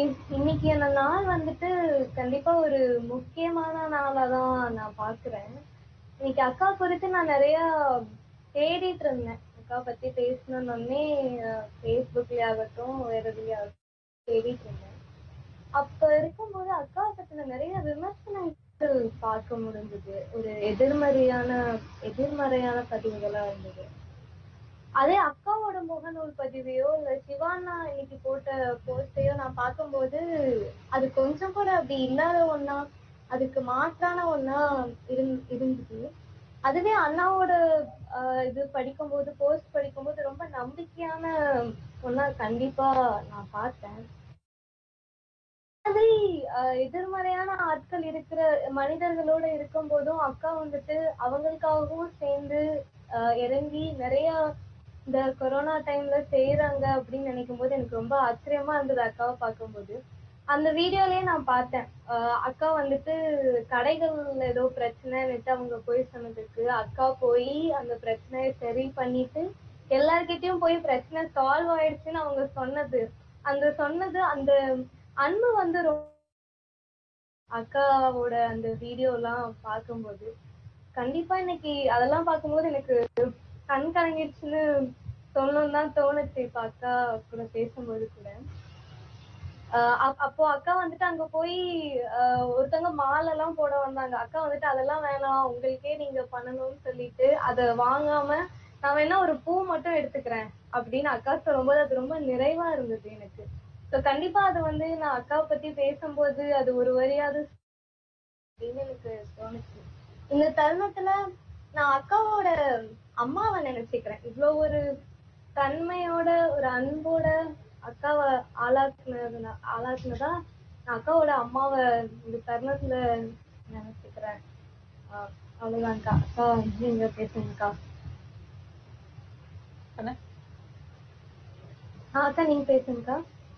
இன்னைக்கு அந்த நாள் வந்துட்டு கண்டிப்பா ஒரு முக்கியமான நாளா தான் நான் பாக்குறேன் இன்னைக்கு அக்கா குறித்து நான் நிறைய தேடிட்டு இருந்தேன் அக்கா பத்தி பேசணும்னே ஃபேஸ்புக்லயே ஆகட்டும் வேற எதுலயே ஆகட்டும் தேடிட்டு இருந்தேன் அப்ப இருக்கும்போது அக்கா பத்தின நிறைய விமர்சனங்கள் பார்க்க முடிஞ்சது ஒரு எதிர்மறையான எதிர்மறையான பதிவுகளா இருந்தது அதே அக்காவோட முகநூல் பதிவையோ இல்ல சிவானா இன்னைக்கு போட்ட போஸ்டையோ நான் பார்க்கும்போது அது கொஞ்சம் கூட அப்படி இல்லாத ஒண்ணா அதுக்கு மாற்றான ஒண்ணா இருந் இருந்தது அதுவே அண்ணாவோட ஆஹ் இது படிக்கும்போது போஸ்ட் படிக்கும்போது ரொம்ப நம்பிக்கையான ஒண்ணா கண்டிப்பா நான் பார்த்தேன் மாதிரி ஆஹ் எதிர்மறையான ஆட்கள் இருக்கிற மனிதர்களோட இருக்கும் போதும் அக்கா வந்துட்டு அவங்களுக்காகவும் சேர்ந்து ஆஹ் இறங்கி நிறைய இந்த கொரோனா டைம்ல செய்யறாங்க அப்படின்னு நினைக்கும் போது எனக்கு ரொம்ப ஆச்சரியமா இருந்தது அக்காவை பார்க்கும்போது அந்த வீடியோலயே நான் பார்த்தேன் ஆஹ் அக்கா வந்துட்டு கடைகள்ல ஏதோ பிரச்சனைன்னுட்டு அவங்க போய் சொன்னதுக்கு அக்கா போய் அந்த பிரச்சனையை சரி பண்ணிட்டு எல்லார்கிட்டயும் போய் பிரச்சனை சால்வ் ஆயிடுச்சுன்னு அவங்க சொன்னது அந்த சொன்னது அந்த அன்பு வந்து ரொம்ப அக்காவோட அந்த வீடியோ எல்லாம் பார்க்கும்போது கண்டிப்பா இன்னைக்கு அதெல்லாம் பார்க்கும்போது எனக்கு கண் கலங்கிடுச்சுன்னு சொல்லணும் தான் தோணுச்சு இப்ப அக்கா கூட பேசும்போது கூட ஆஹ் அப்- அப்போ அக்கா வந்துட்டு அங்க போய் ஆஹ் ஒருத்தவங்க மாலை எல்லாம் போட வந்தாங்க அக்கா வந்துட்டு அதெல்லாம் வேணாம் உங்களுக்கே நீங்க பண்ணணும்னு சொல்லிட்டு அதை வாங்காம நான் வேணா ஒரு பூ மட்டும் எடுத்துக்கிறேன் அப்படின்னு அக்கா சொல்லும்போது அது ரொம்ப நிறைவா இருந்தது எனக்கு ஸோ கண்டிப்பா அது வந்து நான் அக்காவை பத்தி பேசும்போது அது ஒரு வரியாவது அப்படின்னு எனக்கு தோணுச்சு இந்த தருணத்துல நான் அக்காவோட அம்மாவை நினைச்சுக்கிறேன் இவ்வளோ ஒரு தன்மையோட ஒரு அன்போட அக்காவை ஆளாக்குனது ஆளாக்குனதா நான் அக்காவோட அம்மாவை இந்த தருணத்துல நினைச்சுக்கிறேன் ஆஹ் அவ்வளவுதான்க்கா அக்கா நீங்க பேசுங்கக்கா என்ன? ஆ அக்கா நீங்க பேசுங்கக்கா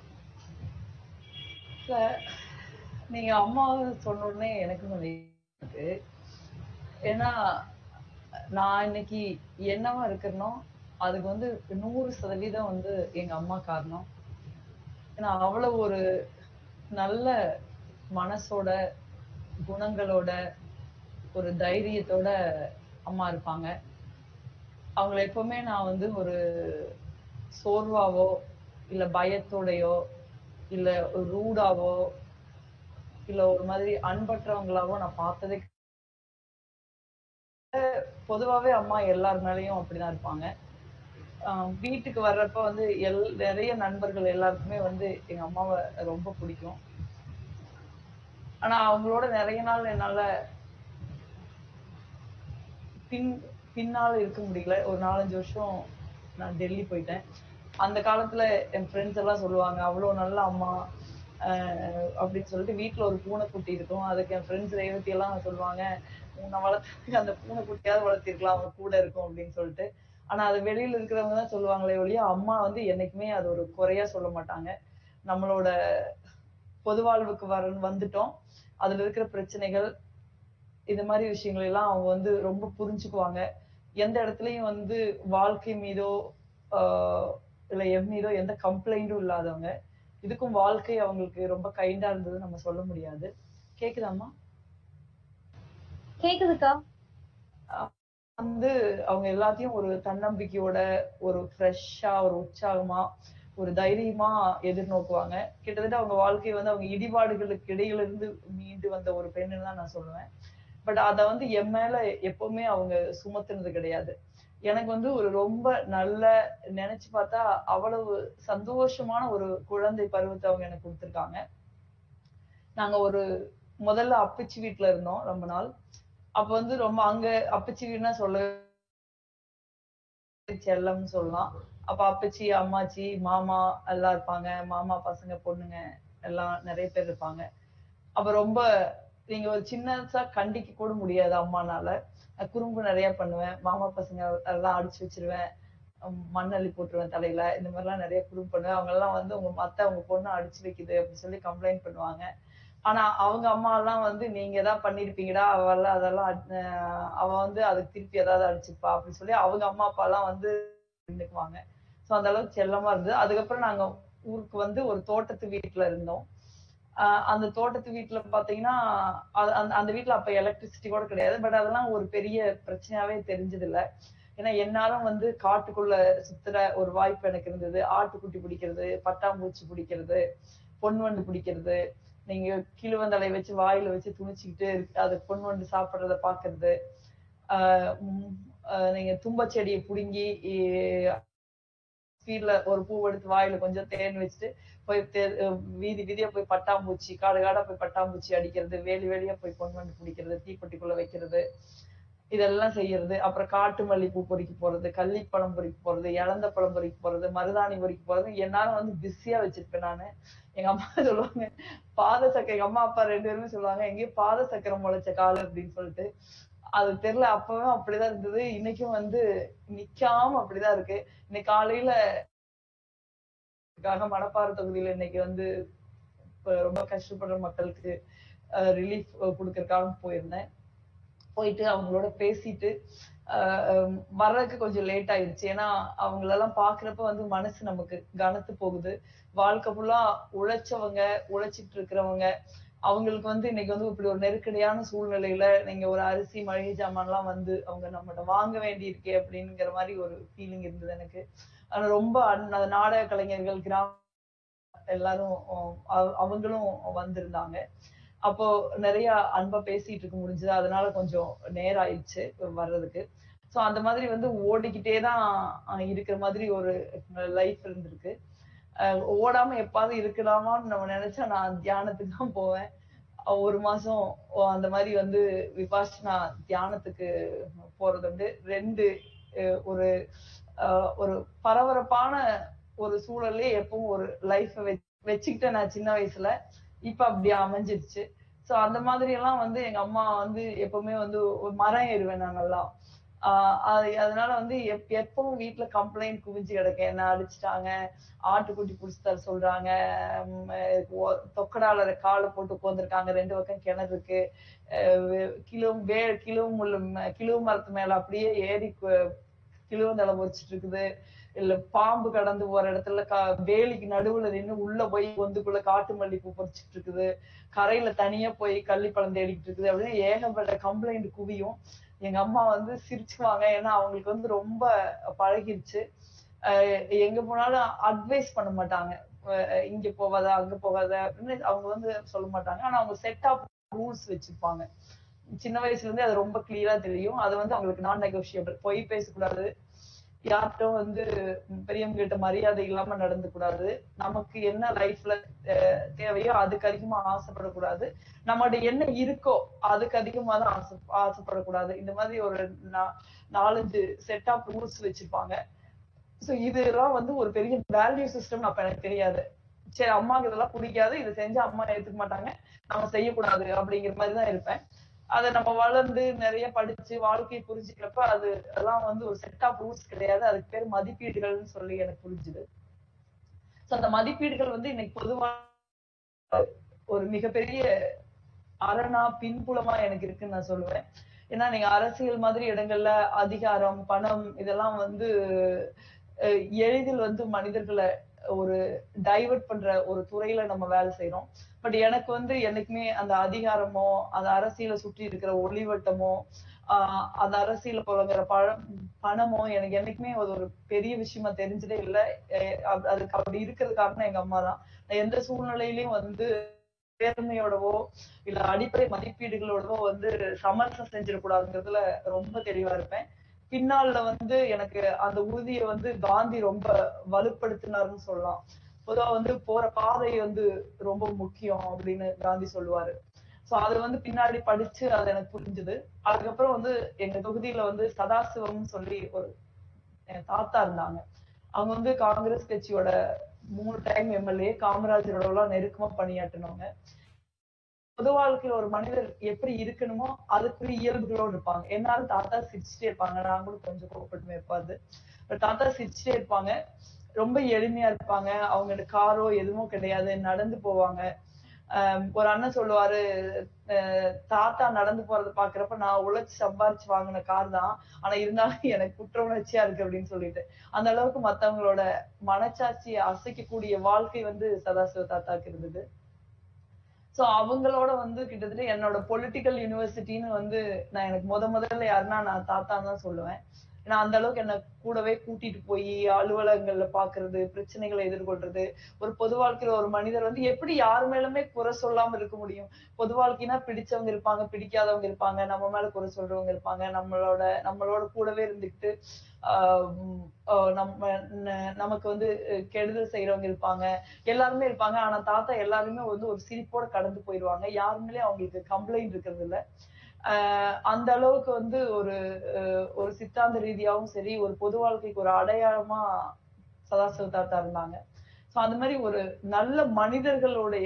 இல்ல, நீங்க அம்மா சொன்ன உடனே எனக்கு கொஞ்சம் இருக்கு ஏன்னா நான் இன்னைக்கு என்னவா இருக்கிறனோ அதுக்கு வந்து நூறு சதவீதம் வந்து எங்க அம்மா காரணம் ஏன்னா அவ்வளவு ஒரு நல்ல மனசோட குணங்களோட ஒரு தைரியத்தோட அம்மா இருப்பாங்க அவங்கள எப்பவுமே நான் வந்து ஒரு சோர்வாவோ இல்ல பயத்தோடையோ இல்ல ஒரு ரூடாவோ இல்ல ஒரு மாதிரி அன்பற்றவங்களாவோ நான் பார்த்ததே கிடையாது. பொதுவாவே அம்மா எல்லார் மேலயும் அப்படிதான் இருப்பாங்க ஆஹ் வீட்டுக்கு வர்றப்ப வந்து எல் நிறைய நண்பர்கள் எல்லாருக்குமே வந்து எங்க அம்மாவை ரொம்ப பிடிக்கும் ஆனா அவங்களோட நிறைய நாள் என்னால பின் பின்னால இருக்க முடியல ஒரு நாலஞ்சு வருஷம் நான் டெல்லி போயிட்டேன் அந்த காலத்துல என் ஃப்ரெண்ட்ஸ் எல்லாம் சொல்லுவாங்க அவ்வளவு நல்ல அம்மா ஆஹ் அப்படின்னு சொல்லிட்டு வீட்டுல ஒரு பூனைக்குட்டி இருக்கும் அதுக்கு என் ஃப்ரெண்ட்ஸ் ரேவதி எல்லாம் சொல்லுவாங்க உன்னை வளர்த்ததுக்கு அந்த பூனைக்குட்டியாவது வளர்த்திருக்கலாம் அவன் கூட இருக்கும் அப்படின்னு சொல்லிட்டு ஆனா அது வெளியில இருக்கிறவங்க தான் சொல்லுவாங்களே ஒழிய அம்மா வந்து என்னைக்குமே அது ஒரு குறையா சொல்ல மாட்டாங்க நம்மளோட பொது வாழ்வுக்கு வர வந்துட்டோம் அதுல இருக்கிற பிரச்சனைகள் இது மாதிரி விஷயங்கள் எல்லாம் அவங்க வந்து ரொம்ப புரிஞ்சுக்குவாங்க எந்த இடத்துலயும் வந்து வாழ்க்கை மீதோ ஆஹ் இல்ல என் மீதோ எந்த கம்ப்ளைண்டும் இல்லாதவங்க இதுக்கும் வாழ்க்கை அவங்களுக்கு ரொம்ப கைண்டா இருந்தது நம்ம சொல்ல முடியாது கேக்குதாம்மா கேக்குதுக்கா வந்து அவங்க எல்லாத்தையும் ஒரு தன்னம்பிக்கையோட ஒரு ஃப்ரெஷ்ஷா ஒரு உற்சாகமா ஒரு தைரியமா எதிர்நோக்குவாங்க கிட்டத்தட்ட அவங்க வாழ்க்கை வந்து அவங்க இடிபாடுகளுக்கு இடையில இருந்து மீண்டு வந்த ஒரு பெண்ணுன்னு தான் நான் சொல்லுவேன் பட் அத வந்து என் மேல எப்பவுமே அவங்க சுமத்துனது கிடையாது எனக்கு வந்து ஒரு ரொம்ப நல்ல நினைச்சு பார்த்தா அவ்வளவு சந்தோஷமான ஒரு குழந்தை பருவத்தை அவங்க எனக்கு கொடுத்திருக்காங்க நாங்க ஒரு முதல்ல அப்பச்சி வீட்ல இருந்தோம் ரொம்ப நாள் அப்ப வந்து ரொம்ப அங்க அப்பச்சி வீடுனா சொல்ல செல்லம்னு சொல்லலாம் அப்ப அப்பச்சி அம்மாச்சி மாமா எல்லாம் இருப்பாங்க மாமா பசங்க பொண்ணுங்க எல்லாம் நிறைய பேர் இருப்பாங்க அப்ப ரொம்ப நீங்க ஒரு சின்னதா கண்டிக்க கூட முடியாது அம்மானால நான் குறும்பு நிறைய பண்ணுவேன் மாமா பசங்க எல்லாம் அடிச்சு வச்சிருவேன் உம் மண் அள்ளி போட்டுருவேன் தலையில இந்த மாதிரி எல்லாம் நிறைய குறும்பு பண்ணுவேன் அவங்க எல்லாம் வந்து உங்க மத்த உங்க பொண்ணு அடிச்சு வைக்குது அப்படின்னு சொல்லி கம்ப்ளைண்ட் பண்ணுவாங்க ஆனா அவங்க அம்மா எல்லாம் வந்து நீங்க தான் பண்ணிருப்பீங்கடா அவெல்லாம் அதெல்லாம் அட்- அஹ் அவ வந்து அதுக்கு திருப்பி ஏதாவது அடிச்சுப்பா அப்படின்னு சொல்லி அவங்க அம்மா அப்பா எல்லாம் வந்து நின்னுக்குவாங்க சோ அந்த அளவுக்கு செல்லமா இருந்தது அதுக்கப்புறம் நாங்க ஊருக்கு வந்து ஒரு தோட்டத்து வீட்டுல இருந்தோம் ஆஹ் அந்த தோட்டத்து வீட்டுல பாத்தீங்கன்னா அது- அந்த அந்த வீட்டுல அப்ப எலக்ட்ரிசிட்டி கூட கிடையாது பட் அதெல்லாம் ஒரு பெரிய பிரச்சனையாவே தெரிஞ்சது இல்ல ஏன்னா என்னாலும் வந்து காட்டுக்குள்ள சுத்துற ஒரு வாய்ப்பு எனக்கு இருந்தது ஆட்டுக்குட்டி பிடிக்கிறது பட்டாம்பூச்சி பிடிக்கிறது பொன்வண்டு பிடிக்கிறது நீங்க கிழுவந்தலை வச்சு வாயில வச்சு துணிச்சுக்கிட்டு அது பொன்வண்டு சாப்பிடுறத பாக்குறது ஆஹ் உம் ஆஹ் நீங்க தும்பச் செடியை புடுங்கி ஸ்பீட்ல ஒரு பூ எடுத்து வாயில கொஞ்சம் தேன் வச்சுட்டு போய் தே- அஹ் வீதி வீதியா போய் பட்டாம்பூச்சி காடு காடா போய் பட்டாம்பூச்சி அடிக்கிறது வேலி வேலியா போய் பொன்வண்டு பிடிக்கிறது தீப்பெட்டிக்குள்ள வைக்கிறது இதெல்லாம் செய்யறது அப்புறம் காட்டு மல்லிப்பூ பொறிக்க போறது கள்ளிப்பழம் பொறிக்க போறது இழந்த பழம் பொறிக்க போறது மருதாணி பொறிக்க போறது என்னால வந்து பிஸியா வச்சிருப்பேன் நானு எங்க அம்மா சொல்லுவாங்க பாத சக்கரை எங்க அம்மா அப்பா ரெண்டு பேருமே சொல்லுவாங்க எங்கேயும் பாத சக்கரை முளைச்ச கால் அப்படின்னு சொல்லிட்டு அது தெரியல அப்பவே அப்படிதான் இருந்தது இன்னைக்கும் வந்து நிக்காம அப்படிதான் இருக்கு இன்னைக்கு காலையில காக மணப்பாறை தொகுதியில இன்னைக்கு வந்து இப்ப ரொம்ப கஷ்டப்படுற மக்களுக்கு ரிலீஃப் கொடுக்கறதுக்காக போயிருந்தேன் போயிட்டு அவங்களோட பேசிட்டு ஆஹ் ஹம் வர்றதுக்கு கொஞ்சம் லேட் ஆயிடுச்சு ஏன்னா அவங்களெல்லாம் பாக்குறப்ப வந்து மனசு நமக்கு கனத்து போகுது வாழ்க்கை ஃபுல்லா உழைச்சவங்க உழைச்சிட்டு இருக்கிறவங்க அவங்களுக்கு வந்து இன்னைக்கு வந்து இப்படி ஒரு நெருக்கடியான சூழ்நிலையில நீங்க ஒரு அரிசி மளிகை சாமான் எல்லாம் வந்து அவங்க நம்மகிட்ட வாங்க வேண்டி இருக்கே அப்படிங்கிற மாதிரி ஒரு ஃபீலிங் இருந்தது எனக்கு ஆனா ரொம்ப அன்- நாடக கலைஞர்கள் கிராம எல்லாரும் அஹ் அவ- அவங்களும் வந்திருந்தாங்க அப்போ நிறைய அன்பா பேசிட்டு இருக்க முடிஞ்சது அதனால கொஞ்சம் நேரம் ஆயிடுச்சு வர்றதுக்கு சோ அந்த மாதிரி வந்து ஓடிக்கிட்டே தான் அஹ் இருக்கிற மாதிரி ஒரு லைஃப் இருந்திருக்கு அஹ் ஓடாம எப்பாவது இருக்கலாமான்னு நம்ம நினைச்சா நான் தியானத்துக்கு தான் போவேன் அஹ் ஒரு மாசம் ஓ, அந்த மாதிரி வந்து விபாஷனா தியானத்துக்கு போறது வந்து ரெண்டு அஹ் ஒரு அஹ் ஒரு பரபரப்பான ஒரு சூழல்லே எப்பவும் ஒரு லைஃப வச்சுக்கிட்டேன் நான் சின்ன வயசுல இப்ப அப்படி அமைஞ்சிருச்சு சோ அந்த மாதிரி எல்லாம் வந்து எங்க அம்மா வந்து எப்பவுமே வந்து ஒரு மரம் ஏறுவேன் நாங்கெல்லாம் ஆஹ் அது அதனால வந்து எப் எப்பவும் வீட்டுல கம்ப்ளைண்ட் குவிஞ்சு கிடக்கு என்ன அடிச்சிட்டாங்க ஆட்டுக்குட்டி புடிச்சு தர சொல்றாங்க உம் அஹ் ஒ- தொக்கடால காலை போட்டு உட்காந்துருக்காங்க ரெண்டு பக்கம் கிணறு இருக்கு அஹ் வே- கிலோ வே கிலோ முள்ளு ம- கிலோ மரத்து மேல அப்படியே ஏறி கிலுவந்தலை பொறிச்சிட்டு இருக்குது இல்ல பாம்பு கடந்து போற இடத்துல கா வேலிக்கு நடுவுல நின்னு உள்ள போய் பொந்துக்குள்ள காட்டு மல்லிப்பூ பொறிச்சிட்டு இருக்குது கரையில தனியா போய் கள்ளிப்பழம் தேடிக்கிட்டு இருக்குது அப்படின்னு ஏகப்பட்ட கம்ப்ளைண்ட் குவியும் எங்க அம்மா வந்து சிரிச்சுவாங்க ஏன்னா அவங்களுக்கு வந்து ரொம்ப பழகிருச்சு அஹ் எங்க போனாலும் அட்வைஸ் பண்ண மாட்டாங்க அஹ் இங்க போகாத அங்க போகாத அப்படின்னு அவங்க வந்து சொல்ல மாட்டாங்க ஆனா அவங்க செட் ஆஃப் ரூல்ஸ் வச்சிருப்பாங்க சின்ன வயசுல இருந்தே அது ரொம்ப கிளியரா தெரியும் அது வந்து அவங்களுக்கு நான் நெகோஷியபிள் பொய் பேசக்கூடாது யார்கிட்டும் வந்து பெரியவங்க கிட்ட மரியாதை இல்லாம நடந்து கூடாது நமக்கு என்ன லைஃப்ல தேவையோ அதுக்கு அதிகமா ஆசைப்படக்கூடாது நம்மகிட்ட என்ன இருக்கோ அதுக்கு அதிகமா தான் ஆசை ஆசைப்படக்கூடாது இந்த மாதிரி ஒரு நா- நாலஞ்சு செட் ஆஃப் ரூல்ஸ் வச்சிருப்பாங்க சோ இதெல்லாம் வந்து ஒரு பெரிய வேல்யூ சிஸ்டம் அப்ப எனக்கு தெரியாது சரி அம்மாக்கு இதெல்லாம் பிடிக்காது இதை செஞ்சா அம்மா ஏத்துக்க மாட்டாங்க நம்ம செய்யக்கூடாது அப்படிங்கிற மாதிரி தான் இருப்பேன் அதை நம்ம வளர்ந்து நிறைய படிச்சு வாழ்க்கையை புரிஞ்சுக்கிறப்ப அது எல்லாம் வந்து ஒரு செட் ஆஃப் ரூல்ஸ் கிடையாது அதுக்கு பேர் மதிப்பீடுகள்னு சொல்லி எனக்கு புரிஞ்சுது சோ அந்த மதிப்பீடுகள் வந்து இன்னைக்கு பொதுவா ஒரு மிகப்பெரிய அரணா பின்புலமா எனக்கு இருக்குன்னு நான் சொல்லுவேன் ஏன்னா நீங்க அரசியல் மாதிரி இடங்கள்ல அதிகாரம் பணம் இதெல்லாம் வந்து அஹ், எளிதில் வந்து மனிதர்களை ஒரு டைவர்ட் பண்ற ஒரு துறையில நம்ம வேலை செய்யறோம் பட் எனக்கு வந்து என்னைக்குமே அந்த அதிகாரமோ அந்த அரசியலை சுற்றி இருக்கிற ஒளிவட்டமோ ஆஹ் அந்த அரசியல புழங்குற பழம் பணமோ எனக்கு என்னைக்குமே அது ஒரு பெரிய விஷயமா தெரிஞ்சதே இல்லை அதுக்கு அப்படி இருக்கிறது காரணம் எங்க அம்மா தான் நான் எந்த சூழ்நிலையிலயும் வந்து நேர்மையோடவோ இல்ல அடிப்படை மதிப்பீடுகளோடவோ வந்து சமரசம் செஞ்சிடக்கூடாதுங்கிறதுல ரொம்ப தெளிவா இருப்பேன் பின்னால வந்து எனக்கு அந்த உறுதியை வந்து காந்தி ரொம்ப வலுப்படுத்தினாருன்னு சொல்லலாம் பொதுவா வந்து போற பாதை வந்து ரொம்ப முக்கியம் அப்படின்னு காந்தி சொல்லுவாரு சோ அது வந்து பின்னாடி படிச்சு அது எனக்கு புரிஞ்சுது அதுக்கப்புறம் வந்து எங்க தொகுதியில வந்து சதாசிவம்னு சொல்லி ஒரு என் தாத்தா இருந்தாங்க அவங்க வந்து காங்கிரஸ் கட்சியோட மூணு டைம் எம்எல்ஏ காமராஜரோட எல்லாம் நெருக்கமா பணியாற்றினவங்க பொது வாழ்க்கையில ஒரு மனிதர் எப்படி இருக்கணுமோ அதுக்குரிய இயல்புகளோடு இருப்பாங்க எல்லாரும் தாத்தா சிரிச்சுட்டே இருப்பாங்க நாங்களும் கொஞ்சம் கோபப்பட்டுமே இருப்பாது பட் தாத்தா சிரிச்சுட்டே இருப்பாங்க ரொம்ப எளிமையா இருப்பாங்க அவங்களோட காரோ எதுவும் கிடையாது நடந்து போவாங்க ஆஹ் ஒரு அண்ணன் சொல்லுவாரு அஹ் தாத்தா நடந்து போறத பாக்குறப்ப நான் உழைச்சு சம்பாரிச்சு வாங்கின கார் தான் ஆனா இருந்தாலும் எனக்கு குற்ற உணர்ச்சியா இருக்கு அப்படின்னு சொல்லிட்டு அந்த அளவுக்கு மத்தவங்களோட மனச்சாட்சியை அசைக்கக்கூடிய வாழ்க்கை வந்து சதாசிவ தாத்தாக்கு இருந்தது சோ அவங்களோட வந்து கிட்டத்தட்ட என்னோட பொலிட்டிக்கல் யூனிவர்சிட்டின்னு வந்து நான் எனக்கு முத முதல்ல யாருன்னா நான் தாத்தான்னு தான் சொல்லுவேன் ஏன்னா அந்த அளவுக்கு என்ன கூடவே கூட்டிட்டு போய் அலுவலகங்கள்ல பாக்குறது பிரச்சனைகளை எதிர்கொள்றது ஒரு பொது வாழ்க்கையில ஒரு மனிதர் வந்து எப்படி யார் மேலுமே குறை சொல்லாம இருக்க முடியும் பொது வாழ்க்கைனா பிடிச்சவங்க இருப்பாங்க பிடிக்காதவங்க இருப்பாங்க நம்ம மேல குறை சொல்றவங்க இருப்பாங்க நம்மளோட நம்மளோட கூடவே இருந்துக்கிட்டு ஆஹ் உம் ஆஹ் நம்ம ந- நமக்கு வந்து அஹ் கெடுதல் செய்யறவங்க இருப்பாங்க எல்லாருமே இருப்பாங்க ஆனா தாத்தா எல்லாருமே வந்து ஒரு சிரிப்போட கடந்து போயிடுவாங்க யாருமே அவங்களுக்கு கம்ப்ளைண்ட் இருக்கிறது இல்ல ஆஹ் அந்த அளவுக்கு வந்து ஒரு அஹ் ஒரு சித்தாந்த ரீதியாவும் சரி ஒரு பொது வாழ்க்கைக்கு ஒரு அடையாளமா சதாசிவ தாத்தா இருந்தாங்க சோ அந்த மாதிரி ஒரு நல்ல மனிதர்களுடைய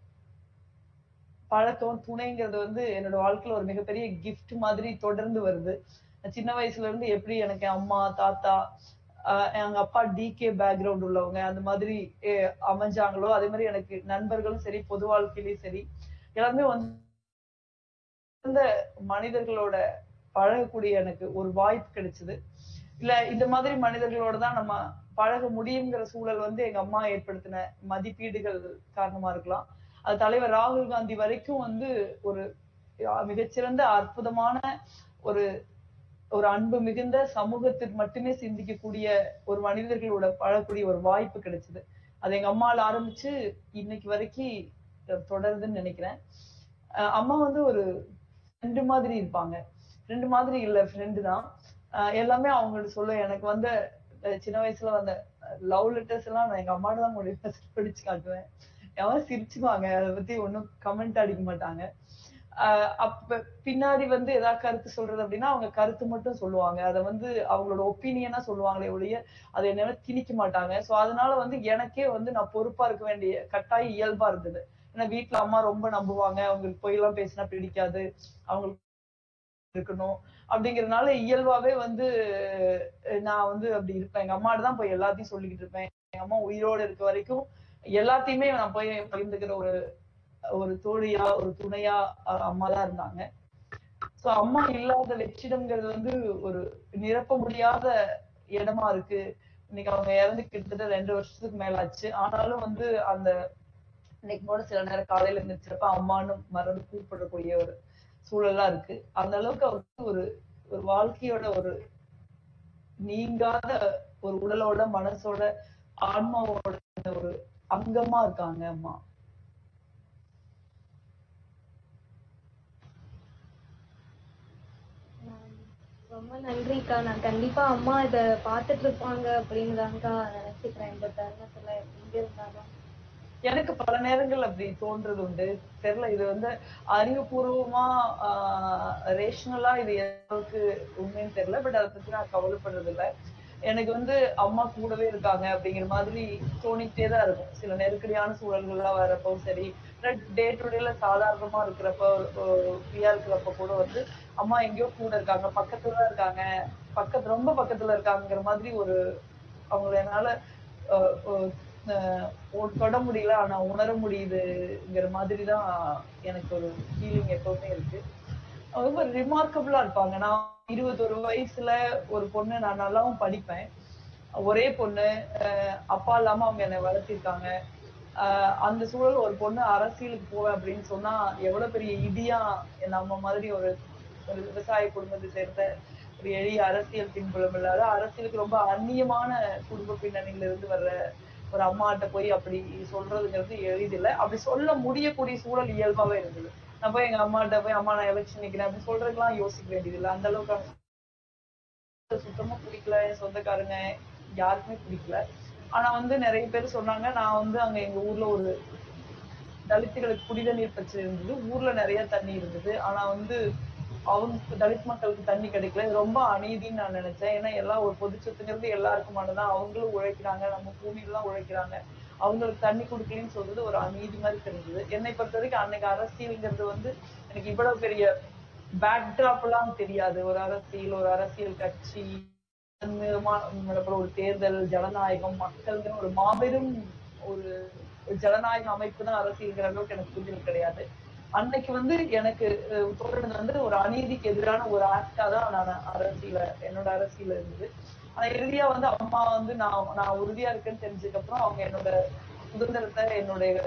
பழக்கம் துணைங்கிறது வந்து என்னோட வாழ்க்கையில ஒரு மிகப்பெரிய gift மாதிரி தொடர்ந்து வருது சின்ன வயசுல இருந்து எப்படி எனக்கு அம்மா தாத்தா ஆஹ் எங்க அப்பா டிகே பேக்ரவுண்ட் உள்ளவங்க அந்த மாதிரி அஹ் அமைஞ்சாங்களோ அதே மாதிரி எனக்கு நண்பர்களும் சரி பொது வாழ்க்கையிலயும் சரி எல்லாருமே வந்து சிறந்த மனிதர்களோட பழகக்கூடிய எனக்கு ஒரு வாய்ப்பு கிடைச்சது இல்ல இந்த மாதிரி மனிதர்களோட தான் நம்ம பழக முடியுங்கிற சூழல் வந்து எங்க அம்மா ஏற்படுத்தின மதிப்பீடுகள் காரணமா இருக்கலாம் அது தலைவர் ராகுல் காந்தி வரைக்கும் வந்து ஒரு அஹ், மிகச்சிறந்த அற்புதமான ஒரு ஒரு அன்பு மிகுந்த சமூகத்திற்கு மட்டுமே சிந்திக்கக்கூடிய ஒரு மனிதர்களோட பழகக்கூடிய ஒரு வாய்ப்பு கிடைச்சது அது எங்க அம்மால ஆரம்பிச்சு இன்னைக்கு வரைக்கும் தொடருதுன்னு நினைக்கிறேன் அஹ் அம்மா வந்து ஒரு ஃப்ரெண்டு மாதிரி இருப்பாங்க ஃப்ரெண்டு மாதிரி இல்ல ஃப்ரெண்டு தான் அஹ் எல்லாமே அவங்கள்ட்ட சொல்ல எனக்கு வந்து அஹ் சின்ன வயசுல வந்த லவ் லெட்டர்ஸ் எல்லாம் நான் எங்க அம்மாட்ட தான் கொண்டு போய் first படிச்சு காட்டுவேன் எவன் சிரிச்சுக்குவாங்க அதை பத்தி ஒண்ணும் கமெண்ட் அடிக்க மாட்டாங்க ஆஹ் அப்ப பின்னாடி வந்து ஏதாவது கருத்து சொல்றது அப்படின்னா அவங்க கருத்து மட்டும் சொல்லுவாங்க அதை வந்து அவங்களோட ஒப்பீனியனா சொல்லுவாங்களே ஒழிய அதை என்னால திணிக்க மாட்டாங்க சோ அதனால வந்து எனக்கே வந்து நான் பொறுப்பா இருக்க வேண்டிய கட்டாய இயல்பா இருந்தது ஏன்னா வீட்ல அம்மா ரொம்ப நம்புவாங்க அவங்களுக்கு பொய் எல்லாம் பேசினா பிடிக்காது அவங்களுக்கு இருக்கணும் அப்படிங்கறதுனால இயல்பாவே வந்து அஹ் நான் வந்து அப்படி இருப்பேன் எங்க அம்மாட்ட தான் போய் எல்லாத்தையும் சொல்லிக்கிட்டு இருப்பேன் எங்க அம்மா உயிரோட இருக்க வரைக்கும் எல்லாத்தையுமே நான் போய் பகிர்ந்துக்கிற ஒரு ஒரு தோழியா ஒரு துணையா அஹ் அம்மா தான் இருந்தாங்க சோ அம்மா இல்லாத வெற்றிடம்ங்கிறது வந்து ஒரு நிரப்ப முடியாத இடமா இருக்கு இன்னைக்கு அவங்க இறந்து கிட்டத்தட்ட ரெண்டு வருஷத்துக்கு மேல ஆச்சு ஆனாலும் வந்து அந்த இன்னைக்கு கூட சில நேரம் காலையில இருந்துச்சிருப்ப அம்மான்னு மறந்து கூப்பிடக்கூடிய ஒரு சூழலா இருக்கு அந்த அளவுக்கு அவருக்கு ஒரு ஒரு வாழ்க்கையோட ஒரு நீங்காத ஒரு உடலோட மனசோட ஆன்மாவோட ஒரு அங்கமா இருக்காங்க அம்மா ஆம், ரொம்ப நன்றிக்கா நான் கண்டிப்பா அம்மா இத பாத்துட்டு இருப்பாங்க அப்படின்னு தான்க்கா நினைச்சுக்கிறேன் இந்த தருணத்துல எங்க இருந்தாலும் எனக்கு பல நேரங்கள் அப்படி தோன்றது உண்டு தெரியல இது வந்து அறிவுபூர்வமா ரேஷனலா இது எந்த அளவுக்கு உண்மைன்னு தெரியல பட் அதை பத்தி நான் கவலைப்படுறது இல்ல எனக்கு வந்து அம்மா கூடவே இருக்காங்க அப்படிங்கிற மாதிரி தோணிக்கிட்டே தான் இருக்கும் சில நெருக்கடியான சூழல்கள்லாம் வரப்போ சரி டே டு டேல சாதாரணமா இருக்கிறப்ப ஃப்ரீயா இருக்கிறப்ப கூட வந்து அம்மா எங்கேயோ கூட இருக்காங்க பக்கத்துல தான் இருக்காங்க பக்கத்து ரொம்ப பக்கத்துல இருக்காங்கிற மாதிரி ஒரு அவங்கள என்னால அஹ், அஹ், அஹ், ஒ- தொட முடியல ஆனா உணர முடியுதுங்கிற மாதிரி தான் எனக்கு ஒரு ஃபீலிங் எப்பவுமே இருக்கு அவங்க ரொம்ப ரிமார்க்கபிளா இருப்பாங்க நான் இருபத்தொரு வயசுல ஒரு பொண்ணு நான் நல்லாவும் படிப்பேன் ஒரே பொண்ணு அஹ் அப்பா இல்லாம அவங்க என்னை வளர்த்திருக்காங்க ஆஹ் அந்த சூழல் ஒரு பொண்ணு அரசியலுக்கு போவேன் அப்படின்னு சொன்னா எவ்வளவு பெரிய இடியா நம்ம மாதிரி ஒரு ஒரு விவசாய குடும்பத்தை சேர்ந்த ஒரு எளிய அரசியல் பின்புலம் இல்லாத அரசியலுக்கு ரொம்ப அந்நியமான குடும்ப பின்னணியில இருந்து வர்ற ஒரு அம்மாட்ட போய் அப்படி சொல்றதுங்கிறது எளிதில்லை அப்படி சொல்ல முடியக்கூடிய சூழல் இயல்பாவே இருந்தது நான் போய் எங்க அம்மாட்ட போய் அம்மா நான் எலெக்ஷன் நிக்கிறேன் அப்படின்னு சொல்றதுக்கெல்லாம் யோசிக்க வேண்டியதில்லை அந்த அளவுக்கு சுத்தமா பிடிக்கல என் சொந்தக்காரங்க யாருக்குமே பிடிக்கல ஆனா வந்து நிறைய பேர் சொன்னாங்க நான் வந்து அங்க எங்க ஊர்ல ஒரு தலித்துகளுக்கு குடித நீர் பிரச்சனை இருந்தது ஊர்ல நிறைய தண்ணி இருந்தது ஆனா வந்து அவங்க தலித் மக்களுக்கு தண்ணி கிடைக்கல இது ரொம்ப அநீதின்னு நான் நினைச்சேன் ஏன்னா எல்லாம் ஒரு பொது சொத்துங்கிறது எல்லாருக்குமானதான் அவங்களும் உழைக்கிறாங்க நம்ம பூமியெல்லாம் உழைக்கிறாங்க அவங்களுக்கு தண்ணி கொடுக்கலன்னு சொல்றது ஒரு அநீதி மாதிரி தெரிஞ்சது என்னை பொறுத்த வரைக்கும் அன்னைக்கு அரசியல்ங்கிறது வந்து எனக்கு இவ்வளவு பெரிய பேக்டிராப் எல்லாம் தெரியாது ஒரு அரசியல் ஒரு அரசியல் கட்சி அப்புறம் ஒரு தேர்தல் ஜனநாயகம் மக்கள்ங்கிற ஒரு மாபெரும் ஒரு ஒரு ஜனநாயக அமைப்பு தான் அரசியல்ங்கிற அளவுக்கு எனக்கு புரிதல் கிடையாது அன்னைக்கு வந்து எனக்கு அஹ், தோன்றது வந்து ஒரு அநீதிக்கு எதிரான ஒரு ஆக்டா தான் நான் அரசியல என்னோட அரசியல இருந்தது ஆனா இறுதியா வந்து அம்மா வந்து நான் நான் உறுதியா இருக்கேன்னு தெரிஞ்சதுக்கு அப்புறம் அவங்க என்னோட சுதந்திரத்தை என்னுடைய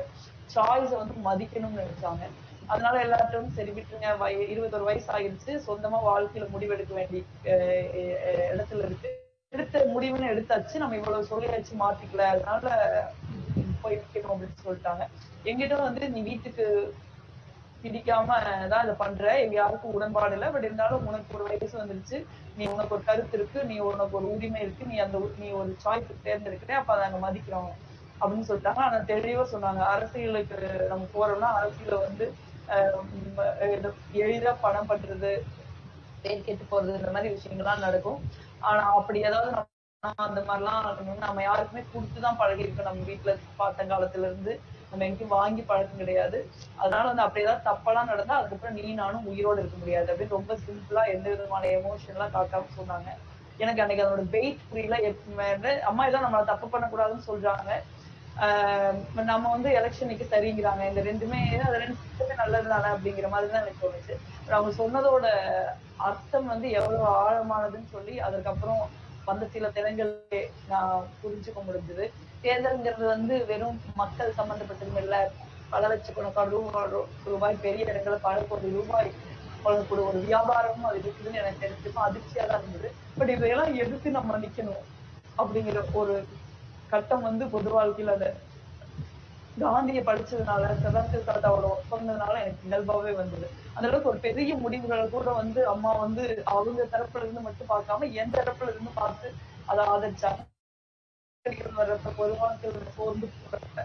சாய்ஸ வந்து மதிக்கணும்னு நினைச்சாங்க அதனால எல்லார்ட்டும் சரி விட்டுருங்க வய இருபத்தொரு வயசு ஆகிடுச்சு சொந்தமா வாழ்க்கையில முடிவெடுக்க வேண்டிய அஹ், அஹ், இடத்துல இருக்கு எடுத்த முடிவுன்னு எடுத்தாச்சு நம்ம இவ்வளவு சொல்லியாச்சு மாத்திக்கல அதனால போய் நிக்கணும் அப்படின்னு சொல்லிட்டாங்க எங்கிட்ட வந்து நீ வீட்டுக்கு பிடிக்காம தான் இதை பண்ற எங்க யாருக்கும் உடன்பாடு இல்லை பட் இருந்தாலும் உனக்கு ஒரு வயசு வந்துருச்சு நீ உனக்கு ஒரு கருத்து இருக்கு நீ உனக்கு ஒரு உரிமை இருக்கு நீ அந்த உ- நீ ஒரு சாய்ஸ் தேர்ந்தெடுக்கிற அப்ப அதை நாங்க மதிக்கிறோம் அப்படின்னு சொல்லிட்டாங்க ஆனா தெளிவா சொன்னாங்க அரசியலுக்கு நம்ம போறோம்னா அரசியல வந்து ஆஹ் உம் இது எளிதா பணம் பண்றது பேர் கெட்டு போறது இந்த மாதிரி விஷயங்கள்லாம் நடக்கும் ஆனா அப்படி ஏதாவது நம்ம நம்ம அந்த மாதிரிலாம் இருக்கணும். நம்ம யாருக்குமே கொடுத்துதான் பழகி இருக்கோம் நம்ம வீட்டுல பார்த்த காலத்துல இருந்து நம்ம எங்கேயும் வாங்கி பழக்கம் கிடையாது அதனால வந்து அப்படி ஏதாவது தப்பெல்லாம் நடந்தா அதுக்கப்புறம் நீ நானும் உயிரோட இருக்க முடியாது அப்படின்னு ரொம்ப சிம்பிளா எந்த விதமான எமோஷன் எல்லாம் காட்டாம சொன்னாங்க எனக்கு அன்னைக்கு அதோட வெயிட் புரியல எப்பவுமே அம்மா ஏதோ நம்மள தப்பு பண்ணக்கூடாதுன்னு சொல்றாங்க ஆஹ் நம்ம வந்து எலெக்ஷனுக்கு சரிங்கிறாங்க இந்த ரெண்டுமே அது ரெண்டுமே நல்லது தானே அப்படிங்கிற மாதிரி தான் எனக்கு தோணுச்சு But அவங்க சொன்னதோட அர்த்தம் வந்து எவ்வளவு ஆழமானதுன்னு சொல்லி அதுக்கப்புறம் வந்த சில தினங்களே நான் புரிஞ்சுக்க முடிஞ்சது தேர்தல்ங்கிறது வந்து வெறும் மக்கள் சம்பந்தப்பட்டது இல்ல பல லட்சக்கணக்கான ரூபாய் ரூபாய் பெரிய இடங்களை பல கோடி ரூபாய் வழங்கக்கூடிய ஒரு வியாபாரமும் அது இருக்குதுன்னு எனக்கு தெரிஞ்சுக்கும் அதிர்ச்சியா தான் இருந்தது பட் இதையெல்லாம் எதிர்த்து நம்ம நிக்கணும் அப்படிங்கிற ஒரு கட்டம் வந்து பொது வாழ்க்கையில அந்த காந்தியை படிச்சதுனால சதாசிவ தாத்தாவோட ஒர்க் பண்ணதுனால எனக்கு இயல்பாவே வந்தது அந்த அளவுக்கு ஒரு பெரிய முடிவுகளை கூட வந்து அம்மா வந்து அவங்க தரப்புல இருந்து மட்டும் பார்க்காம என் தரப்புல இருந்து பார்த்து அதை ஆதரிச்சாங்க வர்றப்ப பொது வாழ்க்கையில சோர்ந்து போறப்ப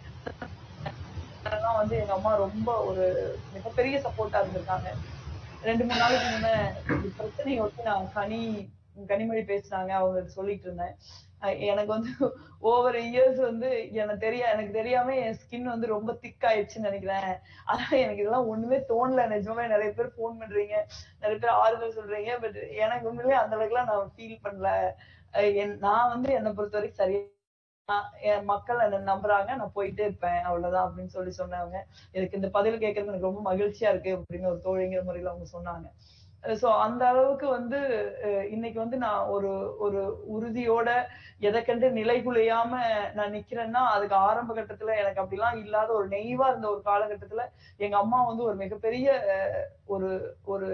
அதெல்லாம் வந்து எங்க அம்மா ரொம்ப ஒரு மிகப்பெரிய சப்போர்ட்டா இருந்திருக்காங்க ரெண்டு மூணு நாளைக்கு முன்ன இந்த பிரச்சனையை ஒட்டி நான் கனி கனிமொழி பேசுனாங்க அவங்க சொல்லிட்டு இருந்தேன் அஹ் எனக்கு வந்து ஓவர் இயர்ஸ் வந்து எனக்கு தெரியா எனக்கு தெரியாம என் ஸ்கின் வந்து ரொம்ப திக் ஆயிடுச்சுன்னு நினைக்கிறேன் அதனால எனக்கு இதெல்லாம் ஒண்ணுமே தோணல நிஜமே நிறைய பேர் ஃபோன் பண்றீங்க நிறைய பேர் ஆறுதல் சொல்றீங்க பட் எனக்கு உண்மையிலேயே அந்த அளவுக்கு எல்லாம் நான் ஃபீல் பண்ணல அஹ் என்- நான் வந்து என்னை பொறுத்த வரைக்கும் சரியா நான் என் மக்கள் என்ன நம்புறாங்க நான் போயிட்டே இருப்பேன் அவ்வளவுதான் அப்படின்னு சொல்லி சொன்னாங்க எனக்கு இந்த பதில் கேட்கறது எனக்கு ரொம்ப மகிழ்ச்சியா இருக்கு அப்படின்னு ஒரு தோழிங்கிற முறையில அவங்க சொன்னாங்க சோ அந்த அளவுக்கு வந்து அஹ் இன்னைக்கு வந்து நான் ஒரு ஒரு உறுதியோட எதை கண்டு நிலைகுலையாம நான் நிக்கிறேன்னா அதுக்கு ஆரம்ப கட்டத்துல எனக்கு அப்படிலாம் இல்லாத ஒரு நெய்வா இருந்த ஒரு காலகட்டத்துல எங்க அம்மா வந்து ஒரு மிகப்பெரிய அஹ், ஒரு ஒரு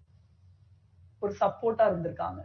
ஒரு சப்போர்ட்டா இருந்திருக்காங்க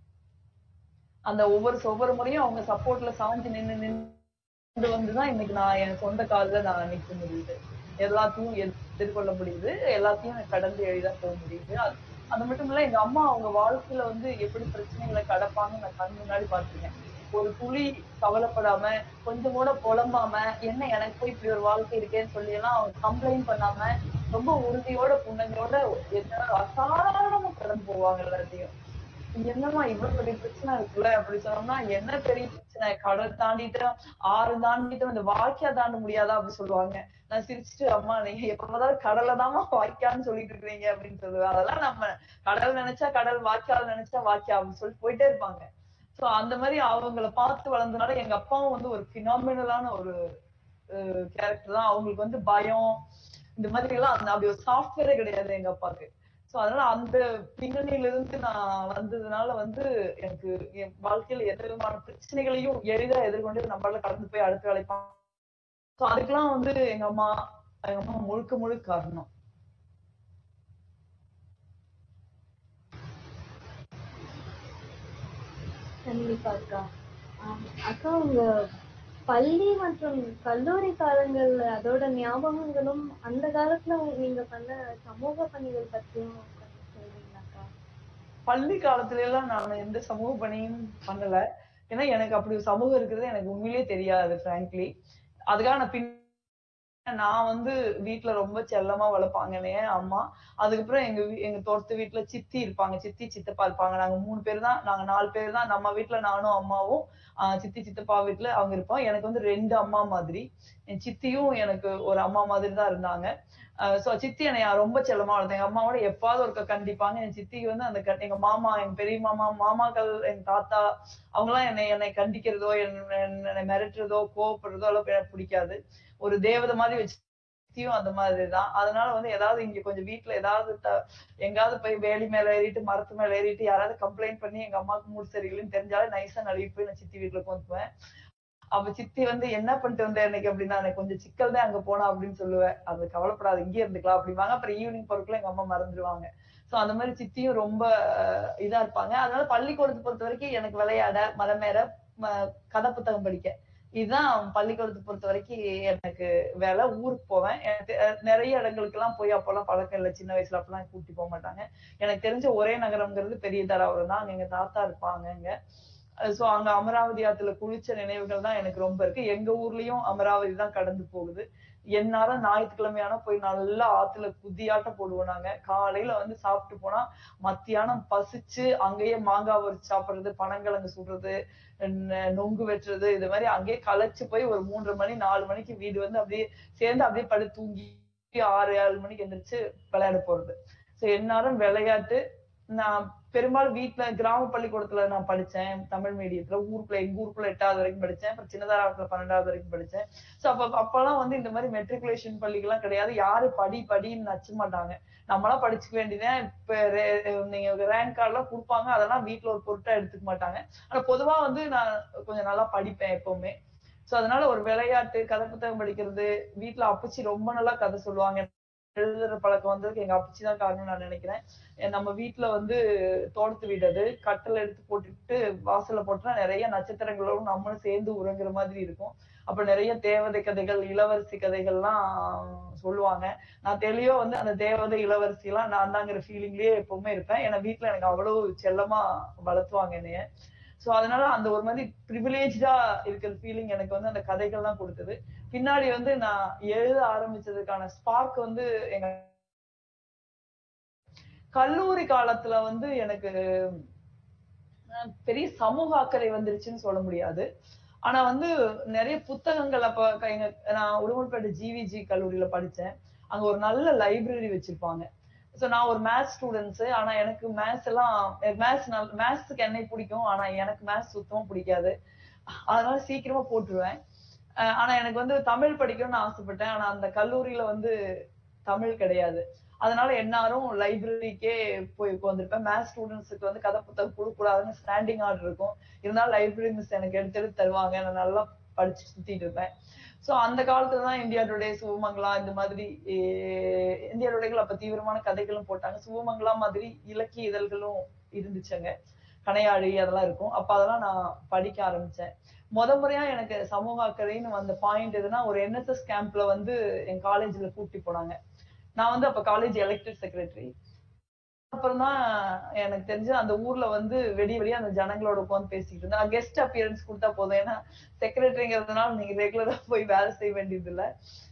அந்த ஒவ்வொரு ஒவ்வொரு முறையும் அவங்க சப்போர்ட்ல சாஞ்சு நின்னு நின்று வந்துதான் இன்னைக்கு நான் என் சொந்த கால்ல நான் நிக்க முடியுது எல்லாத்தையும் எதிர்கொள்ள முடியுது எல்லாத்தையும் எனக்கு கடந்து எளிதா போக முடியுது அது அது மட்டும் இல்ல எங்க அம்மா அவங்க வாழ்க்கையில வந்து எப்படி பிரச்சனைகளை கடப்பாங்கன்னு நான் கண் முன்னாடி பார்த்திருக்கேன் ஒரு துளி கவலைப்படாம கொஞ்சம் கூட புலம்பாம என்ன எனக்கு போய் இப்படி ஒரு வாழ்க்கை இருக்கேன்னு சொல்லி எல்லாம் அவங்க கம்ப்ளைண்ட் பண்ணாம ரொம்ப உறுதியோட புன்னகையோட என்ன அசாதாரணமா கடந்து போவாங்க எல்லாத்தையும் என்னம்மா இவ்வளவு பெரிய பிரச்சனை இருக்குல்ல அப்படி சொன்னோம்னா என்ன பெரிய பிரச்சனை கடல் தாண்டிட்டு ஆறு தாண்டிட்டு அந்த வாய்க்கா தாண்ட முடியாதா அப்படி சொல்லுவாங்க நான் சிரிச்சுட்டு அம்மா நீங்க எப்ப கடலை தாமா வாய்க்கான்னு சொல்லிட்டு இருக்கீங்க அப்படின்னு சொல்லுவேன் அதெல்லாம் நம்ம கடல் நினைச்சா கடல் வாய்க்கால் நினைச்சா வாய்க்கா அப்படின்னு சொல்லிட்டு போயிட்டே இருப்பாங்க சோ அந்த மாதிரி அவங்கள பார்த்து வளர்ந்தனால எங்க அப்பாவும் வந்து ஒரு பினாமினலான ஒரு கேரக்டர் தான் அவங்களுக்கு வந்து பயம் இந்த மாதிரி எல்லாம் அந்த அப்படி ஒரு சாஃப்ட்வேரே கிடையாது எங்க அப்பாவுக்கு சோ அதனால அந்த பின்னணியில இருந்து நான் வந்ததுனால வந்து எனக்கு என் வாழ்க்கையில எந்த விதமான பிரச்சனைகளையும் எளிதா எதிர்கொண்டு நம்மளால கடந்து போய் அடுத்த வேலை சோ அதுக்கெல்லாம் வந்து எங்க அம்மா எங்க அம்மா முழுக்க முழுக்க காரணம் கண்டிப்பா அக்கா ஆம். அக்கா உங்க பள்ளி மற்றும் கல்லூரி காலங்கள்ல அதோட ஞாபகங்களும் அந்த காலத்துல உங்க- நீங்க பண்ண சமூக பணிகள் பத்தியும் கொஞ்சம் சொல்றீங்களாக்கா பள்ளி காலத்துல எல்லாம் நான் எந்த சமூக பணியும் பண்ணல ஏன்னா எனக்கு அப்படி ஒரு சமூகம் இருக்கிறது எனக்கு உண்மையிலேயே தெரியாது frankly அதுக்காக நான் பின் நான் வந்து வீட்ல ரொம்ப செல்லமா வளர்ப்பாங்க என்னைய அம்மா அதுக்கப்புறம் எங்க வீ- எங்க தோட்டத்து வீட்ல சித்தி இருப்பாங்க சித்தி சித்தப்பா இருப்பாங்க நாங்க மூணு பேர் தான் நாங்க நாலு பேர் தான் நம்ம வீட்ல நானும் அம்மாவும் ஆஹ் சித்தி சித்தப்பா வீட்ல அவங்க இருப்போம் எனக்கு வந்து ரெண்டு அம்மா மாதிரி என் சித்தியும் எனக்கு ஒரு அம்மா மாதிரி தான் இருந்தாங்க சோ சித்தி என்னை ரொம்ப செல்லமா வளர்த்தாங்க எங்க அம்மாவோட எப்பாவது ஒருக்க கண்டிப்பாங்க என் சித்திக்கு வந்து அந்த க- எங்க மாமா எங்க பெரிய மாமா மாமாக்கள் எங்க தாத்தா அவங்க எல்லாம் என்னை என்னை கண்டிக்கிறதோ என்னை என்னை மிரட்டுறதோ கோவப்படுறதோ எல்லாம் எனக்கு பிடிக்காது ஒரு தேவதை மாதிரி வச்சு சித்தியும் அந்த மாதிரி தான் அதனால வந்து ஏதாவது இங்க கொஞ்சம் வீட்ல ஏதாவது த- எங்காவது போய் வேலி மேல ஏறிட்டு மரத்து மேல ஏறிட்டு யாராவது கம்ப்ளைண்ட் பண்ணி எங்க அம்மாவுக்கு மூடு சரியில்லைன்னு தெரிஞ்சாலே நைஸா நழுவி போய் நான் சித்தி வீட்டுல உட்காந்துக்குவேன் அப்ப சித்தி வந்து என்ன பண்ணிட்டு வந்த இன்னைக்கு அப்படின்னா எனக்கு கொஞ்சம் சிக்கல் தான் அங்க போனா அப்படின்னு சொல்லுவேன் அது கவலைப்படாது இங்கே இருந்துக்கலாம் அப்படிம்பாங்க அப்புறம் ஈவினிங் பொருட்களை எங்க அம்மா மறந்துடுவாங்க சோ அந்த மாதிரி சித்தியும் ரொம்ப அஹ், இதா இருப்பாங்க அதனால பள்ளிக்கூடத்தை பொறுத்த வரைக்கும் எனக்கு விளையாட மரமேற ம- கதை புத்தகம் படிக்க இதுதான் பள்ளிக்கூடத்தை பொறுத்த வரைக்கும் எனக்கு வேலை ஊருக்கு போவேன் எனக்கு அஹ், நிறைய இடங்களுக்கு எல்லாம் போய் அப்பெல்லாம் பழக்கம் இல்லை சின்ன வயசுல அப்பெல்லாம் கூட்டி போக மாட்டாங்க எனக்கு தெரிஞ்ச ஒரே நகரம்ங்கிறது பெரிய தாராபுரம் தான் அங்க எங்க தாத்தா இருப்பாங்க அங்க சோ அங்க அமராவதி ஆத்துல குளிச்ச நினைவுகள் தான் எனக்கு ரொம்ப இருக்கு எங்க ஊர்லயும் அமராவதி தான் கடந்து போகுது எந்நேரம் ஞாயிற்றுக்கிழமையானா போய் நல்லா ஆத்துல குதியாட்டம் போடுவோம் நாங்க காலையில வந்து சாப்பிட்டு போனா மத்தியானம் பசிச்சு அங்கேயே மாங்காய் வறுத்து சாப்பிடுறது பனங்கிழங்கு சுடுறது ந- நொங்கு வெட்டுறது இது மாதிரி அங்கேயே களைச்சு போய் ஒரு மூன்றரை மணி நாலு மணிக்கு வீடு வந்து அப்படியே சேர்ந்து அப்படியே படுத்து தூங்கி ஆறு ஏழு மணிக்கு எந்திரிச்சு விளையாட போறது சோ எந்நேரம் விளையாட்டு நான் பெரும்பாலும் வீட்ல கிராம பள்ளிக்கூடத்துல நான் படிச்சேன் தமிழ் மீடியத்துல ஊருக்குள்ள எங்க ஊருக்குள்ள எட்டாவது வரைக்கும் படிச்சேன் அப்புறம் சின்னதாராவத்துல பன்னெண்டாவது வரைக்கும் படிச்சேன் சோ அப்ப அப்பெல்லாம் வந்து இந்த மாதிரி மெட்ரிகுலேஷன் பள்ளிகள்லாம் கிடையாது யாரு படி படின்னு நச்ச மாட்டாங்க நம்மளாம் படிச்சுக்க வேண்டியதான் இப்ப ரே- நீங்க ரேங்க் கார்டு எல்லாம் கொடுப்பாங்க அதெல்லாம் வீட்ல ஒரு பொருட்டா எடுத்துக்க மாட்டாங்க ஆனா பொதுவா வந்து நான் கொஞ்சம் நல்லா படிப்பேன் எப்பவுமே சோ அதனால ஒரு விளையாட்டு கதை புத்தகம் படிக்கிறது வீட்ல அப்பச்சி ரொம்ப நல்லா கதை சொல்லுவாங்க எழுதுற பழக்கம் வந்ததுக்கு எங்க அப்பச்சி தான் காரணம் நான் நினைக்கிறேன் எ- நம்ம வீட்ல வந்து தோட்டத்து வீடு அது கட்டல் எடுத்து போட்டுட்டு வாசல்ல போட்டா நிறைய நட்சத்திரங்களோட நம்மளும் சேர்ந்து உறங்குற மாதிரி இருக்கும் அப்ப நிறைய தேவதை கதைகள் இளவரசி கதைகள்லாம் சொல்லுவாங்க நான் தெளிவா வந்து அந்த தேவதை இளவரசி எல்லாம் நான் தாங்கிற ஃபீலிங்லயே எப்பவுமே இருப்பேன் ஏன்னா வீட்ல எனக்கு அவ்வளவு செல்லமா வளர்த்துவாங்க என்னைய சோ அதனால அந்த ஒரு மாதிரி ப்ரிவிலேஜா இருக்கிற ஃபீலிங் எனக்கு வந்து அந்த கதைகள்லாம் கொடுத்தது பின்னாடி வந்து நான் எழுத ஆரம்பிச்சதுக்கான ஸ்பார்க் வந்து எங்க கல்லூரி காலத்துல வந்து எனக்கு அஹ், பெரிய சமூக அக்கறை வந்துருச்சுன்னு சொல்ல முடியாது ஆனா வந்து நிறைய புத்தகங்கள் அப்ப க- எங்க நான் உடுமல்பேட்டை ஜிவிஜி கல்லூரியில படிச்சேன் அங்க ஒரு நல்ல லைப்ரரி வச்சிருப்பாங்க சோ நான் ஒரு மேத்ஸ் ஸ்டூடெண்ட்ஸ் ஆனா எனக்கு மேத்ஸ் எல்லாம் மேத்ஸ் மேத்ஸ்க்கு என்னை பிடிக்கும் ஆனா எனக்கு மேத்ஸ் சுத்தமா பிடிக்காது அதனால சீக்கிரமா போட்டுருவேன் அஹ் ஆனா எனக்கு வந்து தமிழ் படிக்கணும்னு ஆசைப்பட்டேன் ஆனா அந்த கல்லூரியில வந்து தமிழ் கிடையாது அதனால எல்லாரும் லைப்ரரிக்கே போய் உட்காந்துருப்பேன் மேத்ஸ் ஸ்டூடெண்ட்ஸுக்கு வந்து கதை புத்தகம் கொடுக்கூடாதுன்னு ஸ்டாண்டிங் ஆர்டர் இருக்கும் இருந்தாலும் லைப்ரரி மிஸ் எனக்கு எடுத்து எடுத்து தருவாங்க நான் நல்லா படிச்சு சுத்திட்டு இருப்பேன் சோ அந்த காலத்துல தான் இந்தியா டுடே சுவமங்களா இந்த மாதிரி eh, இந்தியா டுடேகள் அப்ப தீவிரமான கதைகளும் போட்டாங்க சுவமங்களா மாதிரி இலக்கிய இதழ்களும் இருந்துச்சுங்க கனையாழி அதெல்லாம் இருக்கும் அப்ப அதெல்லாம் நான் படிக்க ஆரம்பிச்சேன் முத முறையா எனக்கு சமூக அக்கறைன்னு வந்த பாயிண்ட் எதுனா ஒரு என்எஸ்எஸ் கேம்ப்ல வந்து என் காலேஜ்ல கூட்டி போனாங்க நான் வந்து அப்ப காலேஜ் எலெக்டட் செக்ரட்டரி அப்புறம் தான் எனக்கு தெரிஞ்சு அந்த ஊர்ல வந்து வெடி வெடியா அந்த ஜனங்களோட உட்காந்து பேசிக்கிட்டு இருந்தேன் கெஸ்ட் அப்பியரன்ஸ் கொடுத்தா போதும் ஏன்னா செக்ரட்டரிங்கிறதுனால நீங்க ரெகுலரா போய் வேலை செய்ய வேண்டியது இல்ல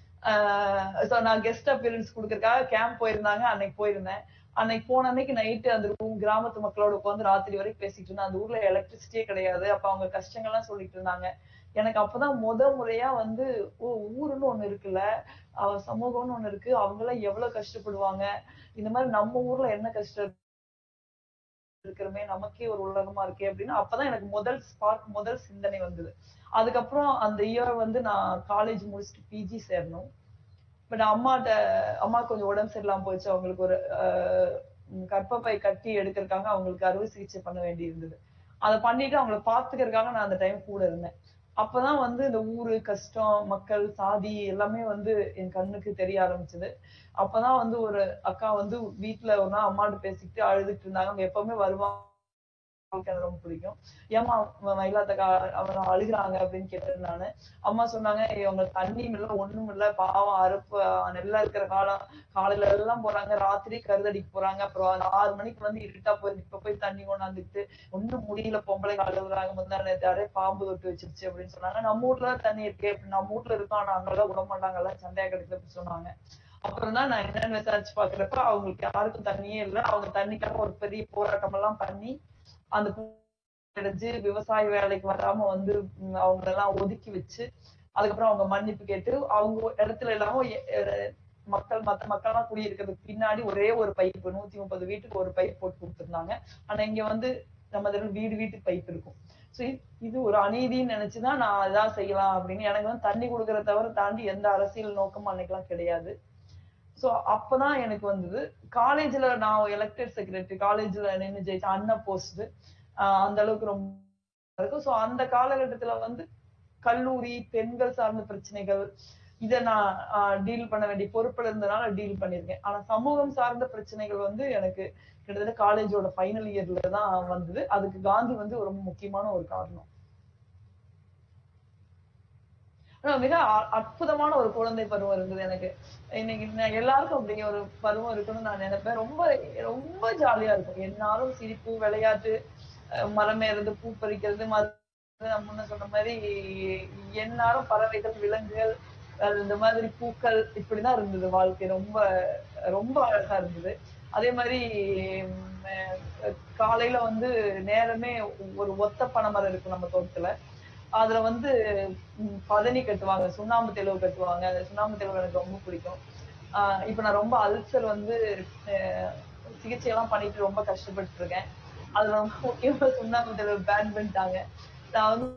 சோ நான் கெஸ்ட் அப்பியரன்ஸ் கொடுக்கறதுக்காக கேம்ப் போயிருந்தாங்க அன்னைக்கு போயிருந்தேன் அன்னைக்கு போன அன்னைக்கு நைட்டு அந்த room கிராமத்து மக்களோட உட்காந்து ராத்திரி வரைக்கும் பேசிட்டு இருந்தேன் அந்த ஊர்ல எலக்ட்ரிசிட்டியே கிடையாது அப்ப அவங்க கஷ்டங்கள்லாம் சொல்லிட்டு இருந்தாங்க எனக்கு அப்பதான் முத முறையா வந்து ஓ ஊருன்னு ஒண்ணு இருக்குல்ல அவ சமூகம்னு ஒண்ணு இருக்கு அவங்க எல்லாம் எவ்வளவு கஷ்டப்படுவாங்க இந்த மாதிரி நம்ம ஊர்ல என்ன கஷ்டம் இருக்கிறமே நமக்கே ஒரு உலகமா இருக்கே அப்படின்னு அப்பதான் எனக்கு முதல் ஸ்பார்க் முதல் சிந்தனை வந்தது அதுக்கப்புறம் அந்த இயர் வந்து நான் காலேஜ் முடிச்சுட்டு பிஜி சேரணும் பட் அம்மாட்ட அம்மா கொஞ்சம் உடம்பு சரியில்லாம போச்சு அவங்களுக்கு ஒரு ஆஹ் உம் கர்ப்பப்பை கட்டி எடுக்கிறதுக்காக அவங்களுக்கு அறுவை சிகிச்சை பண்ண வேண்டி இருந்தது அதை பண்ணிட்டு அவங்கள பாத்துக்கிறதுக்காக நான் அந்த டைம் கூட இருந்தேன் அப்பதான் வந்து இந்த ஊரு கஷ்டம் மக்கள் சாதி எல்லாமே வந்து என் கண்ணுக்கு தெரிய ஆரம்பிச்சது அப்பதான் வந்து ஒரு அக்கா வந்து வீட்டுல ஒரு நாள் அம்மாட்ட பேசிக்கிட்டு அழுதுட்டு இருந்தாங்க அவங்க எப்பவுமே வருவாங்க அவங்களுக்கு எனக்கு ரொம்ப பிடிக்கும் ஏமா மயிலாத்தக்கா அவங்க அழுகுறாங்க அப்படின்னு கேட்டேன் நானு அம்மா சொன்னாங்க "ஏய், அவங்க தண்ணியும் இல்ல ஒண்ணும் இல்ல பாவம் அறுப்பு அஹ் நெல்லா இருக்கிற காலம் காலையில எல்லாம் போறாங்க ராத்திரி கருதடிக்கு போறாங்க அப்புறம் அந்த ஆறு மணிக்கு வந்து இருட்டா போய் இப்ப போய் தண்ணி கொண்டாந்துட்டு ஒண்ணும் முடியல பொம்பளை அழுகுறாங்க முந்தா நேத்து யாரே பாம்பு தொட்டு வச்சிருச்சு அப்படின்னு சொன்னாங்க நம்ம வீட்டுல தான் தண்ணி இருக்கு அப்படி நம்ம வீட்டுல இருக்கோம் ஆனா அங்கெல்லாம் விட மாட்டாங்கல்ல சண்டையா கிடைக்கல அப்படி சொன்னாங்க அப்புறம் தான் நான் என்னன்னு விசாரிச்சு பாக்குறப்ப அவங்களுக்கு யாருக்கும் தண்ணியே இல்ல அவங்க தண்ணிக்காக ஒரு பெரிய போராட்டம் எல்லாம் பண்ணி அந்த அடைஞ்சு விவசாய வேலைக்கு வராம வந்து உம் அவங்க எல்லாம் ஒதுக்கி வச்சு அதுக்கப்புறம் அவங்க மன்னிப்பு கேட்டு அவங்க இடத்துல இல்லாம எ- எ- மக்கள் மத்த மக்கள்லாம் குடியிருக்கிறதுக்கு பின்னாடி ஒரே ஒரு பைப் நூத்தி முப்பது வீட்டுக்கு ஒரு பைப் போட்டு கொடுத்திருந்தாங்க ஆனா இங்க வந்து நம்ம இதுல வீடு வீட்டுக்கு பைப் இருக்கும் சோ இது ஒரு அநீதின்னு நினைச்சுதான் நான் இதான் செய்யலாம் அப்படின்னு எனக்கு வந்து தண்ணி கொடுக்கறத தவிர தாண்டி எந்த அரசியல் நோக்கமும் அன்னைக்கெல்லாம் கிடையாது சோ அப்பதான் எனக்கு வந்தது காலேஜ்ல நான் எலெக்டட் செக்ரட்டரி காலேஜ்ல நின்னு ஜெயிச்ச அண்ணா போஸ்ட் அந்த அளவுக்கு ரொம்ப இருக்கும் சோ அந்த காலகட்டத்துல வந்து கல்லூரி பெண்கள் சார்ந்த பிரச்சனைகள் இதை நான் டீல் பண்ண வேண்டிய பொறுப்புல இருந்தனால டீல் பண்ணிருக்கேன் ஆனா சமூகம் சார்ந்த பிரச்சனைகள் வந்து எனக்கு கிட்டத்தட்ட காலேஜோட ஃபைனல் இயர்ல தான் வந்தது அதுக்கு காந்தி வந்து ரொம்ப முக்கியமான ஒரு காரணம் ஆனா மிக அ- அற்புதமான ஒரு குழந்தை பருவம் இருந்தது எனக்கு இன்னைக்கு நான் எல்லாருக்கும் அப்படி ஒரு பருவம் இருக்குன்னு நான் நினைப்பேன் ரொம்ப ரொம்ப ஜாலியா இருக்கும் என்னாலும் சிரிப்பு விளையாட்டு அஹ் மரம் ஏறுறது பூ பறிக்கிறது ம- நான் முன்ன சொன்ன மாதிரி எந்நாளும் பறவைகள் விலங்குகள் அஹ் இந்த மாதிரி பூக்கள் இப்படிதான் இருந்தது வாழ்க்கை ரொம்ப ரொம்ப அழகா இருந்தது அதே மாதிரி உம், அஹ் காலையில வந்து நேரமே ஒரு ஒத்த பனைமரம் இருக்கு நம்ம தோட்டத்துல அதுல வந்து உம், பதனி கட்டுவாங்க சுண்ணாம்பு தெளிவு கட்டுவாங்க அந்த சுண்ணாம்பு தெளிவு எனக்கு ரொம்ப பிடிக்கும் ஆஹ் இப்ப நான் ரொம்ப அல்சர் வந்து அஹ், சிகிச்சை எல்லாம் பண்ணிட்டு ரொம்ப கஷ்டப்பட்டு இருக்கேன் அதுல ரொம்ப முக்கியமா சுண்ணாம்பு தெளிவு பேன் பண்ணிட்டாங்க நான் வந்து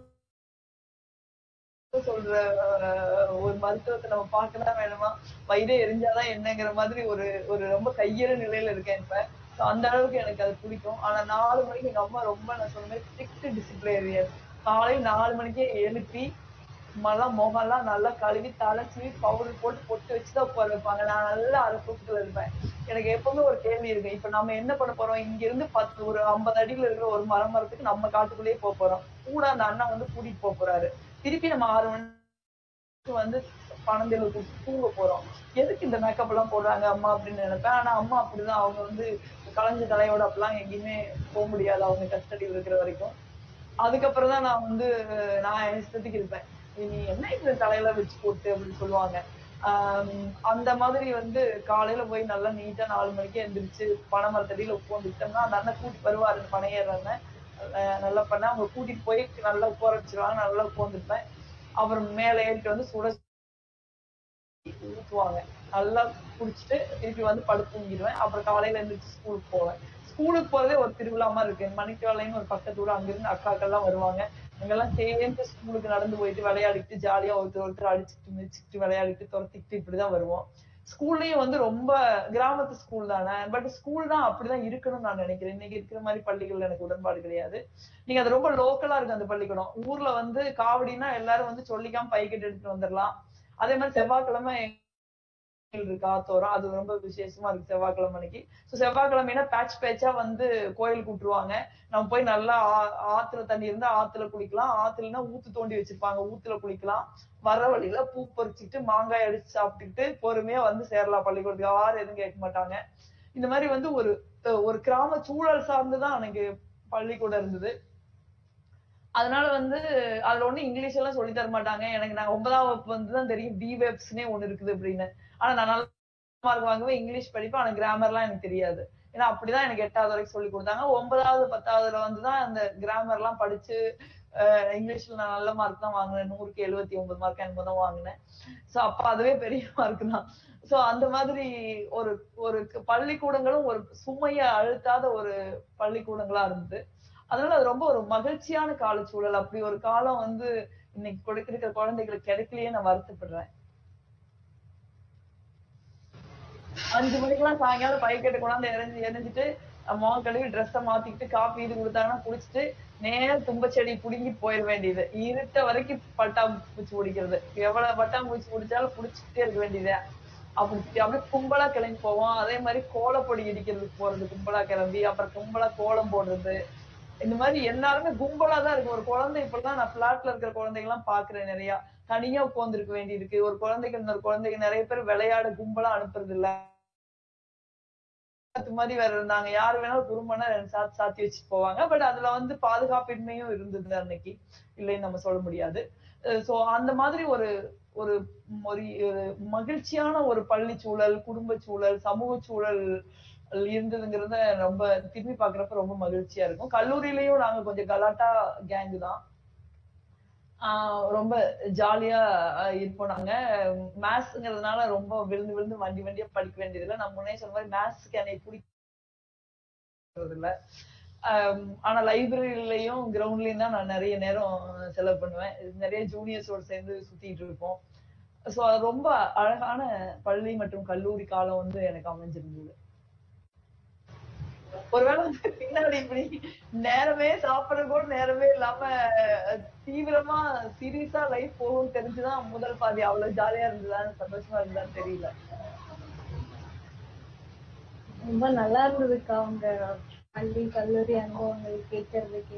சொல்ற அஹ், ஒரு மருத்துவத்தை நம்ம பார்க்கதான் வேணுமா வயிறே எரிஞ்சாதான் என்னங்கிற மாதிரி ஒரு ஒரு ரொம்ப கையேற நிலையில இருக்கேன் இப்ப So அந்த அளவுக்கு எனக்கு அது பிடிக்கும் ஆனா நாலு மணிக்கு எங்க அம்மா ரொம்ப நான் சொன்ன மாதிரி ஸ்ட்ரிக்ட் டிசிப்ளினரியன் காலை நாலு மணிக்கே எழுப்பி மலாம் முகம்லாம் நல்லா கழுவி தலை சீவி பவுடர் போட்டு பொட்டு வச்சுதான் உட்கார வைப்பாங்க நான் நல்லா அரை தூக்கத்துல இருப்பேன் எனக்கு எப்பவுமே ஒரு கேள்வி இருக்கு இப்ப நம்ம என்ன பண்ண போறோம் இங்க இருந்து பத்து ஒரு ஐம்பது அடியில இருக்கிற ஒரு மரம் மரத்துக்கு நம்ம காட்டுக்குள்ளேயே போக போறோம் கூட அந்த அண்ணா வந்து கூட்டிட்டு போக போறாரு திருப்பி நம்ம ஆறு மணிக்கு வந்து பணந்தெழுவுக்கு தூங்க போறோம் எதுக்கு இந்த மேக்கப் எல்லாம் போடுறாங்க அம்மா அப்படின்னு நினைப்பேன் ஆனா அம்மா அப்படிதான் அவங்க வந்து கலைஞ்ச தலையோட அப்படிலாம் எங்கேயுமே போக முடியாது அவங்க கஸ்டடியில் இருக்கிற வரைக்கும் அதுக்கப்புறம் தான் நான் வந்து நான் என் இஷ்டத்துக்கு இருப்பேன் நீ என்ன இந்த தலையில வச்சு போட்டு அப்படின்னு சொல்லுவாங்க ஆஹ் அந்த மாதிரி வந்து காலையில போய் நல்லா நீட்டா நாலு மணிக்கு எந்திரிச்சு பனை மரத்தடியில உட்காந்துட்டோம்னா அந்த அண்ணன் கூட்டி வருவாரு அந்த பனையேற அண்ணன் ஆஹ் நல்லா பண்ண அவங்க கூட்டிட்டு போய் நல்லா உட்கார வச்சிருவாங்க நல்லா உட்காந்துருப்பேன் அப்புறம் மேல ஏறிட்டு வந்து சுட ஊத்துவாங்க நல்லா குடிச்சிட்டு திருப்பி வந்து படுத்து தூங்கிடுவேன் அப்புறம் காலையில எழுந்திரிச்சு ஸ்கூலுக்கு போவேன் ஸ்கூலுக்கு போறதே ஒரு திருவிழா மாதிரி இருக்கு மணிக்காலைன்னு ஒரு பக்கத்து ஊர் அங்கிருந்து அக்காக்கள்லாம் வருவாங்க அங்கெல்லாம் சேர்ந்து ஸ்கூலுக்கு நடந்து போயிட்டு விளையாடிட்டு ஜாலியா ஒருத்தர் ஒருத்தர் அடிச்சுட்டு மிதிச்சுட்டு விளையாடிட்டு துரத்திக்கிட்டு இப்படிதான் வருவோம் ஸ்கூல்லயும் வந்து ரொம்ப கிராமத்து ஸ்கூல் தானே பட் ஸ்கூல் தான் அப்படிதான் இருக்கணும்னு நான் நினைக்கிறேன் இன்னைக்கு இருக்கிற மாதிரி பள்ளிகள் எனக்கு உடன்பாடு கிடையாது நீங்க அது ரொம்ப லோக்கலா இருக்கு அந்த பள்ளிக்கூடம் ஊர்ல வந்து காவடினா எல்லாரும் வந்து சொல்லிக்காம பைக்கெட் எடுத்துட்டு வந்துடலாம் அதே மாதிரி செவ்வாய்க்கிழமை இருக்கு ஆத்தோரம் அது ரொம்ப விசேஷமா இருக்கு செவ்வாய்க்கிழமை அன்னைக்கு ஸோ செவ்வாய்க்கிழமைனா பேட்ச் பேட்சா வந்து கோயில் கூட்டுருவாங்க நம்ம போய் நல்லா ஆ- ஆத்துல தண்ணி இருந்தா ஆத்துல குளிக்கலாம் ஆத்துலனா ஊத்து தோண்டி வச்சிருப்பாங்க ஊத்துல குளிக்கலாம் வர வழியில பூ பறிச்சுட்டு மாங்காய் அடிச்சு சாப்பிட்டுட்டு பொறுமையா வந்து சேரலாம் பள்ளிக்கூடத்துக்கு யாரும் எதுவும் கேட்க மாட்டாங்க இந்த மாதிரி வந்து ஒரு ஒரு கிராம சூழல் சார்ந்துதான் எனக்கு பள்ளிக்கூடம் இருந்தது அதனால வந்து அதுல ஒண்ணு இங்கிலீஷ் எல்லாம் சொல்லி தர மாட்டாங்க எனக்கு நான் ஒன்பதாம் வகுப்பு வந்து தான் தெரியும் பி வெப்ஸ்னே ஒண்ணு இருக்குது அப்படின்னு ஆனா நான் நல்ல மார்க் வாங்குவேன் இங்கிலீஷ் படிப்பேன் ஆனா கிராமர்லாம் எனக்கு தெரியாது ஏன்னா அப்படிதான் எனக்கு எட்டாவது வரைக்கும் சொல்லி கொடுத்தாங்க ஒன்பதாவது பத்தாவதுல வந்துதான் அந்த கிராமர் எல்லாம் படிச்சு அஹ் இங்கிலீஷ்ல நான் நல்ல மார்க் தான் வாங்கினேன் நூறுக்கு எழுபத்தி ஒன்பது மார்க் என்னமோ தான் வாங்கினேன் சோ அப்ப அதுவே பெரிய மார்க் தான் சோ அந்த மாதிரி ஒரு ஒரு பள்ளிக்கூடங்களும் ஒரு சுமைய அழுத்தாத ஒரு பள்ளிக்கூடங்களா இருந்தது அதனால அது ரொம்ப ஒரு மகிழ்ச்சியான காலச்சூழல் அப்படி ஒரு காலம் வந்து இன்னைக்கு கொடுக்கிற குழந்தைகளுக்கு கிடைக்கலையே நான் வருத்தப்படுறேன் அஞ்சு மணிக்கெல்லாம் சாயங்காலம் பைக்கெட்டு கொண்டாந்து இறஞ்சி எரிஞ்சிட்டு முகம் கழுவி ட்ரெஸ்ஸை மாத்திக்கிட்டு காப்பி இது கொடுத்தாங்கன்னா குடிச்சிட்டு நேர தும்பச்செடி புடுங்கி போயிட வேண்டியது இருட்ட வரைக்கும் பட்டாம்பூச்சி பிடிக்கிறது எவ்வளவு பட்டாம்பூச்சி பிடிச்சாலும் புடிச்சுக்கிட்டே இருக்க வேண்டியது அப்படி அப்படியே கும்பலா கிளம்பி போவோம் அதே மாதிரி கோலப்பொடி இடிக்கிறதுக்கு போறது கும்பலா கிளம்பி அப்புறம் கும்பலா கோலம் போடுறது இந்த மாதிரி எல்லாருமே கும்பலா தான் இருக்கு ஒரு குழந்தை இப்பெல்லாம் நான் பிளாட்ல இருக்கிற குழந்தைங்க எல்லாம் பாக்குறேன் நிறைய தனியா உட்கார்ந்துருக்க வேண்டியிருக்கு ஒரு குழந்தைக்கு இன்னொரு குழந்தைக்கு நிறைய பேர் விளையாட கும்பலா அனுப்புறது இல்ல அது மாதிரி வேற இருந்தாங்க யாரு வேணாலும் குறும்பனா ரெண்டு சாத்தி சாத்தி வச்சுட்டு போவாங்க பட் அதுல வந்து பாதுகாப்பின்மையும் இருந்தது அன்னைக்கு இல்லைன்னு நம்ம சொல்ல முடியாது சோ அந்த மாதிரி ஒரு ஒரு ஒரு ஒரு மகிழ்ச்சியான ஒரு பள்ளி சூழல் குடும்ப சூழல் சமூக சூழல் இருந்ததுங்கிறத ரொம்ப திரும்பி பாக்குறப்ப ரொம்ப மகிழ்ச்சியா இருக்கும் கல்லூரியிலயும் நாங்க கொஞ்சம் கலாட்டா கேங்கு தான் ஆஹ் ரொம்ப ஜாலியா இருப்போம் நாங்க மேத்ஸ்ங்கிறதுனால ரொம்ப விழுந்து விழுந்து வண்டி வண்டியா படிக்க வேண்டியதில்லை நான் முன்னே சொன்ன மாதிரி மேத்ஸ்க்கு என்னை பிடிக்கிறது இல்ல ஆனா லைப்ரரியிலயும் கிரவுண்ட்லயும் தான் நான் நிறைய நேரம் செலவு பண்ணுவேன் நிறைய ஜூனியர்ஸோட சேர்ந்து சுத்திட்டு இருப்போம் சோ அது ரொம்ப அழகான பள்ளி மற்றும் கல்லூரி காலம் வந்து எனக்கு அமைஞ்சிருந்தது ஒருவேளை வந்து பின்னாடி இப்படி நேரமே சாப்பிடுறது கூட நேரமே இல்லாம அஹ், தீவிரமா சீரியஸா லைஃப் போகும் தெரிஞ்சுதான் முதல் பாதி அவ்வளவு ஜாலியா இருந்ததான்னு சந்தோஷமா இருந்தான்னு தெரியல ரொம்ப நல்லா இருந்ததுக்கா உங்க பள்ளி கல்லூரி அனுபவங்கள் கேட்கறதுக்கு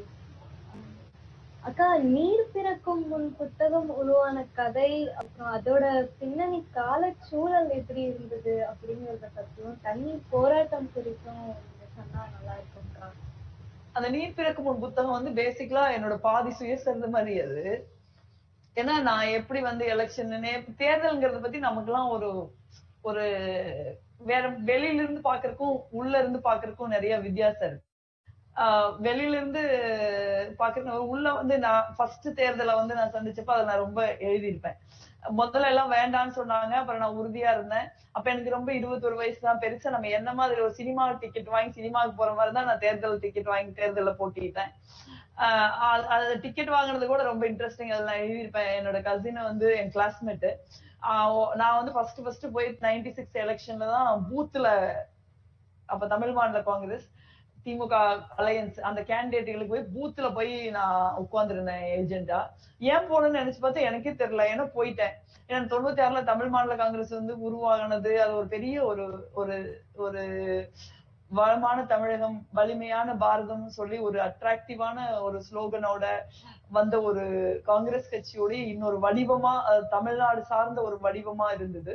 அக்கா நீர் பிறக்கும் முன் புத்தகம் உருவான கதை அப்புறம் அதோட பின்னணி கால சூழல் எப்படி இருந்தது அப்படிங்கறத பத்தியும் தண்ணி போராட்டம் குறித்தும் நீங்க சொன்னா நல்லா இருக்கும்க்கா அந்த நீர் பிறக்கும் முன் புத்தகம் வந்து பேசிக்கலா என்னோட பாதி சுயசரித மாதிரி அது ஏன்னா நான் எப்படி வந்து எலெக்ஷன் தேர்தல்ங்கிறத பத்தி நமக்குலாம் ஒரு ஒரு வேற வெளியில இருந்து பாக்குறதுக்கும் உள்ள இருந்து பாக்குறதுக்கும் நிறைய வித்தியாசம் இருக்கு ஆஹ் வெளியில இருந்து பாக்குறது உள்ள வந்து நான் ஃபர்ஸ்ட் தேர்தலை வந்து நான் சந்திச்சப்ப அதை நான் ரொம்ப எழுதியிருப்பேன் முதல்ல எல்லாம் வேண்டாம்னு சொன்னாங்க அப்புறம் நான் உறுதியா இருந்தேன் அப்ப எனக்கு ரொம்ப இருபத்தொரு வயசு தான் பெருசா நம்ம என்ன மாதிரி ஒரு சினிமா டிக்கெட் வாங்கி சினிமாவுக்கு போற மாதிரி தான் நான் தேர்தல் டிக்கெட் வாங்கி தேர்தல்ல போட்டிட்டேன் ஆஹ் அது- அது டிக்கெட் வாங்குனது கூட ரொம்ப இன்ட்ரெஸ்டிங் அதில் நான் எழுதியிருப்பேன் என்னோட கசினை வந்து என் கிளாஸ்மேட்டு நான் வந்து ஃபர்ஸ்ட் ஃபர்ஸ்ட் போய் நைன்டி சிக்ஸ் எலெக்ஷன்ல தான் பூத்துல அப்ப தமிழ் மாநில காங்கிரஸ் திமுக அலையன்ஸ் அந்த கேண்டிடேட்டுகளுக்கு போய் பூத்துல போய் நான் உட்கார்ந்துருந்தேன் ஏஜென்டா ஏன் போகணும்னு நினைச்சு பார்த்தா எனக்கே தெரியல ஏன்னா போயிட்டேன் ஏன்னா தொண்ணூத்தி ஆறுல தமிழ் மாநில காங்கிரஸ் வந்து உருவாகினது அது ஒரு பெரிய ஒரு ஒரு ஒரு வளமான தமிழகம் வலிமையான பாரதம்னு சொல்லி ஒரு அட்ராக்டிவான ஒரு ஸ்லோகனோட வந்த ஒரு காங்கிரஸ் கட்சியோட இன்னொரு வடிவமா அது தமிழ்நாடு சார்ந்த ஒரு வடிவமா இருந்தது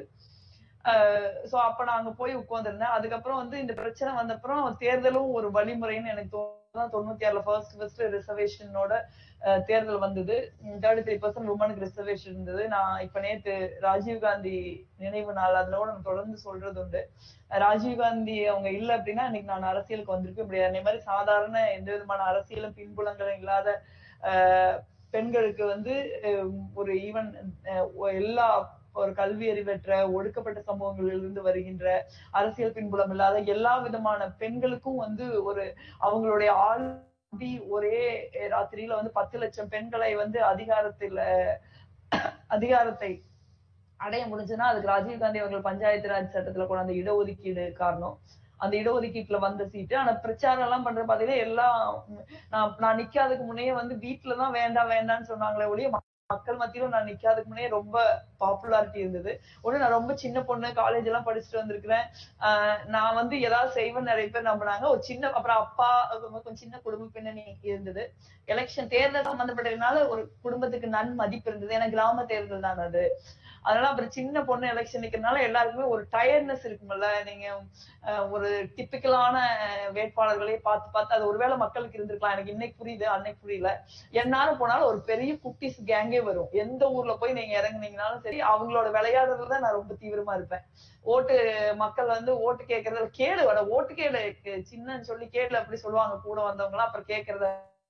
சோ அப்ப நான் அங்க போய் உட்கார்ந்திருந்தேன் அதுக்கப்புறம் வந்து இந்த பிரச்சனை வந்தப்புறம் தேர்தலும் ஒரு வழிமுறைன்னு எனக்கு தோணுதான் தொண்ணூத்தி ஆறுல ஃபர்ஸ்ட் ஃபர்ஸ்ட் ரிசர்வேஷனோட தேர்தல் வந்தது தேர்ட்டி த்ரீ பர்சன்ட் உமனுக்கு ரிசர்வேஷன் இருந்தது நான் இப்ப நேத்து ராஜீவ் காந்தி நினைவு நாள் அதுல கூட நான் தொடர்ந்து சொல்றது உண்டு ராஜீவ் காந்தி அவங்க இல்ல அப்படின்னா இன்னைக்கு நான் அரசியலுக்கு வந்திருக்க முடியாது அதே மாதிரி சாதாரண எந்த விதமான அரசியலும் பின்புலங்களும் இல்லாத ஆஹ் பெண்களுக்கு வந்து அஹ் ஒரு ஈவன் எல்லா ஒரு கல்வி அறிவற்ற ஒடுக்கப்பட்ட சமூகங்களில் இருந்து வருகின்ற அரசியல் பின்புலம் இல்லாத எல்லா விதமான பெண்களுக்கும் வந்து ஒரு அவங்களுடைய ஆள்வி ஒரே ராத்திரியில வந்து பத்து லட்சம் பெண்களை வந்து அதிகாரத்துல அதிகாரத்தை அடைய முடிஞ்சுன்னா அதுக்கு ராஜீவ்காந்தி அவர்கள் பஞ்சாயத்து ராஜ் சட்டத்துல கொண்டாந்த இடஒதுக்கீடு காரணம் அந்த இடஒதுக்கீட்டுல வந்த சீட்டு ஆனா பிரச்சாரம் எல்லாம் பண்ற பாத்தீங்கன்னா எல்லாம் நான் நான் நிக்காததுக்கு முன்னே வந்து வீட்டுலதான் வேண்டாம் வேண்டாம்னு சொன்னாங்களே ஒழிய மக்கள் மத்தியில நான் நிக்காததுக்கு முன்னே ரொம்ப பாப்புலாரிட்டி இருந்தது ஒண்ணு நான் ரொம்ப சின்ன பொண்ணு காலேஜ் எல்லாம் படிச்சுட்டு வந்திருக்கிறேன் ஆஹ் நான் வந்து ஏதாவது செய்வேன்னு நிறைய பேர் நம்பினாங்க ஒரு சின்ன அப்புறம் அப்பா கொஞ்சம் சின்ன குடும்ப பின்னணி இருந்தது எலெக்ஷன் தேர்தல் சம்பந்தப்பட்டதுனால ஒரு குடும்பத்துக்கு நன் மதிப்பு இருந்தது ஏன்னா கிராம தேர்தல் தான் அது அதனால அப்புறம் சின்ன பொண்ணு எலெக்ஷன் நிக்கிறதுனால எல்லாருக்குமே ஒரு டயர்ட்னஸ் இருக்கும்ல நீங்க ஒரு டிப்பிக்கலான வேட்பாளர்களே பார்த்து பார்த்து அது ஒருவேளை மக்களுக்கு இருந்திருக்கலாம் எனக்கு இன்னைக்கு புரியுது அன்னைக்கு புரியல என்னாலும் போனாலும் ஒரு பெரிய குட்டிஸ் கேங்கே வரும் எந்த ஊர்ல போய் நீங்க இறங்குனீங்கனாலும் சரி அவங்களோட விளையாடுறதுல நான் ரொம்ப தீவிரமா இருப்பேன் ஓட்டு மக்கள் வந்து ஓட்டு கேட்கறதுல கேடு வர ஓட்டு கேடு சின்னன்னு சொல்லி கேடு அப்படி சொல்லுவாங்க கூட வந்தவங்க எல்லாம் அப்புறம் கேட்கறத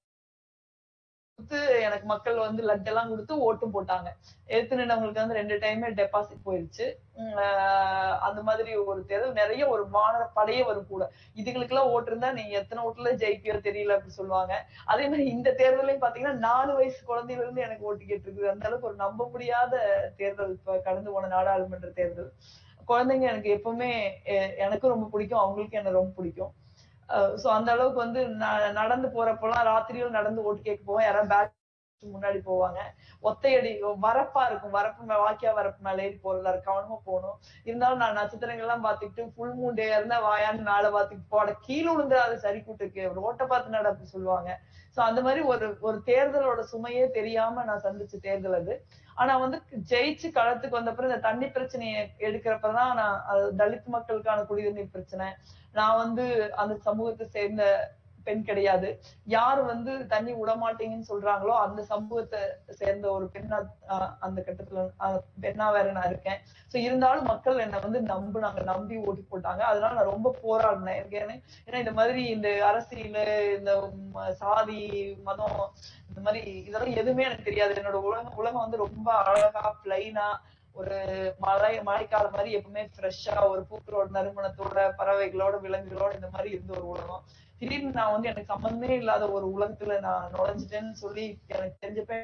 கொடுத்து எனக்கு மக்கள் வந்து லட் எல்லாம் கொடுத்து ஓட்டும் போட்டாங்க எடுத்து நின்றவங்களுக்கு வந்து ரெண்டு டைமே டெபாசிட் போயிருச்சு அந்த மாதிரி ஒரு தேர்தல் நிறைய ஒரு மாணவ படையே வரும் கூட இதுகளுக்கு எல்லாம் ஓட்டு இருந்தா நீங்க எத்தனை ஓட்டுல ஜெயிப்பியோ தெரியல அப்படி சொல்லுவாங்க அதே மாதிரி இந்த தேர்தலையும் பாத்தீங்கன்னா நாலு வயசு குழந்தையில இருந்து எனக்கு ஓட்டு கேட்டிருக்கு அந்த அளவுக்கு ஒரு நம்ப முடியாத தேர்தல் இப்ப கடந்து போன நாடாளுமன்ற தேர்தல் குழந்தைங்க எனக்கு எப்பவுமே எனக்கும் ரொம்ப பிடிக்கும் அவங்களுக்கும் என்ன ரொம்ப பிடிக்கும் சோ அந்த அளவுக்கு வந்து நடந்து போறப்பெல்லாம் ராத்திரியும் நடந்து ஓட்டு கேட்க போவோம் யாராவது பேக் முன்னாடி போவாங்க ஒத்தையடி வரப்பா இருக்கும் வரப்பு வாக்கியா வரப்பு மேல ஏறி போறதா இருக்கு கவனமா போகணும் இருந்தாலும் நான் நட்சத்திரங்கள் எல்லாம் பாத்துக்கிட்டு ஃபுல் மூன் டே இருந்தா வாயான்னு மேல பாத்துக்கிட்டு போட கீழே விழுந்து அது சரி கூட்டுக்கு ரோட்டை பார்த்து நட அப்படி சொல்லுவாங்க சோ அந்த மாதிரி ஒரு ஒரு தேர்தலோட சுமையே தெரியாம நான் சந்திச்ச தேர்தல் அது ஆனா வந்து ஜெயிச்சு களத்துக்கு வந்தப்பறம் இந்த தண்ணி பிரச்சனையை எடுக்கிறப்பதான் நான் தலித் மக்களுக்கான குடிநீர் பிரச்சனை நான் வந்து அந்த சமூகத்தை சேர்ந்த பெண் கிடையாது யார் வந்து தண்ணி விடமாட்டீங்கன்னு சொல்றாங்களோ அந்த சமூகத்தை சேர்ந்த ஒரு பெண்ணா அந்த கட்டத்துல பெண்ணா வேற நான் இருக்கேன் சோ இருந்தாலும் மக்கள் என்னை வந்து நம்புனாங்க நம்பி ஓட்டு போட்டாங்க அதனால நான் ரொம்ப போராடினேன் ஏன்னா இந்த மாதிரி இந்த அரசியல் இந்த சாதி மதம் இந்த மாதிரி இதெல்லாம் எதுவுமே எனக்கு தெரியாது என்னோட உலகம் உலகம் வந்து ரொம்ப அழகா பிளைனா ஒரு மழை மழைக்காலம் மாதிரி எப்பவுமே ஃப்ரெஷ்ஷா ஒரு பூக்களோட நறுமணத்தோட பறவைகளோட விலங்குகளோட இந்த மாதிரி இருந்த ஒரு உலகம் திடீர்னு நான் வந்து எனக்கு சம்பந்தமே இல்லாத ஒரு உலகத்துல நான் நுழைஞ்சிட்டேன்னு சொல்லி எனக்கு தெரிஞ்சப்ப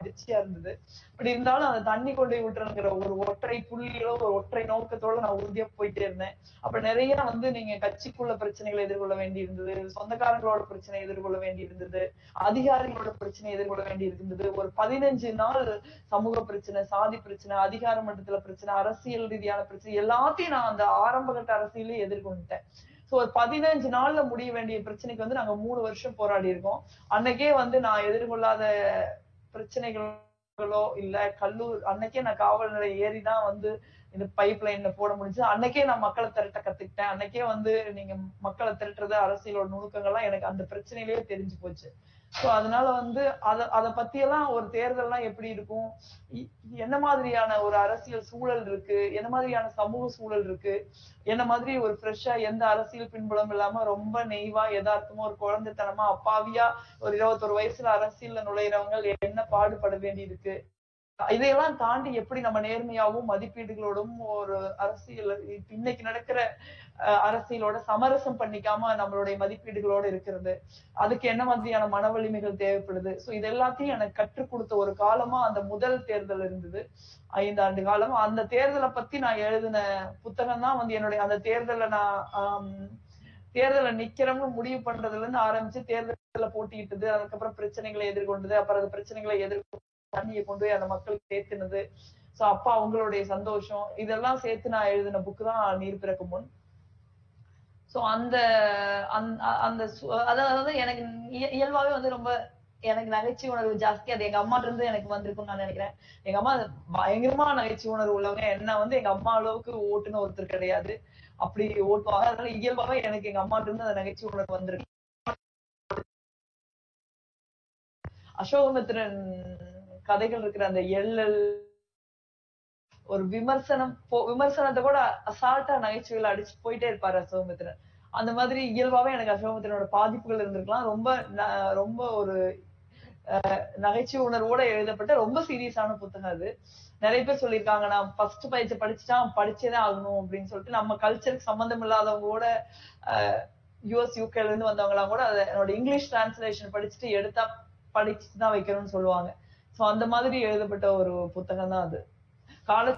அதிர்ச்சியா இருந்தது பட் இருந்தாலும் அந்த தண்ணி கொண்டு போய் விட்டுறங்கிற ஒரு ஒற்றை புள்ளியில ஒரு ஒற்றை நோக்கத்தோட நான் உறுதியா போயிட்டே இருந்தேன் அப்ப நிறைய வந்து நீங்க கட்சிக்குள்ள பிரச்சனைகளை எதிர்கொள்ள வேண்டி இருந்தது சொந்தக்காரங்களோட பிரச்சனை எதிர்கொள்ள வேண்டி இருந்தது அதிகாரிகளோட பிரச்சனை எதிர்கொள்ள வேண்டி இருந்தது ஒரு பதினஞ்சு நாள் சமூக பிரச்சனை சாதி பிரச்சனை அதிகார மட்டத்துல பிரச்சனை அரசியல் ரீதியான பிரச்சனை எல்லாத்தையும் நான் அந்த ஆரம்ப கட்ட அரசியலே எதிர்கொண்டுட்டேன் சோ ஒரு பதினஞ்சு நாள்ல முடிய வேண்டிய பிரச்சனைக்கு வந்து நாங்க மூணு வருஷம் போராடி இருக்கோம் அன்னைக்கே வந்து நான் எதிர்கொள்ளாத பிரச்சனைகளோ இல்ல கல்லூர் அன்னைக்கே நான் காவல் நிலையம் ஏறிதான் வந்து இந்த பைப் லைன்ல போட முடிஞ்சு அன்னைக்கே நான் மக்களை திரட்ட கத்துக்கிட்டேன் அன்னைக்கே வந்து நீங்க மக்களை திரட்டுறது அரசியலோட நுணுக்கங்கள்லாம் எனக்கு அந்த பிரச்சனையிலேயே தெரிஞ்சு போச்சு சோ அதனால வந்து அத அத பத்தி எல்லாம் ஒரு தேர்தல்லாம் எப்படி இருக்கும் இ- என்ன மாதிரியான ஒரு அரசியல் சூழல் இருக்கு என்ன மாதிரியான சமூக சூழல் இருக்கு என்ன மாதிரி ஒரு ஃப்ரெஷ்ஷா எந்த அரசியல் பின்புலம் இல்லாம ரொம்ப நெய்வா யதார்த்தமா ஒரு குழந்தைத்தனமா அப்பாவியா ஒரு இருபத்தொரு வயசுல அரசியல்ல நுழையிறவங்க என்ன பாடுபட வேண்டி இருக்கு இதையெல்லாம் தாண்டி எப்படி நம்ம நேர்மையாவும் மதிப்பீடுகளோடும் ஒரு அரசியல் இப்ப இன்னைக்கு நடக்கிற அஹ், அரசியலோட சமரசம் பண்ணிக்காம நம்மளுடைய மதிப்பீடுகளோட இருக்கிறது அதுக்கு என்ன மாதிரியான மன வலிமைகள் தேவைப்படுது சோ இது எல்லாத்தையும் எனக்கு கற்றுக் கொடுத்த ஒரு காலமா அந்த முதல் தேர்தல் இருந்தது ஐந்து ஆண்டு காலம் அந்த தேர்தலை பத்தி நான் எழுதின புத்தகம் தான் வந்து என்னுடைய அந்த தேர்தலை நான் ஆம், தேர்தல்ல நிக்கிறோம்னு முடிவு பண்றதுல இருந்து ஆரம்பிச்சு தேர்தல்ல போட்டியிட்டது அதுக்கப்புறம் பிரச்சனைகளை எதிர்கொண்டது அப்புறம் அந்த பிரச்சனைகளை எதிர்கொண்டு தண்ணியை கொண்டு போய் அந்த மக்களுக்கு சேர்த்துனது சோ அப்பா அவங்களுடைய சந்தோஷம் இதெல்லாம் சேர்த்து நான் எழுதின புக்கு தான் நீர் பிறக்கும் முன் சோ அந்த அந்த- அந்த சு- அதாவது எனக்கு இய- இயல்பாவே வந்து ரொம்ப எனக்கு நகைச்சுவை உணர்வு ஜாஸ்தி அது எங்க அம்மாட்ட இருந்து எனக்கு வந்திருக்கும்னு நான் நினைக்கிறேன் எங்க அம்மா பயங்கரமா நகைச்சுவை உணர்வு உள்ளவங்க என்ன வந்து எங்க அம்மா அளவுக்கு ஓட்டுன்னு ஒருத்தர் கிடையாது அப்படி ஓட்டுவாங்க அதனால இயல்பாவே எனக்கு எங்க அம்மாட்ட இருந்து அந்த நகைச்சுவை உணர்வு வந்திருக்கு அசோகமித்திரன் கதைகள் இருக்கிற அந்த எள்ளல் ஒரு விமர்சனம் போ- விமர்சனத்தை கூட அசால்ட்டா நகைச்சுவையில அடிச்சு போயிட்டே இருப்பாரு அசோகமித்திரன் அந்த மாதிரி இயல்பாவே எனக்கு அசோகமித்திரனோட பாதிப்புகள் இருந்திருக்கலாம் ரொம்ப ந- ரொம்ப ஒரு அஹ், நகைச்சுவை உணர்வோட எழுதப்பட்ட ரொம்ப சீரியஸான புத்தகம் அது நிறைய பேர் சொல்லியிருக்காங்க நான் ஃபர்ஸ்ட் பயிற்சி படிச்சுட்டா படிச்சேதான் ஆகணும் அப்படின்னு சொல்லிட்டு நம்ம கல்ச்சருக்கு சம்பந்தம் இல்லாதவங்க கூட யூஎஸ் யூகேல இருந்து வந்தவங்கலாம் கூட அதை என்னோட இங்கிலீஷ் டிரான்ஸ்லேஷன் படிச்சுட்டு எடுத்தா படிச்சுட்டு தான் வைக்கணும்னு சொல்லுவாங்க சோ அந்த மாதிரி எழுதப்பட்ட ஒரு புத்தகம் தான் அது காலேஜ்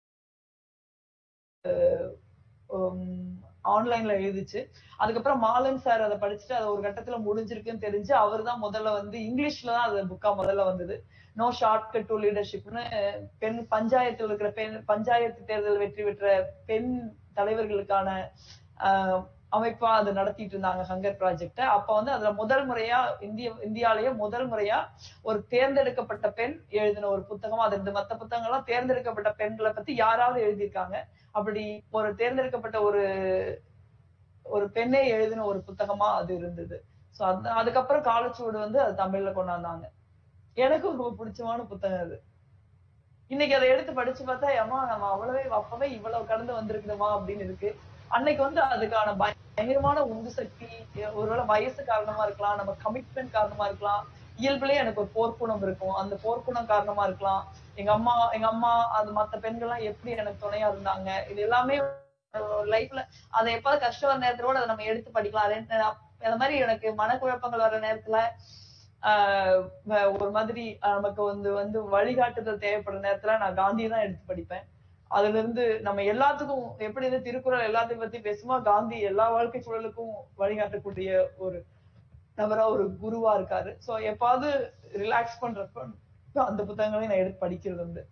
ஆன்லைன்ல எழுதிச்சு அதுக்கப்புறம் மாலன் சார் அதை படிச்சுட்டு அது ஒரு கட்டத்துல முடிஞ்சிருக்குன்னு தெரிஞ்சு அவர் தான் முதல்ல வந்து இங்கிலீஷ்ல தான் அது புக்கா முதல்ல வந்தது நோ ஷார்ட் கட் டு லீடர்ஷிப்னு பெண் பஞ்சாயத்தில் இருக்கிற பெண் பஞ்சாயத்து தேர்தல் வெற்றி பெற்ற பெண் தலைவர்களுக்கான ஆஹ், அமைப்பா அது நடத்திட்டு இருந்தாங்க ஹங்கர் ப்ராஜெக்ட அப்ப வந்து அதுல முதல் முறையா இந்திய இந்தியாலயே முதல் முறையா ஒரு தேர்ந்தெடுக்கப்பட்ட பெண் எழுதின ஒரு புத்தகம் அது இந்த மத்த புத்தகங்கள்லாம் தேர்ந்தெடுக்கப்பட்ட பெண்களை பத்தி யாராவது எழுதியிருக்காங்க அப்படி ஒரு தேர்ந்தெடுக்கப்பட்ட ஒரு ஒரு பெண்ணே எழுதின ஒரு புத்தகமா அது இருந்தது சோ அந்த அதுக்கப்புறம் காலச்சுவடு வந்து அது தமிழ்ல கொண்டாந்தாங்க எனக்கும் ரொம்ப பிடிச்சமான புத்தகம் அது இன்னைக்கு அதை எடுத்து படிச்சு பார்த்தா ஏமா நம்ம அவ்வளவே அப்பவே இவ்வளவு கடந்து வந்திருக்கணுமா அப்படின்னு இருக்கு அன்னைக்கு வந்து அதுக்கான பயங்கரமான உந்து சக்தி ஒருவேளை வயசு காரணமா இருக்கலாம் நம்ம கமிட்மெண்ட் காரணமா இருக்கலாம் இயல்புலயே எனக்கு ஒரு போர்க்குணம் இருக்கும் அந்த போர்க்குணம் காரணமா இருக்கலாம் எங்க அம்மா எங்க அம்மா அது மத்த பெண்கள்லாம் எப்படி எனக்கு துணையா இருந்தாங்க இது எல்லாமே லைஃப்ல அதை எப்பாவது கஷ்டம் வர நேரத்துல கூட அதை நம்ம எடுத்து படிக்கலாம் ரெண்டு அந்த மாதிரி எனக்கு மனக்குழப்பங்கள் வர நேரத்துல ஆஹ் வ- ஒரு மாதிரி ஆஹ் நமக்கு வந்து வந்து வழிகாட்டுதல் தேவைப்படுற நேரத்துல நான் காந்தி தான் எடுத்து படிப்பேன் அதுல இருந்து நம்ம எல்லாத்துக்கும் எப்படி வந்து திருக்குறள் எல்லாத்தையும் பத்தி பேசுமோ காந்தி எல்லா வாழ்க்கை சூழலுக்கும் வழிகாட்டக்கூடிய ஒரு நபரா ஒரு குருவா இருக்காரு சோ எப்பாவது ரிலாக்ஸ் பண்றப்ப அந்த புத்தகங்களையும் நான் எடுத்து படிக்கிறது உண்டு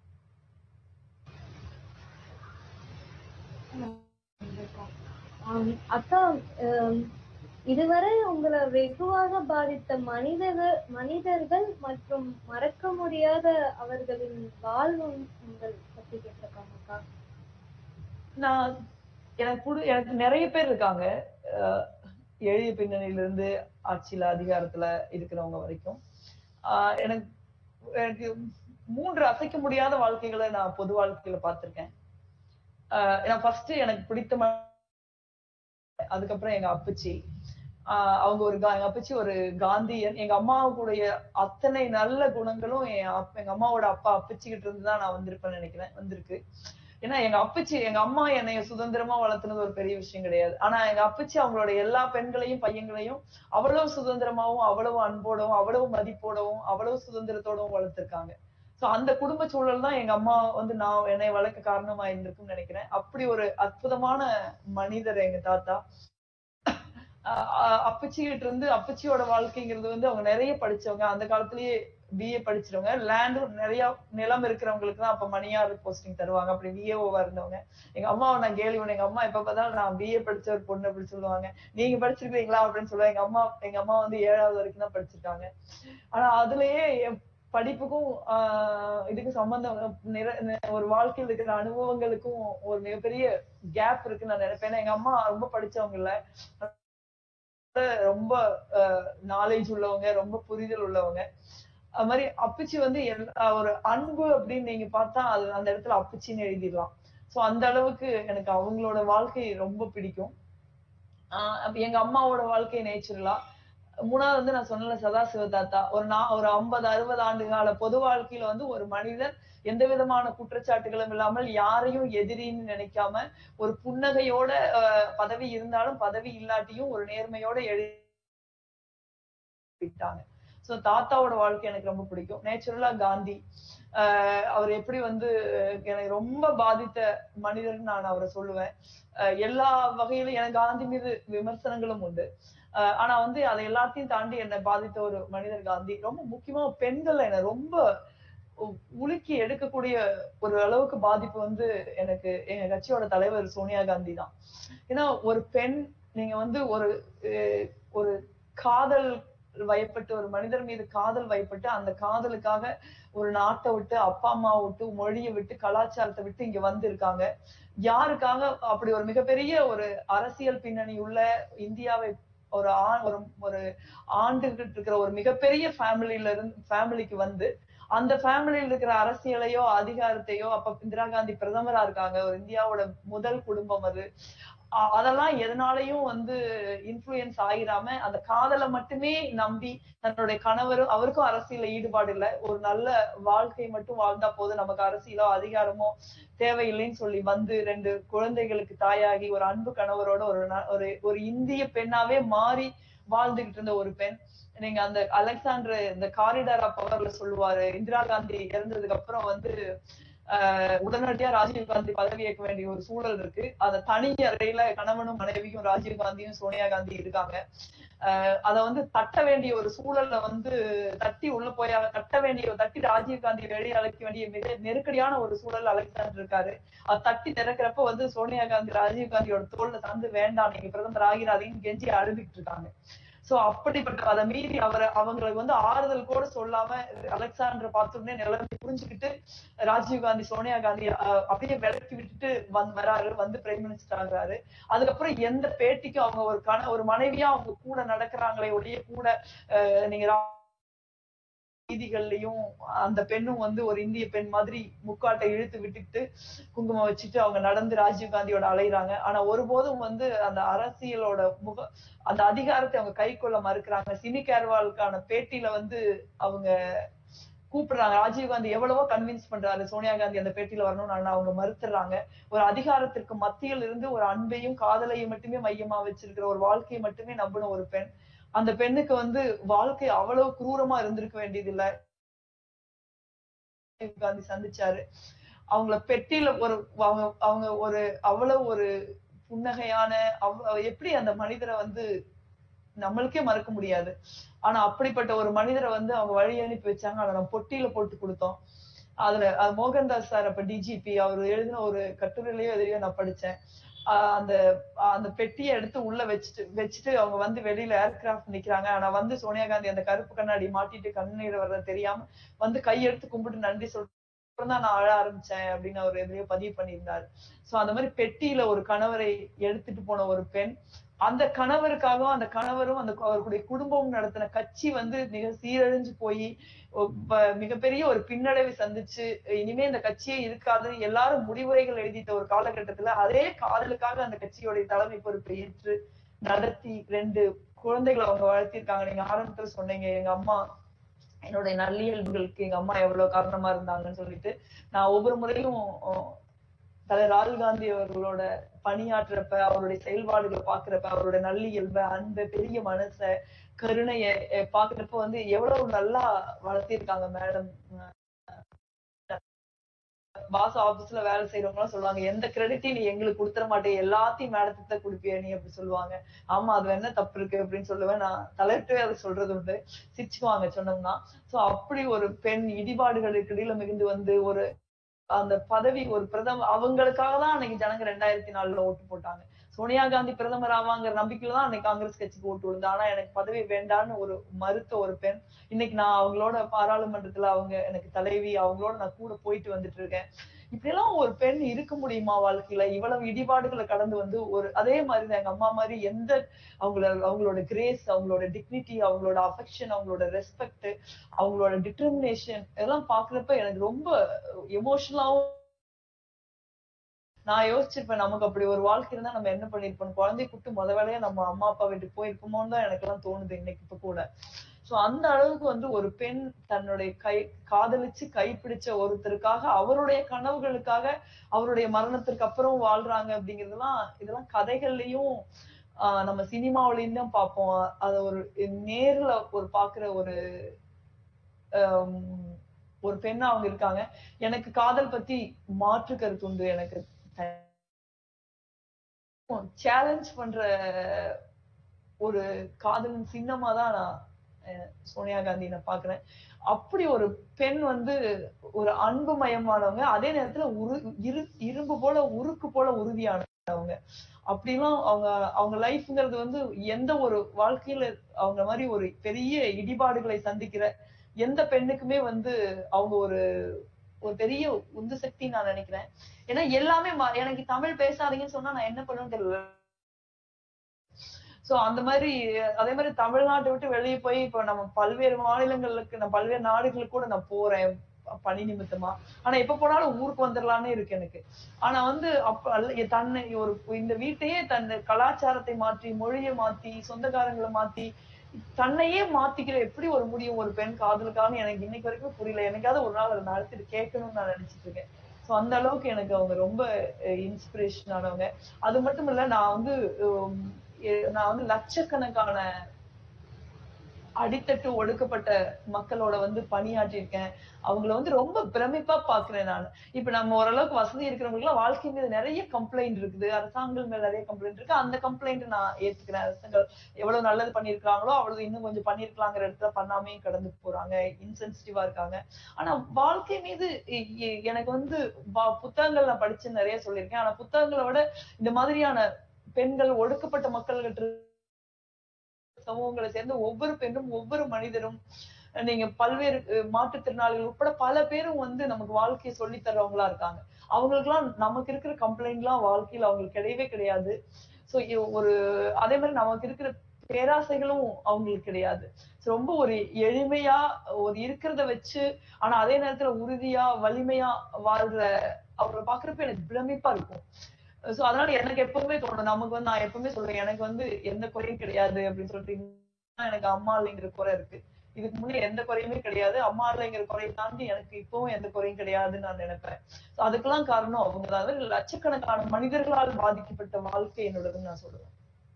ஆம், அக்கா ஆம், இதுவரை உங்களை வெகுவாக பாதித்த மனிதர்கள் மனிதர்கள் மற்றும் மறக்க முடியாத அவர்களின் வாழ்வு உங்கள் பத்தி கேட்டிருக்காங்க அக்கா நான் எனக்கு புடி எனக்கு நிறைய பேர் இருக்காங்க அஹ் எளிய பின்னணியில இருந்து ஆட்சியில அதிகாரத்துல இருக்கிறவங்க வரைக்கும் ஆஹ் எனக்கு எனக்கு மூன்று அசைக்க முடியாத வாழ்க்கைகளை நான் பொது வாழ்க்கையில பார்த்திருக்கேன் ஆஹ் நான் ஃபர்ஸ்ட் எனக்கு பிடித்த ம- அதுக்கப்புறம் எங்க அப்பச்சி ஆஹ் அவங்க ஒரு கா- எங்க அப்பச்சி ஒரு காந்தியன் எங்க அம்மாவுடைய அத்தனை நல்ல குணங்களும் என் அப்ப- எங்க அம்மாவோட அப்பா அப்பச்சி கிட்ட இருந்து தான் நான் வந்திருப்பேன்னு நினைக்கிறேன் வந்திருக்கு ஏன்னா எங்க அப்பச்சி எங்க அம்மா என்னைய சுதந்திரமா வளர்த்துனது ஒரு பெரிய விஷயம் கிடையாது ஆனா எங்க அப்பச்சி அவங்களோட எல்லா பெண்களையும் பையன்களையும் அவ்வளவு சுதந்திரமாவும் அவ்வளவு அன்போடவும் அவ்வளவு மதிப்போடவும் அவ்வளவு சுதந்திரத்தோடவும் வளர்த்திருக்காங்க சோ அந்த குடும்ப சூழல் தான் எங்க அம்மா வந்து நான் என்னை வளர்க்க காரணமா இருந்திருக்கும்னு நினைக்கிறேன் அப்படி ஒரு அற்புதமான மனிதர் எங்க தாத்தா அஹ் அஹ் அப்பச்சி கிட்ட இருந்து அப்பச்சியோட வாழ்க்கைங்கிறது வந்து அவங்க நிறைய படிச்சவங்க அந்த காலத்திலேயே பிஏ படிச்சிருவங்க லேண்டும் நிறைய நிலம் இருக்கிறவங்களுக்கு தான் அப்ப மணியார் போஸ்டிங் தருவாங்க அப்படி விஏஓவா இருந்தவங்க எங்க அம்மாவை நான் கேள்வி பண்ணேன். எங்க அம்மா எப்ப பார்த்தாலும் நான் பிஏ படிச்ச ஒரு பொண்ணு அப்படி சொல்லுவாங்க நீங்க படிச்சிருக்கீங்களா அப்படின்னு சொல்லுவாங்க எங்க அம்மா எங்க அம்மா வந்து ஏழாவது வரைக்கும் தான் படிச்சிருக்காங்க ஆனா அதுலயே என் படிப்புக்கும் ஆஹ் இதுக்கு சம்பந்தம் நிற நி- ஒரு வாழ்க்கையில் இருக்கிற அனுபவங்களுக்கும் ஒரு மிகப்பெரிய கேப் இருக்குன்னு நான் நினைப்பேன் ஏன்னா எங்க அம்மா ரொம்ப படிச்சவங்க இல்ல ரொம்ப நாலேஜ் உள்ளவங்க ரொம்ப புரிதல் உள்ளவங்க அது மாதிரி அப்பச்சி வந்து எல்லா ஒரு அன்பு அப்படின்னு நீங்க பார்த்தா அது அந்த இடத்துல அப்பச்சின்னு எழுதிடலாம் சோ அந்த அளவுக்கு எனக்கு அவங்களோட வாழ்க்கை ரொம்ப பிடிக்கும் ஆஹ் அப்ப எங்க அம்மாவோட வாழ்க்கை நேச்சுரலா மூணாவது வந்து நான் சொன்னல சதாசிவ தாத்தா ஒரு நா ஒரு ஐம்பது அறுபது ஆண்டு கால பொது வாழ்க்கையில வந்து ஒரு மனிதர் எந்த விதமான குற்றச்சாட்டுகளும் இல்லாமல் யாரையும் எதிரின்னு நினைக்காம ஒரு புன்னகையோட ஆஹ் பதவி இருந்தாலும் பதவி இல்லாட்டியும் ஒரு நேர்மையோட எழுதிட்டாங்க சோ தாத்தாவோட வாழ்க்கை எனக்கு ரொம்ப பிடிக்கும் நேச்சுரலா காந்தி ஆஹ் அவர் எப்படி வந்து எனக்கு ரொம்ப பாதித்த மனிதர்னு நான் அவரை சொல்லுவேன் ஆஹ் எல்லா வகையிலும் எனக்கு காந்தி மீது விமர்சனங்களும் உண்டு ஆஹ் ஆனா வந்து அதை எல்லாத்தையும் தாண்டி என்னை பாதித்த ஒரு மனிதர் காந்தி ரொம்ப முக்கியமா பெண்கள் என்னை ரொம்ப உ- உலுக்கி எடுக்கக்கூடிய ஒரு அளவுக்கு பாதிப்பு வந்து எனக்கு எங்க கட்சியோட தலைவர் சோனியா காந்தி தான் ஏன்னா ஒரு பெண் நீங்க வந்து ஒரு அஹ், ஒரு காதல் வயப்பட்டு ஒரு மனிதர் மீது காதல் வயப்பட்டு அந்த காதலுக்காக ஒரு நாட்டை விட்டு அப்பா அம்மா விட்டு மொழியை விட்டு கலாச்சாரத்தை விட்டு இங்க வந்திருக்காங்க யாருக்காக அப்படி ஒரு மிகப்பெரிய ஒரு அரசியல் பின்னணி உள்ள இந்தியாவை ஒரு ஆ- ஒரு ஒரு ஆண்டுகிட்டு இருக்கிற ஒரு மிகப்பெரிய ஃபேமிலில இருந்து ஃபேமிலிக்கு வந்து அந்த ஃபேமிலியில் இருக்கிற அரசியலையோ அதிகாரத்தையோ அப்ப இந்திரா காந்தி பிரதமரா இருக்காங்க ஒரு இந்தியாவோட முதல் குடும்பம் அது அ- அதெல்லாம் எதனாலையும் வந்து இன்ஃப்ளூயன்ஸ் ஆகிராம அந்த காதலை மட்டுமே நம்பி தன்னுடைய கணவரும் அவருக்கும் அரசியல்ல ஈடுபாடு இல்ல ஒரு நல்ல வாழ்க்கை மட்டும் வாழ்ந்தா போதும் நமக்கு அரசியலோ அதிகாரமோ தேவையில்லைன்னு சொல்லி வந்து ரெண்டு குழந்தைகளுக்கு தாயாகி ஒரு அன்பு கணவரோட ஒரு ந- ஒரு ஒரு இந்திய பெண்ணாவே மாறி வாழ்ந்துகிட்டு இருந்த ஒரு பெண் நீங்க அந்த அலெக்சாண்டர் இந்த காரிடார் ஆஃப் பவர்ல சொல்லுவாரு இந்திரா காந்தி இறந்ததுக்கு அப்புறம் வந்து ஆஹ் உடனடியா ராஜீவ் காந்தி பதவி ஏற்க வேண்டிய ஒரு சூழல் இருக்கு அந்த தனி அறையில கணவனும் மனைவியும் ராஜீவ் காந்தியும் சோனியா காந்தி இருக்காங்க ஆஹ் அத வந்து தட்ட வேண்டிய ஒரு சூழல்ல வந்து தட்டி உள்ள போய் அத தட்ட வேண்டிய தட்டி ராஜீவ் காந்தி வெளியே அழைக்க வேண்டிய மிக நெருக்கடியான ஒரு சூழல் அலெக்சாண்டர் இருக்காரு அது தட்டி திறக்கிறப்ப வந்து சோனியா காந்தி ராஜீவ் காந்தியோட தோல்ல சார்ந்து வேண்டாம் நீங்க பிரதமர் ஆகிறாதீங்கன்னு கெஞ்சி அழுதுகிட்டு இருக்காங்க சோ அப்படிப்பட்ட அதை மீறி அவரை அவங்களுக்கு வந்து ஆறுதல் கூட சொல்லாம அலெக்சாண்டர் பார்த்தோன்னே நிலைமை புரிஞ்சுக்கிட்டு ராஜீவ் காந்தி சோனியா காந்தி அஹ், அப்படியே விலக்கி விட்டுட்டு வந்து வராரு வந்து பிரைம் மினிஸ்டர் ஆகுறாரு அதுக்கப்புறம் எந்த பேட்டிக்கும் அவங்க ஒரு கண ஒரு மனைவியா அவங்க கூட நடக்கிறாங்களே ஒழிய கூட அஹ், நீங்க ரா- வீதிகள்லயும் அந்த பெண்ணும் வந்து ஒரு இந்திய பெண் மாதிரி முக்காட்டை இழுத்து விட்டுட்டு குங்குமம் வச்சுட்டு அவங்க நடந்து ராஜீவ் காந்தியோட அலையுறாங்க ஆனா ஒருபோதும் வந்து அந்த அரசியலோட முக அந்த அதிகாரத்தை அவங்க கை கொள்ள மறுக்கிறாங்க சிமி கேர்வாலுக்கான பேட்டியில வந்து அவங்க கூப்பிடுறாங்க ராஜீவ் காந்தி எவ்வளவோ கன்வின்ஸ் பண்றாரு சோனியா காந்தி அந்த பேட்டியில வரணும்னு ஆனா அவங்க மறுத்துறாங்க ஒரு அதிகாரத்திற்கு மத்தியில் இருந்து ஒரு அன்பையும் காதலையும் மட்டுமே மையமா வச்சிருக்கிற ஒரு வாழ்க்கையை மட்டுமே நம்பின ஒரு பெண் அந்த பெண்ணுக்கு வந்து வாழ்க்கை அவ்வளவு குரூரமா இருந்திருக்க வேண்டியது இல்ல ராஜீவ் காந்தி சந்திச்சாரு அவங்கள பெட்டியில ஒரு அவங்க அவங்க ஒரு அவ்வளவு ஒரு புன்னகையான அவ் எப்படி அந்த மனிதரை வந்து நம்மளுக்கே மறக்க முடியாது ஆனா அப்படிப்பட்ட ஒரு மனிதரை வந்து அவங்க வழி அனுப்பி வச்சாங்க அதை நம்ம பொட்டியில போட்டு கொடுத்தோம் அதுல அது மோகன்தாஸ் சார் அப்ப டிஜிபி அவர் எழுதின ஒரு கட்டுரையிலயோ எதிரையோ நான் படிச்சேன் ஆஹ் அந்த அந்த பெட்டியை எடுத்து உள்ள வச்சுட்டு வச்சுட்டு அவங்க வந்து வெளியில ஏர்கிராஃப்ட் நிக்கிறாங்க ஆனா வந்து சோனியா காந்தி அந்த கருப்பு கண்ணாடி மாட்டிட்டு கண்ணீர் வர்றது தெரியாம வந்து கையெடுத்து கும்பிட்டு நன்றி சொல் அப்புறம் தான் நான் அழ ஆரம்பிச்சேன் அப்படின்னு அவர் எதுலயோ பதிவு பண்ணியிருந்தாரு சோ அந்த மாதிரி பெட்டியில ஒரு கணவரை எடுத்துட்டு போன ஒரு பெண் அந்த கணவருக்காகவும் அந்த கணவரும் அந்த அவருடைய குடும்பமும் நடத்தின கட்சி வந்து மிக சீரழிஞ்சு போய் மிகப்பெரிய ஒரு பின்னடைவை சந்திச்சு இனிமே இந்த கட்சியே இருக்காது எல்லாரும் முடிவுரைகள் எழுதிட்ட ஒரு காலகட்டத்துல அதே காதலுக்காக அந்த கட்சியோடைய தலைமை பொறுப்பை ஏற்று நடத்தி ரெண்டு குழந்தைகளை அவங்க வளர்த்திருக்காங்க நீங்க ஆரம்பத்துல சொன்னீங்க எங்க அம்மா என்னுடைய நல்லியல்புகளுக்கு எங்க அம்மா எவ்வளவு காரணமா இருந்தாங்கன்னு சொல்லிட்டு நான் ஒவ்வொரு முறையும் தலைவர் ராகுல் காந்தி அவர்களோட பணியாற்றுறப்ப அவருடைய செயல்பாடுகளை பாக்குறப்ப அவரோட நல்லியல்ப அன்பு பெரிய மனச கருணைய அஹ் பாக்குறப்ப வந்து எவ்வளவு நல்லா வளர்த்திருக்காங்க மேடம் பாஸ் ஆபீஸ்ல வேலை செய்யறவங்க எல்லாம் சொல்லுவாங்க எந்த கிரெடிட்டையும் நீ எங்களுக்கு கொடுத்துட மாட்டே எல்லாத்தையும் மேடத்துக்கு தான் கொடுப்பிய நீ அப்படி சொல்லுவாங்க ஆமா அது என்ன தப்பு இருக்கு அப்படின்னு சொல்லுவேன் நான் தலையிட்டே அதை சொல்றது உண்டு சிரிச்சுக்குவாங்க சொன்னோம்னா சோ அப்படி ஒரு பெண் இடிபாடுகளுக்கு இடையில மிகுந்து வந்து ஒரு அந்த பதவி ஒரு பிரதம அவங்களுக்காக தான் அன்னைக்கு ஜனங்க ரெண்டாயிரத்தி நாலுல ஓட்டு போட்டாங்க சோனியா காந்தி பிரதமர் ஆவாங்கிற நம்பிக்கையில தான் அன்னைக்கு காங்கிரஸ் கட்சிக்கு ஓட்டு விழுந்து ஆனா எனக்கு பதவி வேண்டான்னு ஒரு மறுத்த ஒரு பெண் இன்னைக்கு நான் அவங்களோட பாராளுமன்றத்துல அவங்க எனக்கு தலைவி அவங்களோட நான் கூட போயிட்டு வந்துட்டு இருக்கேன் இப்படி எல்லாம் ஒரு பெண் இருக்க முடியுமா வாழ்க்கையில இவ்வளவு இடிபாடுகளை கடந்து வந்து ஒரு அதே மாதிரிதான் எங்க அம்மா மாதிரி எந்த அவங்கள அவங்களோட கிரேஸ் அவங்களோட டிக்னிட்டி அவங்களோட அஃபெக்ஷன் அவங்களோட ரெஸ்பெக்ட் அவங்களோட டிட்டர்மினேஷன் இதெல்லாம் பாக்குறப்ப எனக்கு ரொம்ப எமோஷனலாவும் நான் யோசிச்சிருப்பேன் நமக்கு அப்படி ஒரு வாழ்க்கை இருந்தா நம்ம என்ன பண்ணிருப்போம் குழந்தை கூட்டு முத வேலையா நம்ம அம்மா அப்பா வீட்டுக்கு போயிருப்போமோன்னு தான் எனக்கு எல்லாம் தோணுது இன்னைக்கு இப்ப கூட சோ அந்த அளவுக்கு வந்து ஒரு பெண் தன்னுடைய கை காதலிச்சு கைப்பிடிச்ச ஒருத்தருக்காக அவருடைய கனவுகளுக்காக அவருடைய மரணத்திற்கு அப்புறம் வாழ்றாங்க அப்படிங்கறதெல்லாம் இதெல்லாம் கதைகள்லயும் ஆஹ் நம்ம சினிமாவிலையும் தான் பார்ப்போம் அத ஒரு நேர்ல ஒரு பாக்குற ஒரு ஆம், ஒரு பெண்ணா அவங்க இருக்காங்க எனக்கு காதல் பத்தி மாற்று கருத்து உண்டு எனக்கு சேலஞ்ச் பண்ற ஒரு காதலின் சின்னமா தான் நான் அஹ், சோனியா காந்தி நான் பாக்குறேன் அப்படி ஒரு பெண் வந்து ஒரு அன்பு மயமானவங்க அதே நேரத்துல உரு இரு இரும்பு போல உருக்கு போல உறுதியானவங்க அப்படிலாம் அவங்க அவங்க லைஃப்ங்கிறது வந்து எந்த ஒரு வாழ்க்கையில அவங்க மாதிரி ஒரு பெரிய இடிபாடுகளை சந்திக்கிற எந்த பெண்ணுக்குமே வந்து அவங்க ஒரு ஒரு பெரிய உந்து சக்தி நான் நினைக்கிறேன் ஏன்னா எல்லாமே மா- எனக்கு தமிழ் பேசாதீங்கன்னு சொன்னா நான் என்ன பண்ணுவேன்னு தெரியல சோ அந்த மாதிரி அதே மாதிரி தமிழ்நாட்டை விட்டு வெளியே போய் இப்ப நம்ம பல்வேறு மாநிலங்களுக்கு நான் பல்வேறு நாடுகளுக்கு கூட நான் போறேன் ப- பணி நிமித்தமா ஆனா எப்ப போனாலும் ஊருக்கு வந்துடலாம்னு இருக்கு எனக்கு ஆனா வந்து அப்ப அல்ல- எ- தன்னை ஒரு இந்த வீட்டையே தன் கலாச்சாரத்தை மாற்றி மொழியை மாத்தி சொந்தக்காரங்களை மாத்தி தன்னையே மாத்திக்கிற எப்படி ஒரு முடியும் ஒரு பெண் காதலுக்காக எனக்கு இன்னைக்கு வரைக்கும் புரியல எனக்காவது ஒரு நாள் அதை நடத்திட்டு கேட்கணும்னு நான் நினைச்சிட்டு இருக்கேன் சோ அந்த அளவுக்கு எனக்கு அவங்க ரொம்ப இன்ஸ்பிரேஷன் ஆனவங்க அது மட்டும் இல்ல நான் வந்து உம், எ- நான் வந்து லட்சக்கணக்கான அடித்தட்டு ஒடுக்கப்பட்ட மக்களோட வந்து பணியாற்றியிருக்கேன் அவங்கள வந்து ரொம்ப பிரமிப்பா பாக்குறேன் நான் இப்ப நம்ம ஓரளவுக்கு வசதி இருக்கிறவங்களுக்கு எல்லாம் வாழ்க்கை மீது நிறைய கம்ப்ளைண்ட் இருக்குது அரசாங்கம் மேல நிறைய கம்ப்ளைண்ட் இருக்கு அந்த கம்ப்ளைண்ட் நான் ஏத்துக்கிறேன் அரசாங்கம் எவ்வளவு நல்லது பண்ணிருக்காங்களோ அவ்வளவு இன்னும் கொஞ்சம் பண்ணிருக்கலாங்கிற இடத்துல பண்ணாமே கடந்து போறாங்க இன்சென்சிட்டிவா இருக்காங்க ஆனா வாழ்க்கை மீது இ- இ- எனக்கு வந்து வா- புத்தகங்கள் நான் படிச்சு நிறைய சொல்லியிருக்கேன் ஆனா புத்தகங்களை விட இந்த மாதிரியான பெண்கள் ஒடுக்கப்பட்ட மக்கள்கிட்ட சமூகங்களை சேர்ந்த ஒவ்வொரு பெண்ணும் ஒவ்வொரு மனிதரும் நீங்க பல்வேறு அஹ், மாற்றுத்திறனாளிகள் உட்பட பல பேரும் வந்து நமக்கு வாழ்க்கையை சொல்லி தர்றவங்களா இருக்காங்க அவங்களுக்குலாம் நமக்கு இருக்கிற கம்ப்ளைண்ட் எல்லாம் வாழ்க்கையில அவங்களுக்கு கிடையவே கிடையாது சோ ஒரு அதே மாதிரி நமக்கு இருக்கிற பேராசைகளும் அவங்களுக்கு கிடையாது So, ரொம்ப ஒரு எளிமையா ஒரு இருக்கிறத வச்சு ஆனா அதே நேரத்துல உறுதியா வலிமையா வாழ்ற அவரை பாக்குறப்ப எனக்கு பிரமிப்பா இருக்கும் சோ அதனால எனக்கு எப்பவுமே தோணும் நமக்கு வந்து நான் எப்பவுமே சொல்றேன் எனக்கு வந்து எந்த குறையும் கிடையாது அப்படின்னு சொல்லிட்டு இன்னும் எனக்கு அம்மா இல்லைங்கிற குறை இருக்கு இதுக்கு முன்னே எந்த குறையுமே கிடையாது அம்மா இல்லைங்கிற குறையை தாண்டி எனக்கு இப்பவும் எந்த குறையும் கிடையாதுன்னு நான் நினைப்பேன் So அதுக்கெல்லாம் காரணம் அவங்க தான் அதாவது லட்சக்கணக்கான மனிதர்களால் பாதிக்கப்பட்ட வாழ்க்கை என்னோடதுன்னு நான் சொல்லுவேன்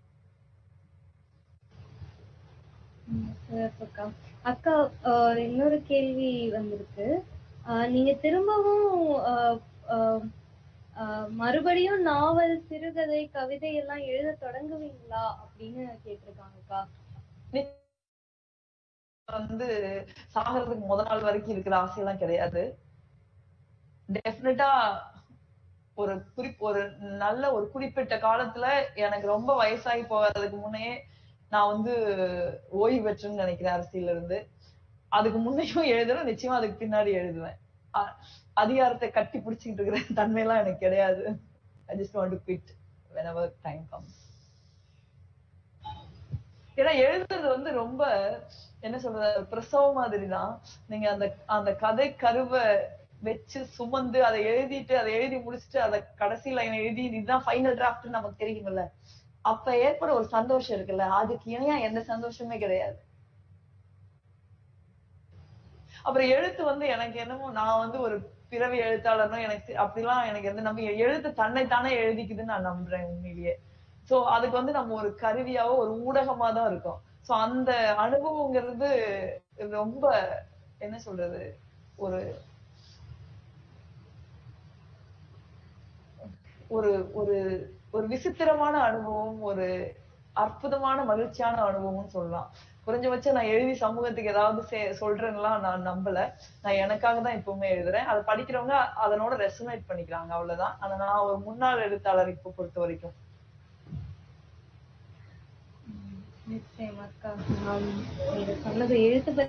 ம், சிறப்புக்கா அக்கா ஆஹ் இன்னொரு கேள்வி வந்திருக்கு ஆஹ் நீங்க திரும்பவும் ஆஹ் ஆஹ் ஆஹ் மறுபடியும் நாவல் சிறுகதை கவிதை எல்லாம் எழுத தொடங்குவீங்களா அப்படின்னு கேட்டிருக்காங்கக்கா வந்து சாகிறதுக்கு முத நாள் வரைக்கும் இருக்கிற ஆசையெல்லாம் கிடையாது டெஃபினட்டா ஒரு குறிப் ஒரு நல்ல ஒரு குறிப்பிட்ட காலத்துல எனக்கு ரொம்ப வயசாகி போகாததுக்கு முன்னே நான் வந்து ஓய்வு பெற்றுன்னு நினைக்கிறேன் அரசியல்ல இருந்து அதுக்கு முன்னையும் எழுதுறேன் நிச்சயமா அதுக்கு பின்னாடி எழுதுவேன் அ- அதிகாரத்தை கட்டி பிடிச்சிக்கிட்டு இருக்கிற தன்மையெல்லாம் எனக்கு கிடையாது I just want to quit whenever time comes ஏன்னா எழுதுறது வந்து ரொம்ப என்ன சொல்றது பிரசவ மாதிரி தான் நீங்க அந்த அந்த கதை கருவை வச்சு சுமந்து அதை எழுதிட்டு அதை எழுதி முடிச்சுட்டு அதை கடைசி லைன் எழுதி இதுதான் ஃபைனல் டிராஃப்ட் நமக்கு தெரியுமில்ல அப்ப ஏற்பட ஒரு சந்தோஷம் இருக்குல்ல அதுக்கு இணையா எந்த சந்தோஷமே கிடையாது அப்புறம் எழுத்து வந்து எனக்கு என்னமோ நான் வந்து ஒரு பிறவி எழுத்தாளர்னு எனக்கு தெ- அப்படிலாம் எனக்கு எந்த நம்பிக்கை எழுத்து தன்னைத்தானே எழுதிக்குதுன்னு நான் நம்புறேன் உண்மையிலேயே சோ அதுக்கு வந்து நம்ம ஒரு கருவியாவோ ஒரு ஊடகமா தான் இருக்கோம் சோ அந்த அனுபவங்கிறது ரொம்ப என்ன சொல்றது ஒரு ஒரு ஒரு ஒரு விசித்திரமான அனுபவம் ஒரு அற்புதமான மகிழ்ச்சியான அனுபவம்னு சொல்லலாம் குறைஞ்சபட்சம் நான் எழுதி சமூகத்துக்கு ஏதாவது சே- சொல்றேன்னுலாம் நான் நம்பல நான் எனக்காக தான் எப்பவுமே எழுதுறேன் அதை படிக்கிறவங்க அதனோட ரெசனேட் பண்ணிக்கிறாங்க அவ்வளவுதான் ஆனா நான் ஒரு முன்னாள் எழுத்தாளர் இப்போ பொறுத்த வரைக்கும் நிச்சயம் அக்கா ஆம், நீங்க சொன்னது எழுத்து பத்தி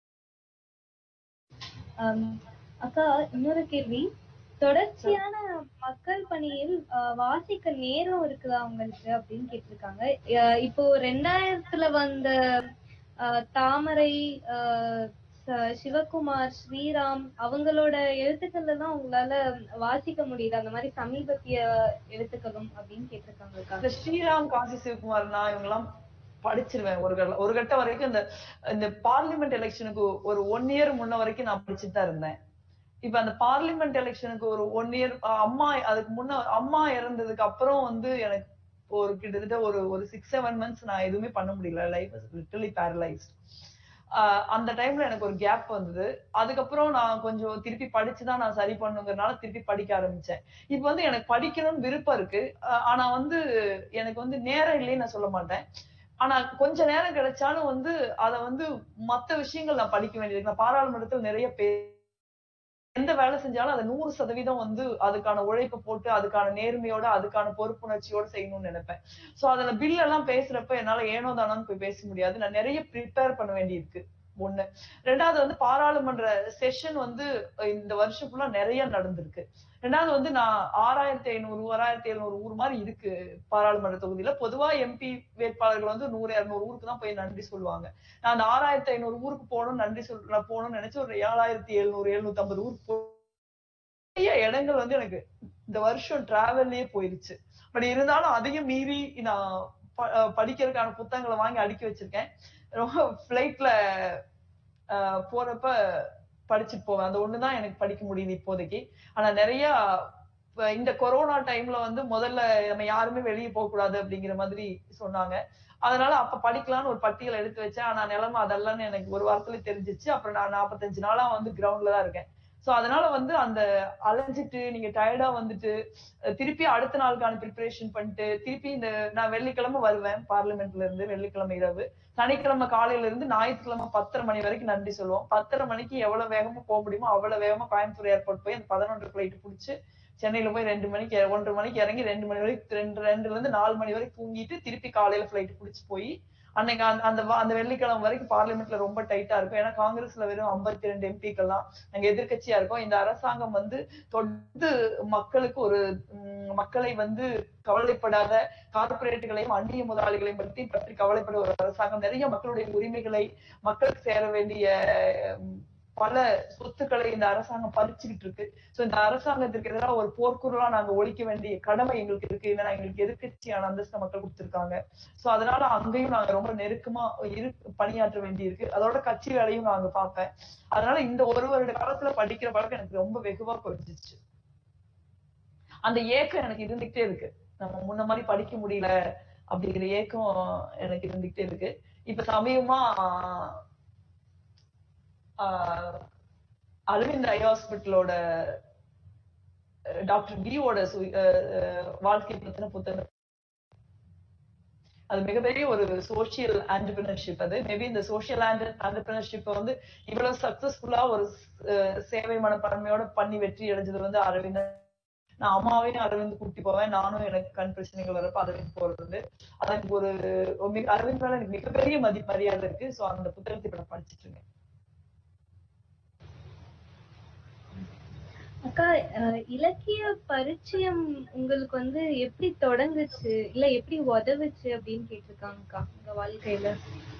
ஆம், அக்கா இன்னொரு கேள்வி தொடர்ச்சியான மக்கள் பணியில் ஆஹ், வாசிக்க நேரம் இருக்குதா உங்களுக்கு அப்படின்னு கேட்டிருக்காங்க ஆஹ், இப்போ ரெண்டாயிரத்துல வந்த ஆஹ், தாமரை ஆஹ், ச- சிவகுமார் ஸ்ரீராம் அவங்களோட எழுத்துக்கள்ல தான் உங்களால வாசிக்க முடியுது அந்த மாதிரி சமீபத்திய எழுத்துக்களும் அப்படின்னு கேட்டிருக்காங்க அக்கா இந்த ஸ்ரீராம் காசி சிவகுமார் நான் இவங்க எல்லாம் படிச்சிருவேன் ஒரு கட்ட ஒரு கட்டம் வரைக்கும் இந்த இந்த பார்லிமெண்ட் எலெக்ஷனுக்கு ஒரு ஒன் இயர் முன்ன வரைக்கும் நான் படிச்சுட்டு தான் இருந்தேன் இப்ப அந்த பார்லிமெண்ட் எலெக்ஷனுக்கு ஒரு ஒன் இயர் அம்மா அதுக்கு முன்ன அம்மா இறந்ததுக்கு அப்புறம் வந்து எனக்கு ஒரு கிட்டத்தட்ட ஒரு ஒரு சிக்ஸ் செவன் மந்த்ஸ் நான் எதுவுமே பண்ண முடியல லைஃப் லிட்டலி பேரலைஸ்ட் அந்த டைம்ல எனக்கு ஒரு கேப் வந்தது அதுக்கப்புறம் நான் கொஞ்சம் திருப்பி படிச்சுதான் நான் சரி பண்ணுங்கிறதுனால திருப்பி படிக்க ஆரம்பிச்சேன் இப்ப வந்து எனக்கு படிக்கணும்னு விருப்பம் இருக்கு ஆஹ் ஆனா வந்து எனக்கு வந்து நேரம் இல்லைன்னு நான் சொல்ல மாட்டேன் ஆனா கொஞ்ச நேரம் கிடைச்சாலும் வந்து அத வந்து மத்த விஷயங்கள் நான் படிக்க வேண்டியது நான் பாராளுமன்றத்தில் நிறைய பேர் எந்த வேலை செஞ்சாலும் அதை நூறு சதவீதம் வந்து அதுக்கான உழைப்பு போட்டு அதுக்கான நேர்மையோட அதுக்கான பொறுப்புணர்ச்சியோட செய்யணும்னு நினைப்பேன் சோ அதுல பில் எல்லாம் பேசுறப்ப என்னால ஏனோ தானோன்னு போய் பேச முடியாது நான் நிறைய ப்ரிப்பேர் பண்ண வேண்டியிருக்கு ஒண்ணு ரெண்டாவது வந்து பாராளுமன்ற செஷன் வந்து இந்த வருஷம் ஃபுல்லா நிறைய நடந்திருக்கு ரெண்டாவது வந்து நான் ஆறாயிரத்தி ஐநூறு ஆறாயிரத்தி எழுநூறு ஊர் மாதிரி இருக்கு பாராளுமன்ற தொகுதியில பொதுவா எம்பி வேட்பாளர்கள் வந்து நூறு இருநூறு ஊருக்கு தான் போய் நன்றி சொல்லுவாங்க நான் அந்த ஆறாயிரத்தி ஐநூறு ஊருக்கு போகணும் நன்றி சொல் நான் போகணும்னு நினைச்சு ஒரு ஏழாயிரத்தி எழுநூறு எழுநூத்தி ஐம்பது ஊருக்கு போ நிறைய இடங்கள் வந்து எனக்கு இந்த வருஷம் டிராவல்லயே போயிருச்சு பட் இருந்தாலும் அதையும் மீறி நான் ப- அஹ் படிக்கிறதுக்கான புத்தகங்களை வாங்கி அடுக்கி வச்சிருக்கேன் ரொம்ப ஃபிளைட்ல போறப்ப படிச்சுட்டு போவேன் அந்த ஒண்ணுதான் எனக்கு படிக்க முடியுது இப்போதைக்கு ஆனா நிறைய இப்ப இந்த கொரோனா டைம்ல வந்து முதல்ல நம்ம யாருமே வெளியே போக கூடாது அப்படிங்கிற மாதிரி சொன்னாங்க அதனால அப்ப படிக்கலாம்னு ஒரு பட்டியல் எடுத்து வச்சேன் ஆனா நிலைமை அதெல்லாம் எனக்கு ஒரு வாரத்துல தெரிஞ்சிச்சு அப்புறம் நான் நாற்பத்தஞ்சு நாளா வந்து கிரவுண்ட்ல தான் இருக்கேன் சோ அதனால வந்து அந்த அலைஞ்சிட்டு நீங்க டயர்டா வந்துட்டு அஹ் திருப்பி அடுத்த நாளுக்கான ப்ரிப்பரேஷன் பண்ணிட்டு திருப்பி இந்த நான் வெள்ளிக்கிழமை வருவேன் பார்லிமெண்ட்ல இருந்து வெள்ளிக்கிழமை இரவு சனிக்கிழமை காலையில இருந்து ஞாயிற்றுக்கிழமை பத்தரை மணி வரைக்கும் நன்றி சொல்லுவோம் பத்தரை மணிக்கு எவ்வளவு வேகமா போக முடியுமோ அவ்வளவு வேகமா கோயம்புத்தூர் ஏர்போர்ட் போய் அந்த பதினொன்று பிளைட் பிடிச்சு சென்னையில போய் ரெண்டு மணிக்கு ஒன்றரை மணிக்கு இறங்கி ரெண்டு மணி வரைக்கும் ரெண்டு ரெண்டுல இருந்து நாலு மணி வரைக்கும் தூங்கிட்டு திருப்பி காலையில பிளைட் பிடிச்சு போய் அன்னைக்கு அந்த அந்த வா- அந்த வெள்ளிக்கிழமை வரைக்கும் பார்லிமெண்ட்ல ரொம்ப டைட்டா இருக்கும் ஏன்னா காங்கிரஸ்ல வெறும் 52 ரெண்டு எம்பிக்கெல்லாம் நாங்க எதிர்க்கட்சியா இருக்கோம் இந்த அரசாங்கம் வந்து தொடர்ந்து மக்களுக்கு ஒரு உம், மக்களை வந்து கவலைப்படாத கார்பரேட்டுகளையும் அந்நிய முதலாளிகளையும் பற்றி பற்றி கவலைப்பட ஒரு அரசாங்கம் நிறைய மக்களுடைய உரிமைகளை மக்களுக்கு சேர வேண்டிய உம், பல சொத்துக்களை இந்த அரசாங்கம் பறிச்சுக்கிட்டு இருக்கு சோ இந்த அரசாங்கத்திற்கு எதிராக ஒரு போர்க்குறலா நாங்க ஒழிக்க வேண்டிய கடமை எங்களுக்கு இருக்கு ஏன்னா எங்களுக்கு எதிர்க்கட்சியான அந்தஸ்து மக்கள் கொடுத்திருக்காங்க சோ அதனால அங்கேயும் நாங்க ரொம்ப நெருக்கமா இரு பணியாற்ற வேண்டி இருக்கு அதோட கட்சி வேலையும் நாங்க பார்ப்பேன் அதனால இந்த ஒரு வருட காலத்துல படிக்கிற பழக்கம் எனக்கு ரொம்ப வெகுவா குறைஞ்சிச்சு அந்த ஏக்கம் எனக்கு இருந்துகிட்டே இருக்கு நம்ம முன்ன மாதிரி படிக்க முடியல அப்படிங்கிற ஏக்கம் எனக்கு இருந்துகிட்டே இருக்கு இப்ப சமயமா ஆஹ், அரவிந்த் ஐ ஹாஸ்பிட்டலோட டாக்டர் பியோட வாழ்க்கை பத்தின புத்தகம் அது மிகப்பெரிய ஒரு சோசியல் ஆண்டர்பிரினர்ஷிப் அது மேபி இந்த சோசியல் ஆண்டர்பிரினர்ஷிப் வந்து இவ்வளவு சக்சஸ்ஃபுல்லா ஒரு அஹ், சேவை மனப்பான்மையோட பண்ணி வெற்றி அடைஞ்சது வந்து அரவிந்த் நான் அம்மாவையும் அரவிந்த் கூட்டி போவேன் நானும் எனக்கு கண் பிரச்சனைகள் வரப்ப அரவிந்த் போறது அது எனக்கு ஒரு ஒரு மிக- அரவிந்த் மேல எனக்கு மிகப்பெரிய மதி மரியாதை இருக்கு சோ அந்த புத்தகத்தை இப்ப நான் படிச்சிட்டு இருக்கேன் அக்கா அஹ், இலக்கிய பரிச்சயம் உங்களுக்கு வந்து எப்படி தொடங்குச்சு இல்ல எப்படி உதவுச்சு அப்படின்னு கேட்டிருக்காங்கக்கா உங்க வாழ்க்கையில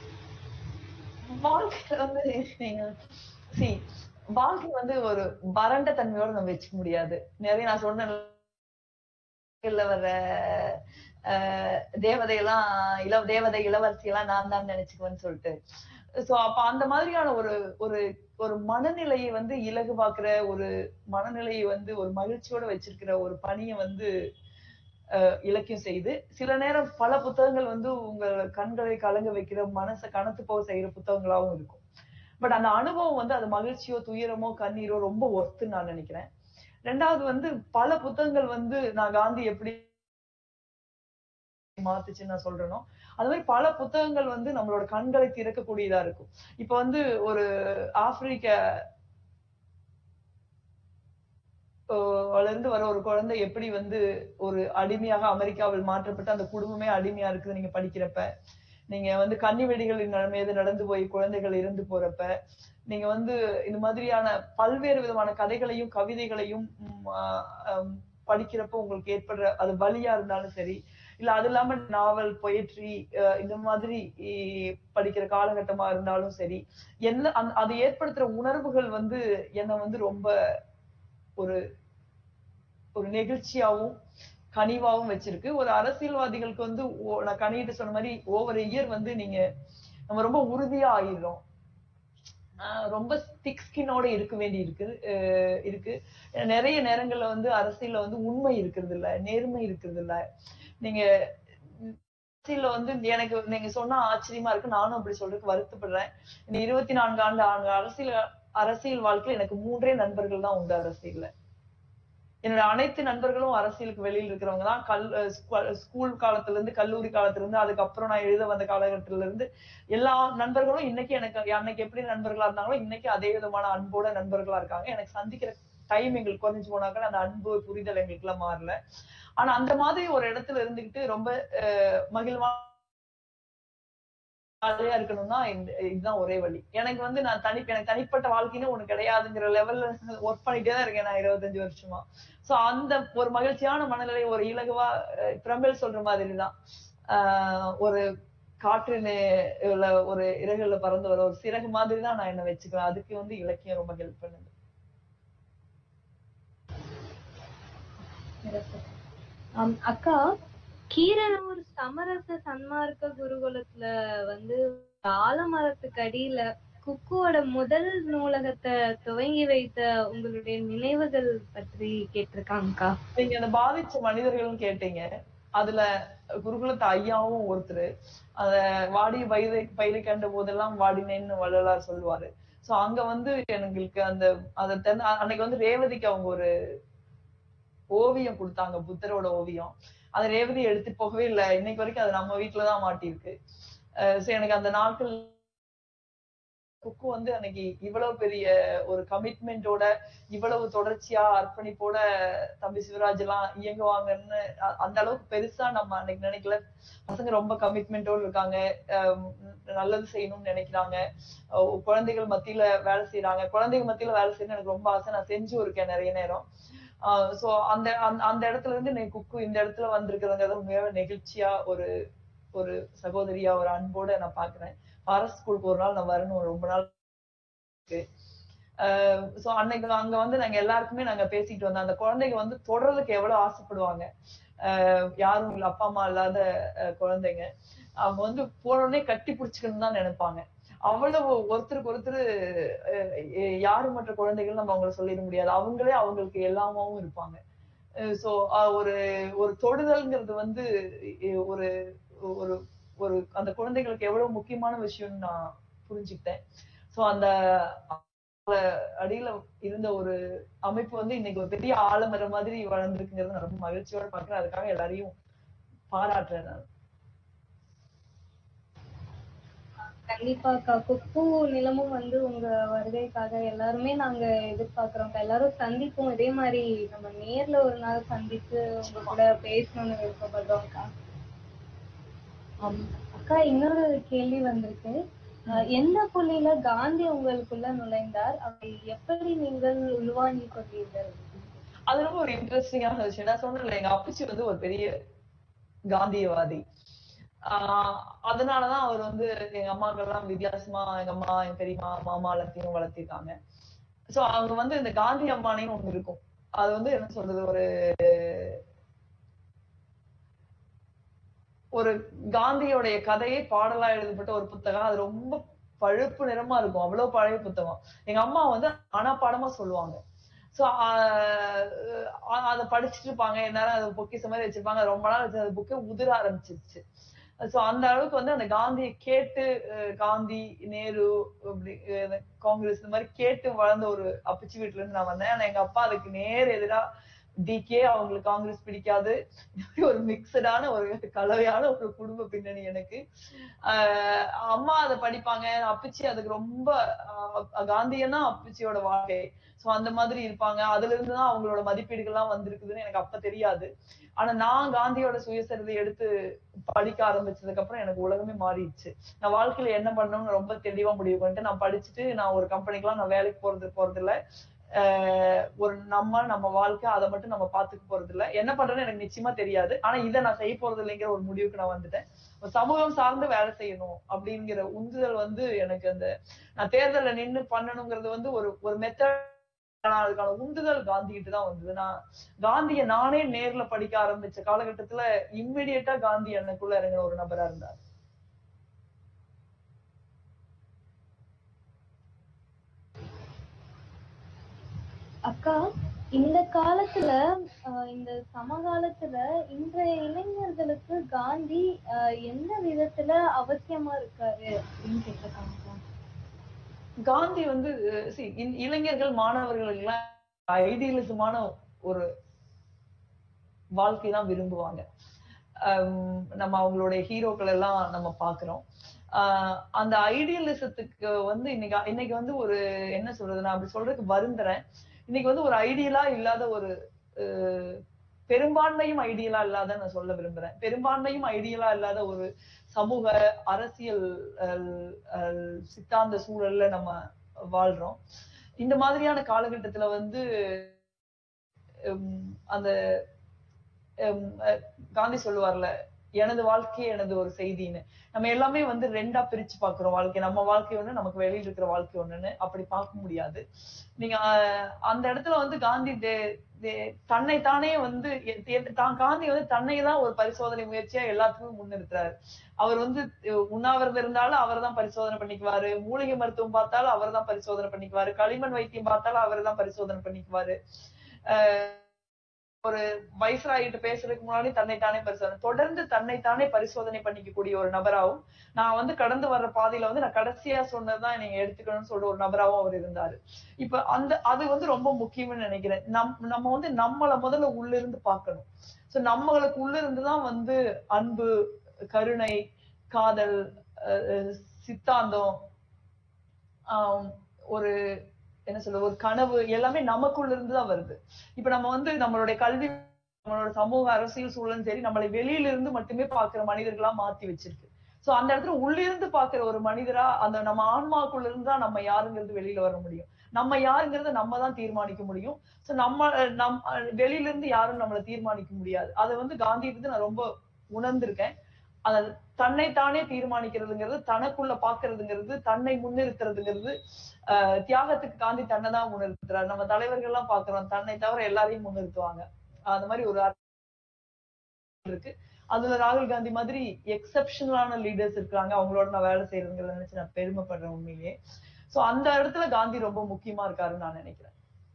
வாழ்க்கை வந்து நீங்க see வாழ்க்கை வந்து ஒரு வறண்ட தன்மையோட நம்ம வச்சுக்க முடியாது நிறைய நான் சொன்னேன் வர அஹ், தேவதையெல்லாம் இள தேவதை இளவரசி எல்லாம் நான் தான் நினைச்சுக்குவேன்னு சொல்லிட்டு சோ அப்ப அந்த மாதிரியான ஒரு ஒரு ஒரு மனநிலையை வந்து இலகுவாக்குற ஒரு மனநிலையை வந்து ஒரு மகிழ்ச்சியோட வச்சிருக்கிற ஒரு பணியை வந்து அஹ், இலக்கியம் செய்து சில நேரம் பல புத்தகங்கள் வந்து உங்க கண்களை கலங்க வைக்கிற மனசை கனத்து போக செய்யற புத்தகங்களாவும் இருக்கும் பட் அந்த அனுபவம் வந்து அது மகிழ்ச்சியோ துயரமோ கண்ணீரோ ரொம்ப ஒர்த்துன்னு நான் நினைக்கிறேன் ரெண்டாவது வந்து பல புத்தகங்கள் வந்து நான் காந்தி எப்படி மாத்துச்சுன்னு நான் சொல்றேனோ அது மாதிரி பல புத்தகங்கள் வந்து நம்மளோட கண்களை திறக்கக்கூடியதா இருக்கும் இப்ப வந்து ஒரு ஆப்பிரிக்க வளர்ந்து வர ஒரு குழந்தை எப்படி வந்து ஒரு அடிமையாக அமெரிக்காவில் மாற்றப்பட்டு அந்த குடும்பமே அடிமையா இருக்குது நீங்க படிக்கிறப்ப நீங்க வந்து கன்னி வெடிகளின் மீது நடந்து போய் குழந்தைகள் இறந்து போறப்ப நீங்க வந்து இந்த மாதிரியான பல்வேறு விதமான கதைகளையும் கவிதைகளையும் உம், ஆஹ், ஆம், படிக்கிறப்ப உங்களுக்கு ஏற்படுற அது வலியா இருந்தாலும் சரி இல்ல அது இல்லாம நாவல் பொயட்ரி இந்த மாதிரி இ- படிக்கிற காலகட்டமா இருந்தாலும் சரி என்ன அந்த- அது ஏற்படுத்துற உணர்வுகள் வந்து என்னை வந்து ரொம்ப ஒரு ஒரு நெகிழ்ச்சியாவும் கனிவாவும் வச்சிருக்கு ஒரு அரசியல்வாதிகளுக்கு வந்து ஓ- நான் கனிகிட்ட சொன்ன மாதிரி ஓவர் இயர் வந்து நீங்க நம்ம ரொம்ப உறுதியா ஆயிடுறோம் ஆஹ் ரொம்ப திக் ஸ்கின்னோட இருக்க வேண்டி இருக்கு அஹ் இருக்கு நிறைய நேரங்கள்ல வந்து அரசியல்ல வந்து உண்மை இருக்கிறது இல்ல நேர்மை இருக்கிறது இல்ல நீங்க உம், அரசியல்ல வந்து எனக்கு நீங்க சொன்னா ஆச்சரியமா இருக்கு நானும் அப்படி சொல்றதுக்கு வருத்தப்படுறேன் இந்த இருபத்தி நான்கு ஆண்டு ஆண்டு அரசியல் அரசியல் வாழ்க்கையில எனக்கு மூன்றே நண்பர்கள் தான் உண்டு அரசியல்ல என்னோட அனைத்து நண்பர்களும் அரசியலுக்கு வெளியில இருக்கிறவங்க தான் கல் அஹ் ஸ்கூ- ஸ்கூல் காலத்துல இருந்து கல்லூரி காலத்துல இருந்து அதுக்கப்புறம் நான் எழுத வந்த காலகட்டத்துல இருந்து எல்லா நண்பர்களும் இன்னைக்கு எனக்கு அன்னைக்கு எப்படி நண்பர்களா இருந்தாங்களோ இன்னைக்கு அதே விதமான அன்போட நண்பர்களா இருக்காங்க எனக்கு சந்திக்கிற டைம் எங்களுக்கு குறைஞ்சு போனாக்க அந்த அன்பு புரிதல் எங்களுக்கு எல்லாம் மாறல ஆனா அந்த மாதிரி ஒரு இடத்துல இருந்துகிட்டு ரொம்ப அஹ், மகிழ்வா ஜாலியா இருக்கணும்னா இந்த இதுதான் ஒரே வழி எனக்கு வந்து நான் தனி எனக்கு தனிப்பட்ட வாழ்க்கைன்னு ஒண்ணு கிடையாதுங்கிற லெவல்ல ஒர்க் பண்ணிட்டே தான் இருக்கேன் நான் இருபத்தஞ்சு வருஷமா சோ அந்த ஒரு மகிழ்ச்சியான மனநிலை ஒரு இலகுவா அஹ், பிரமிழ் சொல்ற மாதிரி தான் ஆஹ் ஒரு காற்று நே- உள்ள ஒரு இறகுல பறந்து வர ஒரு சிறகு மாதிரி தான் நான் என்ன வச்சுக்குவேன் அதுக்கு வந்து இலக்கியம் ரொம்ப ஹெல்ப் பண்ணுது ஆம், அக்கா கீரனூர் சமரச சன்மார்க்க குருகுலத்துல வந்து ஆலமரத்துக்கு அடியில குக்குவோட முதல் நூலகத்தை துவங்கி வைத்த உங்களுடைய நினைவுகள் பற்றி கேட்டிருக்காங்கக்கா நீங்க அந்த பாதிச்ச மனிதர்கள்னு கேட்டீங்க அதுல குருகுலத்து ஐயாவும் ஒருத்தர் அத வாடி வயதை பயிரை கண்ட போதெல்லாம் வாடினேன்னு வள்ளலார் சொல்லுவாரு சோ அங்க வந்து எங்களுக்கு அந்த அத தென்ன அன்னைக்கு வந்து ரேவதிக்கு அவங்க ஒரு ஓவியம் கொடுத்தாங்க புத்தரோட ஓவியம் அது ரேவதி எடுத்து போகவே இல்லை இன்னைக்கு வரைக்கும் அது நம்ம வீட்டுலதான் மாட்டியிருக்கு சோ எனக்கு அந்த நாட்கள் குக்கு வந்து அன்னைக்கு இவ்வளவு பெரிய ஒரு கமிட்மெண்டோட இவ்வளவு தொடர்ச்சியா அர்ப்பணிப்போட தம்பி சிவராஜ் எல்லாம் இயங்குவாங்கன்னு அ- அந்த அளவுக்கு பெருசா நம்ம அன்னைக்கு நினைக்கல பசங்க ரொம்ப கமிட்மெண்டோட இருக்காங்க அஹ் நல்லது செய்யணும்னு நினைக்கிறாங்க அஹ் குழந்தைகள் மத்தியில வேலை செய்யறாங்க குழந்தைகள் மத்தியில வேலை செய்யணும்னு எனக்கு ரொம்ப ஆசை நான் செஞ்சும் இருக்கேன் நிறைய நேரம் சோ அந்த அந்த- அந்த இடத்துல இருந்து நீ குக்கு இந்த இடத்துல வந்திருக்கிறதுங்கிறது உண்மையாவே நெகிழ்ச்சியா ஒரு ஒரு சகோதரியா ஒரு அன்போட நான் பாக்குறேன் ஃபாரஸ்ட் ஸ்கூலுக்கு ஒரு நாள் நான் வரணும் ரொம்ப நாள் சோ அன்னைக்கு அங்க வந்து நாங்க எல்லாருக்குமே நாங்க பேசிட்டு வந்தோம் அந்த குழந்தைங்க வந்து தொடர்றதுக்கு எவ்வளவு ஆசைப்படுவாங்க அஹ் யாரும் இல்ல அப்பா அம்மா இல்லாத அஹ் குழந்தைங்க அவங்க வந்து போன உடனே கட்டி பிடிச்சுக்கணும்னு தான் நினைப்பாங்க அவ்வளவு ஒருத்தருக்கு ஒருத்தர் அஹ் யாரு மற்ற குழந்தைகள் நம்ம அவங்கள சொல்லிட முடியாது அவங்களே அவங்களுக்கு எல்லாமாவும் இருப்பாங்க சோ ஒரு ஒரு தொடுதல்ங்கிறது வந்து அஹ் ஒரு ஒரு ஒரு அந்த குழந்தைகளுக்கு எவ்வளவு முக்கியமான விஷயம்னு நான் புரிஞ்சுக்கிட்டேன் சோ அந்த அடியில இருந்த ஒரு அமைப்பு வந்து இன்னைக்கு ஒரு பெரிய ஆலமரம் மாதிரி வளர்ந்துருக்குங்கிறது நான் ரொம்ப மகிழ்ச்சியோட பாக்குறேன் அதுக்காக எல்லாரையும் பாராட்டுறேன் நான் கண்டிப்பா அக்கா குக்கு நிலமும் வந்து உங்க வருகைக்காக எல்லாருமே நாங்க எதிர்பார்க்கிறோம் எல்லாரும் சந்திப்போம் இதே மாதிரி நம்ம நேர்ல ஒரு நாள் சந்தித்து உங்க கூட பேசணும்னு விருப்பப்படுறோம் அக்கா ஆம். அக்கா இன்னொரு கேள்வி வந்திருக்கு அஹ் எந்த புள்ளியில காந்தி உங்களுக்குள்ள நுழைந்தார் அதை எப்படி நீங்கள் உள்வாங்கிக் கொண்டீர்கள் அது ரொம்ப ஒரு இன்ட்ரெஸ்டிங்கான விஷயம் நான் சொன்னேன்ல எங்க அப்பச்சி வந்து ஒரு பெரிய காந்தியவாதி ஆஹ் அதனாலதான் அவர் வந்து எங்க அம்மாக்கெல்லாம் வித்தியாசமா எங்க அம்மா எங்க பெரியம்மா மாமா எல்லாத்தையும் வளர்த்திருக்காங்க சோ அவங்க வந்து இந்த காந்தி அம்மானின்னு ஒண்ணு இருக்கும் அது வந்து என்ன சொல்றது ஒரு ஒரு காந்தியோடைய கதையே பாடலா எழுதப்பட்ட ஒரு புத்தகம் அது ரொம்ப பழுப்பு நிறமா இருக்கும் அவ்வளவு பழைய புத்தகம் எங்க அம்மா வந்து மனப்பாடமா சொல்லுவாங்க சோ அத படிச்சுட்டு இருப்பாங்க எல்லாரும் அது பொக்கிஷ மாதிரி வச்சிருப்பாங்க ரொம்ப நாள் வச்சு அந்த புக்கு உதிர ஆரம்பிச்சிருச்சு சோ அந்த அளவுக்கு வந்து அந்த காந்தியை கேட்டு அஹ், காந்தி நேரு இப்படி அஹ், காங்கிரஸ் இந்த மாதிரி கேட்டு வளர்ந்த ஒரு அப்பச்சி வீட்டுல இருந்து நான் வந்தேன் ஆனா எங்க அப்பா அதுக்கு நேர் எதிரா டிகே அவங்களுக்கு காங்கிரஸ் பிடிக்காது இந்த மாதிரி ஒரு மிக்சடான ஒரு கலவையான ஒரு குடும்ப பின்னணி எனக்கு ஆஹ் அம்மா அதை படிப்பாங்க அப்பச்சி அதுக்கு ரொம்ப ஆஹ் காந்தியன்னா அப்பச்சியோட வாழ்க்கை சோ அந்த மாதிரி இருப்பாங்க அதுல இருந்துதான் அவங்களோட மதிப்பீடுகள்லாம் வந்திருக்குதுன்னு எனக்கு அப்ப தெரியாது ஆனா நான் காந்தியோட சுயசரிதை எடுத்து படிக்க ஆரம்பிச்சதுக்கு அப்புறம் எனக்கு உலகமே மாறிடுச்சு நான் வாழ்க்கையில என்ன பண்ணணும்னு ரொம்ப தெளிவா முடிவு பண்ணிட்டு நான் படிச்சுட்டு நான் ஒரு கம்பெனிக்கெல்லாம் நான் வேலைக்கு போறது போறது இல்ல ஆஹ் ஒரு நம்ம நம்ம வாழ்க்கை அதை மட்டும் நம்ம பாத்துக்க போறது இல்ல என்ன பண்றேன்னு எனக்கு நிச்சயமா தெரியாது ஆனா இதை நான் செய்ய போறது இல்லைங்கிற ஒரு முடிவுக்கு நான் வந்துட்டேன் ஒரு சமூகம் சார்ந்து வேலை செய்யணும் அப்படிங்கிற உந்துதல் வந்து எனக்கு அந்த நான் தேர்தல்ல நின்னு பண்ணணுங்கிறது வந்து ஒரு ஒரு மெத்தட் ஆனா அதுக்கான உந்துதல் காந்தி கிட்ட தான் வந்தது நான் காந்திய நானே நேர்ல படிக்க ஆரம்பிச்ச காலகட்டத்துல இம்மிடியட்டா காந்தி எனக்குள்ள இறங்கின ஒரு நபரா இருந்தார் அக்கா இந்த காலத்துல ஆஹ் இந்த சமகாலத்துல இன்றைய இளைஞர்களுக்கு காந்தி ஆஹ் எந்த விதத்துல அவசியமா இருக்காரு அப்படின்னு கேட்டிருக்காங்க அக்கா. காந்தி வந்து see, இ- இளைஞர்கள் மாணவர்களுக்கு எல்லாம் ஐடியலிசமான ஒரு வாழ்க்கை தான் விரும்புவாங்க ஹம் நம்ம அவங்களுடைய ஹீரோக்கள் எல்லாம் நம்ம பாக்குறோம் ஆஹ் அந்த ஐடியலிசத்துக்கு வந்து இன்னைக்கு இன்னைக்கு வந்து ஒரு என்ன சொல்றது நான் அப்படி சொல்றதுக்கு வருந்துறேன் இன்னைக்கு வந்து ஒரு ஐடியலா இல்லாத ஒரு அஹ், பெரும்பான்மையும் ஐடியலா இல்லாத நான் சொல்ல விரும்புறேன் பெரும்பான்மையும் ஐடியலா இல்லாத ஒரு சமூக அரசியல் அஹ், அஹ், சித்தாந்த சூழல்ல நம்ம வாழ்றோம் இந்த மாதிரியான காலகட்டத்துல வந்து ஹம், அந்த ஹம், அஹ், காந்தி சொல்லுவார்ல எனது வாழ்க்கை எனது ஒரு செய்தின்னு நம்ம எல்லாமே வந்து ரெண்டா பிரிச்சு பாக்குறோம் வாழ்க்கை நம்ம வாழ்க்கை ஒண்ணு நமக்கு வெளியில இருக்கிற வாழ்க்கை ஒண்ணுன்னு அப்படி பார்க்க முடியாது நீங்க அஹ், அந்த இடத்துல வந்து காந்தி தே- தே- தன்னைத்தானே வந்து எ- எ- தான் காந்தி வந்து தன்னை தான் ஒரு பரிசோதனை முயற்சியா எல்லாத்துக்குமே முன்னிறுத்துறாரு அவர் வந்து அஹ், உண்ணாவிரதம் இருந்தாலும் அவர் தான் பரிசோதனை பண்ணிக்குவாரு மூலிகை மருத்துவம் பார்த்தாலும் அவர் தான் பரிசோதனை பண்ணிக்குவாரு களிமண் வைத்தியம் பார்த்தாலும் அவர் தான் பரிசோதனை பண்ணிக்குவாரு அஹ், ஒரு வயசுராயிட்டு பேசுறதுக்கு முன்னாடி தன்னைத்தானே பரிசோதனை தொடர்ந்து தன்னைத்தானே பரிசோதனை பண்ணிக்கக்கூடிய ஒரு நபராவும் நான் வந்து கடந்து வர்ற பாதையில வந்து நான் கடைசியா சொன்னதுதான் நீங்க எடுத்துக்கணும்னு சொல்ற ஒரு நபராவும் அவர் இருந்தாரு இப்ப அந்த அது வந்து ரொம்ப முக்கியம்னு நினைக்கிறேன் நம் நம்ம வந்து நம்மள முதல்ல உள்ள இருந்து பார்க்கணும் சோ நம்மளுக்கு உள்ள இருந்துதான் வந்து அன்பு கருணை காதல் அஹ், அஹ், சித்தாந்தம் ஆஹ் ஒரு என்ன சொல்ல ஒரு கனவு எல்லாமே நமக்குள்ள இருந்து தான் வருது இப்ப நம்ம வந்து நம்மளுடைய கல்வி நம்மளோட சமூக அரசியல் சூழலும் சரி நம்மளை வெளியில இருந்து மட்டுமே பாக்குற மனிதர்களா மாத்தி வச்சிருக்கு சோ அந்த இடத்துல உள்ளிருந்து பாக்குற ஒரு மனிதரா அந்த நம்ம ஆன்மாக்குள்ள இருந்து தான் நம்ம யாருங்கிறது வெளியில வர முடியும் நம்ம யாருங்கிறத நம்ம தான் தீர்மானிக்க முடியும் சோ நம்ம அஹ், நம் அஹ், வெளியில இருந்து யாரும் நம்மளை தீர்மானிக்க முடியாது அதை வந்து காந்தி இருந்து நான் ரொம்ப உணர்ந்திருக்கேன் அத தன்னைத்தானே தீர்மானிக்கிறதுங்கிறது தனக்குள்ள பாக்குறதுங்கிறது தன்னை முன்னிறுத்துறதுங்கிறது ஆஹ் தியாகத்துக்கு காந்தி தன்னை தான் முன்னிறுத்துறாரு நம்ம தலைவர்கள் எல்லாம் பாக்குறோம் தன்னை தவிர எல்லாரையும் முன்னிறுத்துவாங்க அந்த மாதிரி ஒரு அர்த்தம் இருக்கு அதுல ராகுல் காந்தி மாதிரி எக்ஸப்ஷனலான லீடர்ஸ் இருக்காங்க அவங்களோட நான் வேலை செய்யறதுங்கிறத நினைச்சு நான் பெருமைப்படுறேன் உண்மையிலேயே சோ அந்த இடத்துல காந்தி ரொம்ப முக்கியமா இருக்காருன்னு நான் நினைக்கிறேன்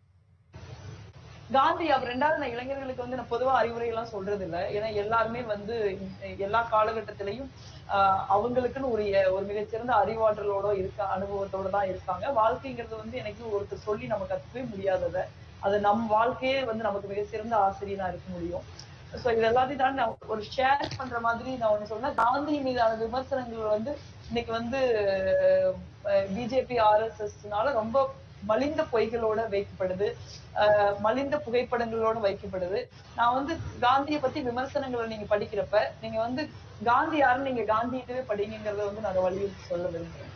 காந்தி அவர் ரெண்டாவது நான் இளைஞர்களுக்கு வந்து நான் பொதுவா அறிவுரை எல்லாம் சொல்றது இல்ல ஏன்னா எல்லாருமே வந்து எல்லா காலகட்டத்திலையும் ஆஹ் அவங்களுக்குன்னு ஒரு ஒரு மிகச்சிறந்த அறிவாற்றலோட இருக்க அனுபவத்தோட தான் இருக்காங்க வாழ்க்கைங்கிறது வந்து எனக்கு ஒருத்தர் சொல்லி நம்ம கத்துக்கவே முடியாதத அது நம் வாழ்க்கையே வந்து நமக்கு மிக சிறந்த ஆசிரியனா இருக்க முடியும் சோ இது எல்லாத்தையும் தாண்டி நான் ஒரு ஷேர் பண்ற மாதிரி நான் ஒண்ணு சொன்னேன் காந்தி மீதான விமர்சனங்கள் வந்து இன்னைக்கு வந்து பிஜேபி ஆர்எஸ்எஸ்னால ரொம்ப மலிந்த பொய்களோட வைக்கப்படுது ஆஹ் மலிந்த புகைப்படங்களோட வைக்கப்படுது நான் வந்து காந்தியை பத்தி விமர்சனங்களை நீங்க படிக்கிறப்ப நீங்க வந்து காந்தி யாருன்னு நீங்க காந்தியவே படிங்கிறத வந்து நான் வலியுறுத்தி சொல்ல விரும்புறேன்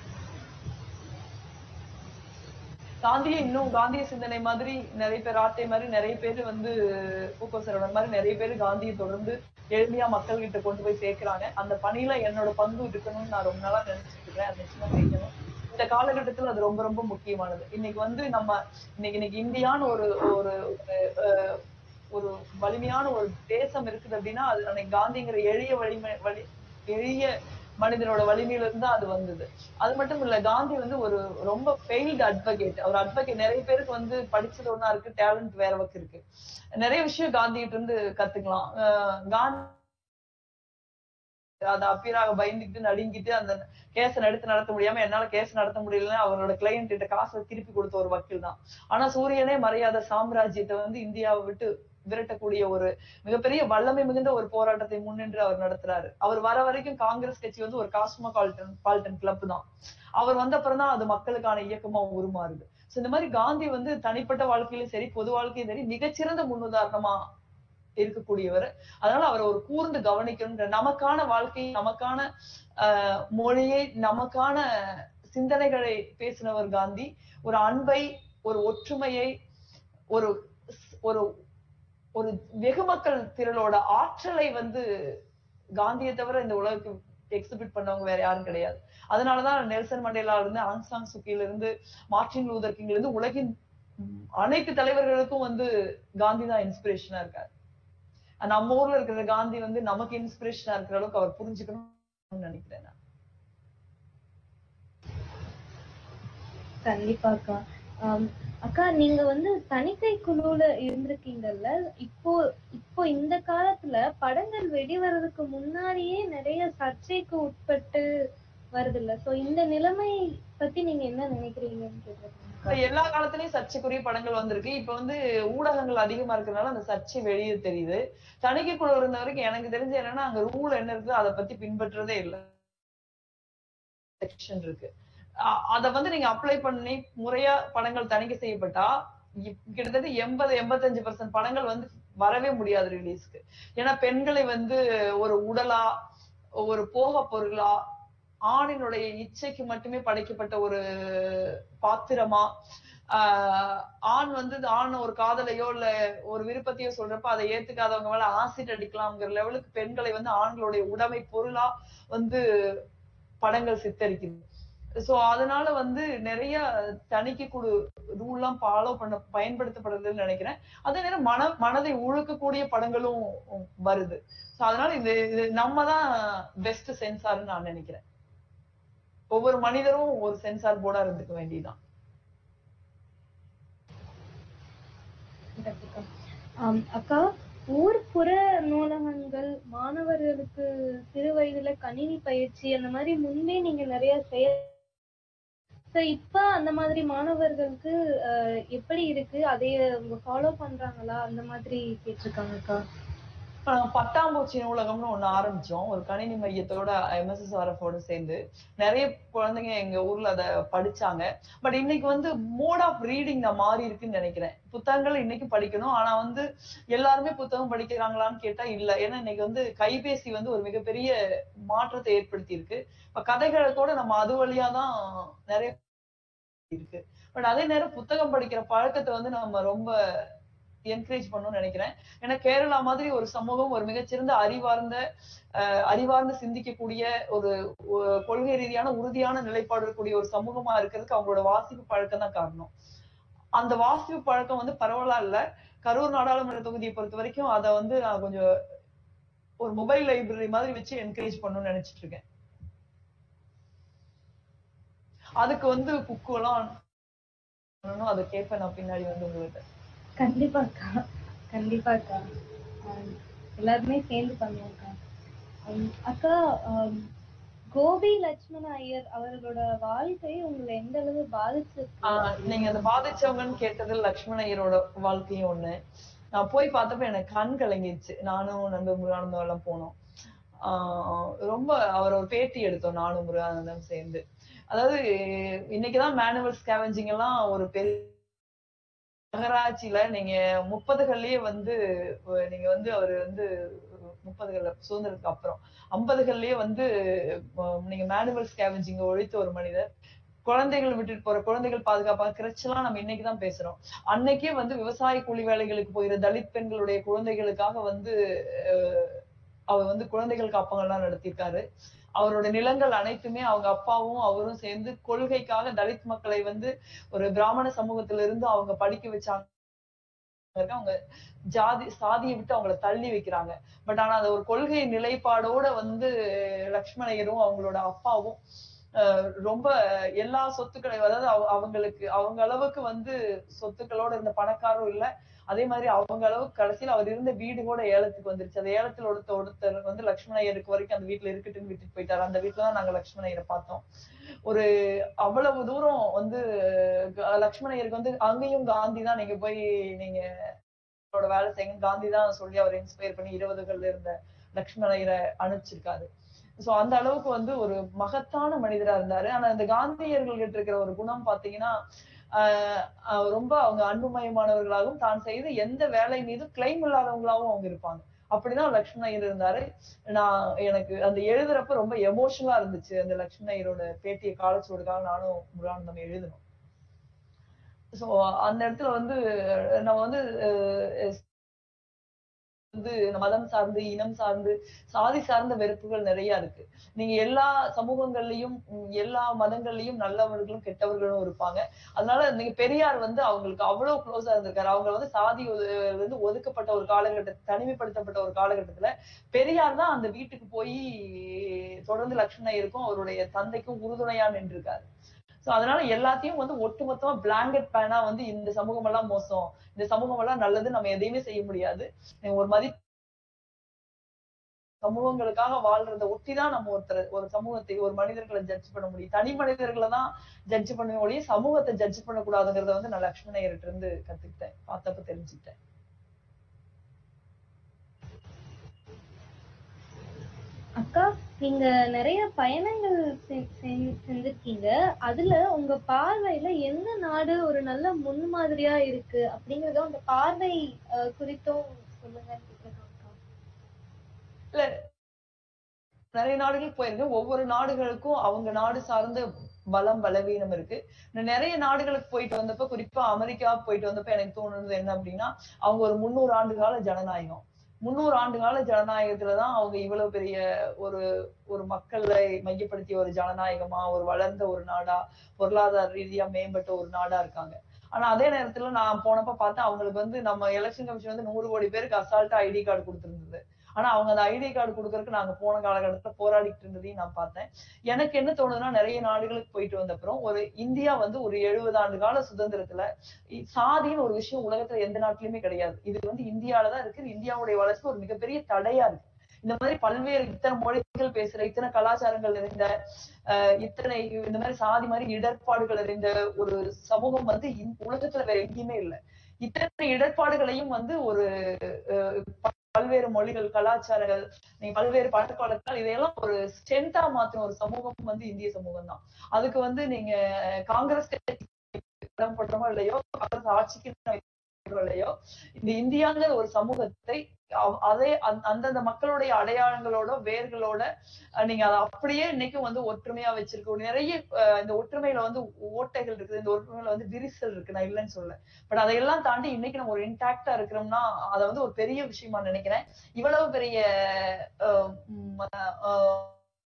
காந்தியை இன்னும் காந்திய சிந்தனை மாதிரி நிறைய பேர் ஆட்டை மாதிரி நிறைய பேர் வந்து பூக்கோ சரவணன் மாதிரி நிறைய பேர் காந்தியை தொடர்ந்து எளிமையா மக்கள் கிட்ட கொண்டு போய் சேர்க்கிறாங்க அந்த பணியில என்னோட பங்கு இருக்கணும்னு நான் ரொம்ப நாளா நினைச்சிட்டு இருக்கேன் அது நிச்சயமா செய்யணும் இந்த காலகட்டத்துல அது ரொம்ப ரொம்ப முக்கியமானது இன்னைக்கு வந்து நம்ம இன்னைக்கு இன்னைக்கு இந்தியான்னு ஒரு ஒரு ஒரு, ஒரு வலிமையான ஒரு தேசம் இருக்குது அப்படின்னா அது அன்னைக்கு காந்திங்கிற எளிய வலிமை வலி எளிய மனிதனோட வலிமையில இருந்து அது வந்தது அது மட்டும் இல்ல காந்தி வந்து ஒரு ரொம்ப ஃபெயில்டு அட்வொகேட் அவர் அட்வொகேட் நிறைய பேருக்கு வந்து படிச்சது ஒண்ணா இருக்கு டேலண்ட் வேற பக்கம் இருக்கு நிறைய விஷயம் காந்திகிட்ட இருந்து கத்துக்கலாம் அஹ் காந்தி அது அப்பீராக பயந்துக்கிட்டு நடுங்கிட்டு அந்த கேஸ் எடுத்து நடத்த முடியாம என்னால கேஸ் நடத்த முடியலன்னு அவரோட கிளையண்ட் கிட்ட காசை திருப்பி கொடுத்த ஒரு வக்கீல் தான் ஆனா சூரியனே மறையாத சாம்ராஜ்யத்தை வந்து இந்தியாவை விட்டு விரட்டக்கூடிய ஒரு மிகப்பெரிய வல்லமை மிகுந்த ஒரு போராட்டத்தை முன்னின்று அவர் நடத்துறாரு அவர் வர வரைக்கும் காங்கிரஸ் கட்சி வந்து ஒரு காஸ்மோ கால்டன் பால்டன் கிளப் தான் அவர் வந்த அப்புறம் தான் அது மக்களுக்கான இயக்கமா உருமாறுது சோ இந்த மாதிரி காந்தி வந்து தனிப்பட்ட வாழ்க்கையிலும் சரி பொது வாழ்க்கையும் சரி மிகச்சிறந்த முன்னுதாரணமா இருக்கக்கூடியவர் அதனால அவரை ஒரு கூர்ந்து கவனிக்கணும் நமக்கான வாழ்க்கை நமக்கான ஆஹ் மொழியை நமக்கான சிந்தனைகளை பேசினவர் காந்தி ஒரு அன்பை ஒரு ஒற்றுமையை ஒரு ஒரு ஒரு வெகு மக்கள் திரளோட ஆற்றலை வந்து காந்தியை தவிர இந்த உலகுக்கு எக்ஸிபிட் பண்ணவங்க வேற யாரும் கிடையாது அதனாலதான் நெல்சன் மண்டேலால இருந்து ஆங்சாங் சுக்கில இருந்து மார்டின் லூதர் கிங்ல இருந்து உலகின் அனைத்து தலைவர்களுக்கும் வந்து காந்தி தான் இன்ஸ்பிரேஷனா இருக்காரு நம்ம ஊர்ல இருக்கிற காந்தி வந்து நமக்கு இன்ஸ்பிரேஷனா இருக்கிற அளவுக்கு அவர் புரிஞ்சுக்கணும்னு நினைக்கிறேன் நான் கண்டிப்பா அக்கா ஆம், அக்கா நீங்க வந்து தணிக்கை குழுல இருந்திருக்கீங்கல்ல இப்போ இப்போ இந்த காலத்துல படங்கள் வெளிவரதுக்கு முன்னாடியே நிறைய சர்ச்சைக்கு உட்பட்டு வருதுல்ல சோ இந்த நிலைமை பத்தி நீங்க என்ன நினைக்கிறீங்கன்னு கேட்டிருக்கேன் இப்ப எல்லா காலத்துலயும் சர்ச்சைக்குரிய படங்கள் வந்திருக்கு இப்ப வந்து ஊடகங்கள் அதிகமா இருக்கிறதுனால அந்த சர்ச்சை வெளியே தெரியுது தணிக்கை குழு இருந்த வரைக்கும் எனக்கு தெரிஞ்சு என்னன்னா அங்க ரூல் என்ன இருக்கு அதை பத்தி பின்பற்றதே இல்லை செக்ஷன் இருக்கு அ- அத வந்து நீங்க அப்ளை பண்ணி முறையா படங்கள் தணிக்கை செய்யப்பட்டா இப்- கிட்டத்தட்ட எண்பது எண்பத்தஞ்சு பர்சன்ட் படங்கள் வந்து வரவே முடியாது ரிலீஸ்க்கு ஏன்னா பெண்களை வந்து ஒரு உடலா ஒரு போக பொருளா ஆணினுடைய இச்சைக்கு மட்டுமே படைக்கப்பட்ட ஒரு பாத்திரமா ஆஹ் ஆண் வந்து ஆண் ஒரு காதலையோ இல்ல ஒரு விருப்பத்தையோ சொல்றப்ப அதை ஏத்துக்காதவங்க மேல ஆசிட் அடிக்கலாம்ங்கிற லெவலுக்கு பெண்களை வந்து ஆண்களுடைய உடைமை பொருளா வந்து படங்கள் சித்தரிக்குது சோ அதனால வந்து நிறைய தணிக்கை குழு ரூல் எல்லாம் ஃபாலோ பண்ண பயன்படுத்தப்படுதுன்னு நினைக்கிறேன் அதே நேரம் மன மனதை உழுக்கக்கூடிய படங்களும் வருது சோ அதனால இது இது நம்ம தான் பெஸ்ட் சென்சார்னு நான் நினைக்கிறேன் ஒவ்வொரு மனிதரும் ஒரு சென்சார் போர்டா இருந்துக்க வேண்டியதுதான் கண்டிப்பா. ஆம், அக்கா ஊர்ப்புற நூலகங்கள் மாணவர்களுக்கு சிறு வயதுல கணினி பயிற்சி அந்த மாதிரி முன்பே நீங்க நிறைய செய்ய So, இப்ப அந்த மாதிரி மாணவர்களுக்கு அஹ், எப்படி இருக்கு அதைய அவங்க ஃபாலோ பண்றாங்களா அந்த மாதிரி கேட்டிருக்காங்க அக்கா இப்ப நாங்க பட்டாம்பூச்சி நூலகம்னு ஒண்ணு ஆரம்பிச்சோம் ஒரு கணினி மையத்தோட எம்எஸ்எஸ்ஆர்எஃப் ஓட சேர்ந்து நிறைய குழந்தைங்க எங்க ஊர்ல அத படிச்சாங்க பட் இன்னைக்கு வந்து மோட் ஆஃப் ரீடிங் நான் மாறி இருக்குன்னு நினைக்கிறேன் புத்தகங்கள் இன்னைக்கு படிக்கணும் ஆனா வந்து எல்லாருமே புத்தகம் படிக்கிறாங்களான்னு கேட்டா இல்ல ஏன்னா இன்னைக்கு வந்து கைபேசி வந்து ஒரு மிகப்பெரிய மாற்றத்தை ஏற்படுத்தி இருக்கு இப்ப கதைகளை கூட நம்ம அது வழியாதான் நிறைய இருக்கு பட் அதே நேரம் புத்தகம் படிக்கிற பழக்கத்தை வந்து நம்ம ரொம்ப என்கரேஜ் பண்ணணும்னு நினைக்கிறேன் ஏன்னா கேரளா மாதிரி ஒரு சமூகம் ஒரு மிகச்சிறந்த அறிவார்ந்த அஹ், அறிவார்ந்து சிந்திக்கக்கூடிய ஒரு ஒ- கொள்கை ரீதியான உறுதியான நிலைப்பாடு இருக்கக்கூடிய ஒரு சமூகமா இருக்கிறதுக்கு அவங்களோட வாசிப்பு பழக்கம் தான் காரணம் அந்த வாசிப்பு பழக்கம் வந்து பரவலா இல்ல கரூர் நாடாளுமன்ற தொகுதியை பொறுத்த வரைக்கும் அதை வந்து நான் கொஞ்சம் ஒரு மொபைல் லைப்ரரி மாதிரி வச்சு என்கரேஜ் பண்ணணும்னு நினைச்சிட்டு இருக்கேன் அதுக்கு வந்து புக்கு எல்லாம் பண்ணணும் அதை கேட்பேன் நான் பின்னாடி வந்து உங்ககிட்ட கண்டிப்பா அக்கா கண்டிப்பா அக்கா ஆம், எல்லாருமே சேர்ந்து பண்ணுவோம் அக்கா ஆம், அக்கா ஆம், கோபி லட்சுமண ஐயர் அவர்களோட வாழ்க்கை உங்களை எந்த அளவு பாதிச்சிருக்கு ஆஹ் நீங்க அந்த பாதிச்சவங்கன்னு கேட்டது லக்ஷ்மண ஐயரோட வாழ்க்கையும் ஒண்ணு நான் போய் பார்த்தப்ப எனக்கு கண் கலங்கிடுச்சு நானும் நண்பர் முருகானந்தம் எல்லாம் போனோம் ஆஹ் ரொம்ப அவர் ஒரு பேட்டி எடுத்தோம் நானும் முருகானந்தம் சேர்ந்து அதாவது இன்னைக்குதான் மேனுவல் ஸ்கேவஞ்சிங் எல்லாம் ஒரு பெரிய நகராட்சியில நீங்க முப்பதுகள்லயே வந்து அஹ் நீங்க வந்து அவர் வந்து முப்பதுகள்ல சுதந்திரத்துக்கு அப்புறம் ஐம்பதுகள்லயே வந்து அஹ் நீங்க மேனுவல் ஸ்கேவஞ்சிங்க ஒழித்த ஒரு மனிதர் குழந்தைகள் விட்டுட்டு போற குழந்தைகள் பாதுகாப்பாக கிரச்செல்லாம் நம்ம இன்னைக்குதான் பேசுறோம் அன்னைக்கே வந்து விவசாய கூலி வேலைகளுக்கு போயிற தலித் பெண்களுடைய குழந்தைகளுக்காக வந்து அஹ், அவர் வந்து குழந்தைகள் காப்பகம்லாம் நடத்தியிருக்காரு அவரோட நிலங்கள் அனைத்துமே அவங்க அப்பாவும் அவரும் சேர்ந்து கொள்கைக்காக தலித் மக்களை வந்து ஒரு பிராமண சமூகத்திலிருந்து அவங்க படிக்க வச்சாங்க இருக்கு. அவங்க ஜாதி சாதியை விட்டு அவங்கள தள்ளி வைக்கிறாங்க பட் ஆனா அந்த ஒரு கொள்கை நிலைப்பாடோட வந்து லக்ஷ்மணையரும் அவங்களோட அப்பாவும் அஹ் ரொம்ப எல்லா சொத்துக்களையும் அதாவது அவ- அவங்களுக்கு அவங்க அளவுக்கு வந்து சொத்துக்களோட இருந்த பணக்காரரும் இல்ல அதே மாதிரி அவங்க அளவுக்கு கடைசியில அவர் இருந்த வீடு கூட ஏலத்துக்கு வந்துருச்சு அந்த ஏலத்துல ஒருத்த ஒருத்தர் வந்து லக்ஷ்மணையருக்கு வரைக்கும் அந்த வீட்டுல இருக்கட்டுன்னு விட்டுட்டு போயிட்டாரு அந்த வீட்டுல தான் நாங்க லக்ஷ்மணையரை பார்த்தோம் ஒரு அவ்வளவு தூரம் வந்து க- லக்ஷ்மணையருக்கு வந்து அங்கேயும் காந்தி தான் நீங்க போய் நீங்க அவரோட வேலை செய்யுங்க காந்தி தான் சொல்லி அவர் இன்ஸ்பயர் பண்ணி இருபதுகள்ல இருந்த லக்ஷ்மணையரை அனுப்பிச்சிருக்காரு சோ அந்த அளவுக்கு வந்து ஒரு மகத்தான மனிதரா இருந்தாரு ஆனா இந்த காந்தியர்கள் கிட்ட இருக்கிற ஒரு குணம் பாத்தீங்கன்னா ஆஹ் ஆஹ் ரொம்ப அவங்க அன்புமயமானவர்களாகவும் தான் செய்த எந்த வேலை மீதும் கிளைம் இல்லாதவங்களாவும் அவங்க இருப்பாங்க அப்படிதான் லக்ஷ்மணய்யர் இருந்தாரு நான் எனக்கு அந்த எழுதுறப்ப ரொம்ப எமோஷனலா இருந்துச்சு அந்த லக்ஷ்மணய்யரோட பேட்டியை காலச்சுவடுக்காக நானும் முருகானந்தம் எழுதணும் சோ அந்த இடத்துல வந்து நம்ம வந்து அஹ், வந்து மதம் சார்ந்து இனம் சார்ந்து சாதி சார்ந்த வெறுப்புகள் நிறைய இருக்கு நீங்க எல்லா சமூகங்கள்லயும் உம், எல்லா மதங்கள்லயும் நல்லவர்களும் கெட்டவர்களும் இருப்பாங்க அதனால நீங்க பெரியார் வந்து அவங்களுக்கு அவ்வளவு க்ளோஸா இருந்திருக்காரு அவங்க வந்து சாதி ஒது- வந்து ஒதுக்கப்பட்ட ஒரு காலகட்ட தனிமைப்படுத்தப்பட்ட ஒரு காலகட்டத்துல பெரியார் தான் அந்த வீட்டுக்கு போய் தொடர்ந்து லட்சுமணருக்கும் அவருடைய தந்தைக்கும் உறுதுணையா நின்றுருக்காரு சோ அதனால எல்லாத்தையும் வந்து ஒட்டுமொத்தமா பிளாங்கெட் பேனா வந்து இந்த சமூகம் எல்லாம் மோசம் இந்த சமூகம் எல்லாம் நல்லது நம்ம எதையுமே செய்ய முடியாது ஒரு மதி சமூகங்களுக்காக வாழ்றத ஒட்டிதான் நம்ம ஒருத்தர் ஒரு சமூகத்தை ஒரு மனிதர்களை ஜட்ஜ் பண்ண முடியும் தனி மனிதர்களை தான் ஜட்ஜ் பண்ண ஒழிய சமூகத்தை ஜட்ஜ் பண்ணக்கூடாதுங்கிறத வந்து நான் லக்ஷ்மணையர்கிட்ட இருந்து கத்துக்கிட்டேன் பார்த்தப்ப தெரிஞ்சுக்கிட்டேன் அக்கா நீங்க நிறைய பயணங்கள் செ- செ- செஞ்சிருக்கீங்க அதுல உங்க பார்வையில எந்த நாடு ஒரு நல்ல முன்மாதிரியா இருக்கு அப்படிங்கறத உங்க பார்வை அஹ், குறித்தும் சொல்லுங்க இல்ல நிறைய நாடுகள் போயிருக்கேன் ஒவ்வொரு நாடுகளுக்கும் அவங்க நாடு சார்ந்த பலம் பலவீனம் இருக்கு நான் நிறைய நாடுகளுக்கு போயிட்டு வந்தப்ப குறிப்பா அமெரிக்கா போயிட்டு வந்தப்ப எனக்கு தோணுனது என்ன அப்படின்னா அவங்க ஒரு முந்நூறு ஆண்டு கால ஜனநாயகம் முந்நூறு ஆண்டு கால ஜனநாயகத்துலதான் அவங்க இவ்வளவு பெரிய ஒரு ஒரு மக்களை மையப்படுத்திய ஒரு ஜனநாயகமா ஒரு வளர்ந்த ஒரு நாடா பொருளாதார ரீதியா மேம்பட்ட ஒரு நாடா இருக்காங்க ஆனா அதே நேரத்துல நான் போனப்ப பார்த்தா அவங்களுக்கு வந்து நம்ம எலெக்ஷன் கமிஷன் வந்து நூறு கோடி பேருக்கு அசால்ட்டா ஐடி கார்டு கொடுத்திருந்தது ஆனா அவங்க அந்த ஐடி கார்டு கொடுக்கறதுக்கு நாங்க போன காலகட்டத்துல போராடிட்டு இருந்ததையும் நான் பார்த்தேன் எனக்கு என்ன தோணுதுன்னா நிறைய நாடுகளுக்கு போயிட்டு வந்த அப்புறம் ஒரு இந்தியா வந்து ஒரு எழுபது ஆண்டு கால சுதந்திரத்துல இ- சாதின்னு ஒரு விஷயம் உலகத்துல எந்த நாட்டிலுமே கிடையாது இது வந்து இந்தியால தான் இருக்கு இது இந்தியாவுடைய வளர்ச்சிக்கு ஒரு மிகப்பெரிய தடையா இருக்கு இந்த மாதிரி பல்வேறு இத்தனை மொழிகள் பேசுற இத்தனை கலாச்சாரங்கள் நிறைந்த அஹ், இத்தனை இந்த மாதிரி சாதி மாதிரி இடர்பாடுகள் நிறைந்த ஒரு சமூகம் வந்து இந்த உலகத்துல வேற எங்கேயுமே இல்லை இத்தனை இடர்பாடுகளையும் வந்து ஒரு அஹ், ப- பல்வேறு மொழிகள் கலாச்சாரங்கள் நீங்க பல்வேறு பழக்க வழக்கங்கள் இதையெல்லாம் ஒரு ஸ்ட்ரென்த்தா மாத்தின ஒரு சமூகம் வந்து இந்திய சமூகம் தான் அதுக்கு வந்து நீங்க காங்கிரஸ் இடம் பண்றோமோ இல்லையோ காங்கிரஸ் ஆட்சிக்கு வைக்கிறோமோ இல்லையோ இந்த இந்தியாங்கிற ஒரு சமூகத்தை அவ- அதே அந்த- அந்தந்த மக்களுடைய அடையாளங்களோட வேர்களோட அஹ், நீங்க அதை அப்படியே இன்னைக்கும் வந்து ஒற்றுமையா வச்சிருக்க நிறைய அஹ், இந்த ஒற்றுமையில வந்து ஓட்டைகள் இருக்குது இந்த ஒற்றுமையில வந்து விரிசல் இருக்கு நான் இல்லைன்னு சொல்ல பட் அதையெல்லாம் தாண்டி இன்னைக்கு நம்ம ஒரு இன்டாக்டா இருக்கிறோம்னா அதை வந்து ஒரு பெரிய விஷயமா நினைக்கிறேன் இவ்வளவு பெரிய அஹ், உம், அஹ்,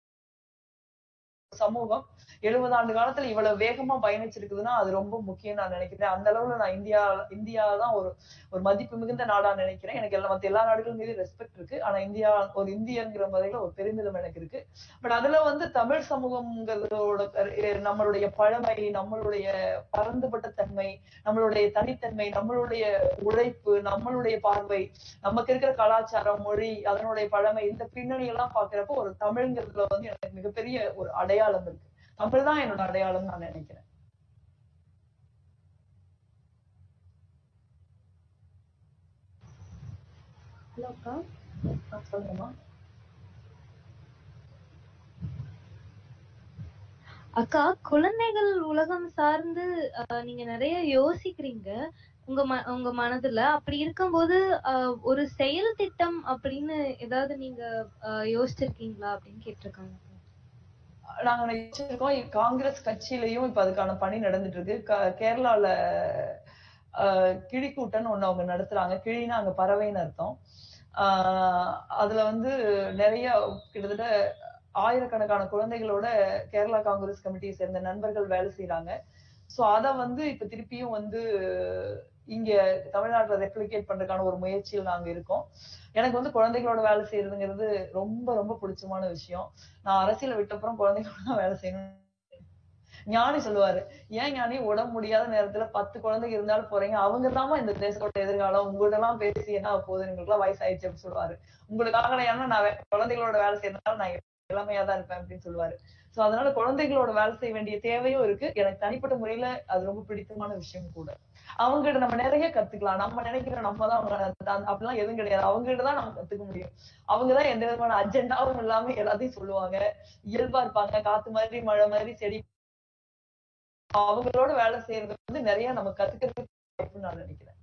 சமூகம் எழுபது ஆண்டு காலத்துல இவ்வளவு வேகமா பயணிச்சிருக்குதுன்னா அது ரொம்ப முக்கியம் நான் நினைக்கிறேன் அந்த அளவுல நான் இந்தியா இந்தியா தான் ஒரு ஒரு மதிப்பு மிகுந்த நாடா நினைக்கிறேன் எனக்கு எல்லா மத்த எல்லா நாடுகள் மீது ரெஸ்பெக்ட் இருக்கு ஆனா இந்தியா ஒரு இந்தியங்கிற முறையில ஒரு பெருமிதம் எனக்கு இருக்கு பட் அதுல வந்து தமிழ் சமூகங்கிறதோட அஹ் நம்மளுடைய பழமை நம்மளுடைய பரந்துபட்ட தன்மை நம்மளுடைய தனித்தன்மை நம்மளுடைய உழைப்பு நம்மளுடைய பார்வை நமக்கு இருக்கிற கலாச்சாரம் மொழி அதனுடைய பழமை இந்த பின்னணி எல்லாம் பாக்குறப்போ ஒரு தமிழ்ங்கிறதுல வந்து எனக்கு மிகப்பெரிய ஒரு அடையாளம் இருக்கு தமிழ் தான் என்னோட அடையாளம் நான் நினைக்கிறேன் ஹலோ அக்கா ஆ, சொல்லுங்கம்மா அக்கா குழந்தைகள் உலகம் சார்ந்து அஹ், நீங்க நிறைய யோசிக்கிறீங்க உங்க ம உங்க மனதுல அப்படி இருக்கும்போது அஹ், ஒரு செயல் திட்டம் அப்படின்னு ஏதாவது நீங்க அஹ், யோசிச்சிருக்கீங்களா அப்படின்னு கேட்டிருக்காங்க நாங்க நினைச்சிருக்கோம் இ- காங்கிரஸ் கட்சியிலயும் இப்ப அதுக்கான பணி நடந்துட்டு இருக்கு க- கேரளால ஆஹ், கிளிக்கூட்டம்னு ஒண்ணு அவங்க நடத்துறாங்க கிளின்னா அங்க பறவைன்னு அர்த்தம் ஆஹ், அதுல வந்து நிறைய கிட்டத்தட்ட ஆயிரக்கணக்கான குழந்தைகளோட கேரளா காங்கிரஸ் கமிட்டியை சேர்ந்த நண்பர்கள் வேலை செய்யறாங்க சோ அத வந்து இப்ப திருப்பியும் வந்து இங்க தமிழ்நாட்டுல ரெப்ளிகேட் பண்றதுக்கான ஒரு முயற்சியில் நாங்க இருக்கோம் எனக்கு வந்து குழந்தைகளோட வேலை செய்யறதுங்கிறது ரொம்ப ரொம்ப பிடிச்சமான விஷயம் நான் அரசியல விட்டப்புறம் குழந்தைகளோட தான் வேலை செய்யணும் ஞானி சொல்லுவாரு ஏன் ஞானி உடம்பு முடியாத நேரத்துல பத்து குழந்தைங்க இருந்தாலும் போறீங்க அவங்க தாமா இந்த தேசத்தோட எதிர்காலம் உங்கள்ட்ட எல்லாம் பேசி என்ன ஆகப் போகுது உங்களுக்கு எல்லாம் வயசாயிடுச்சு அப்படின்னு சொல்லுவாரு உங்களுக்காக நான் ஏன்னா நான் வே- குழந்தைகளோட வேலை செய்யறதுனால நான் இளமையா தான் இருப்பேன் அப்படின்னு சொல்லுவாரு சோ அதனால குழந்தைகளோட வேலை செய்ய வேண்டிய தேவையும் இருக்கு எனக்கு தனிப்பட்ட முறையில அது ரொம்ப பிடித்தமான விஷயம் கூட அவங்க கிட்ட நம்ம நிறைய கத்துக்கலாம் நம்ம நினைக்கிறோம் நம்ம தான் அவங்க அந்த- அப்படிலாம் எதுவும் கிடையாது அவங்க கிட்ட தான் நம்ம கத்துக்க முடியும் அவங்கதான் எந்த விதமான அஜெண்டாவும் இல்லாம எல்லாத்தையும் சொல்லுவாங்க இயல்பா இருப்பாங்க காத்து மாதிரி மழை மாதிரி செடி அவங்களோட வேலை செய்யறது வந்து நிறைய நம்ம கத்துக்கிறதுக்கு வாய்ப்புன்னு நான் நினைக்கிறேன்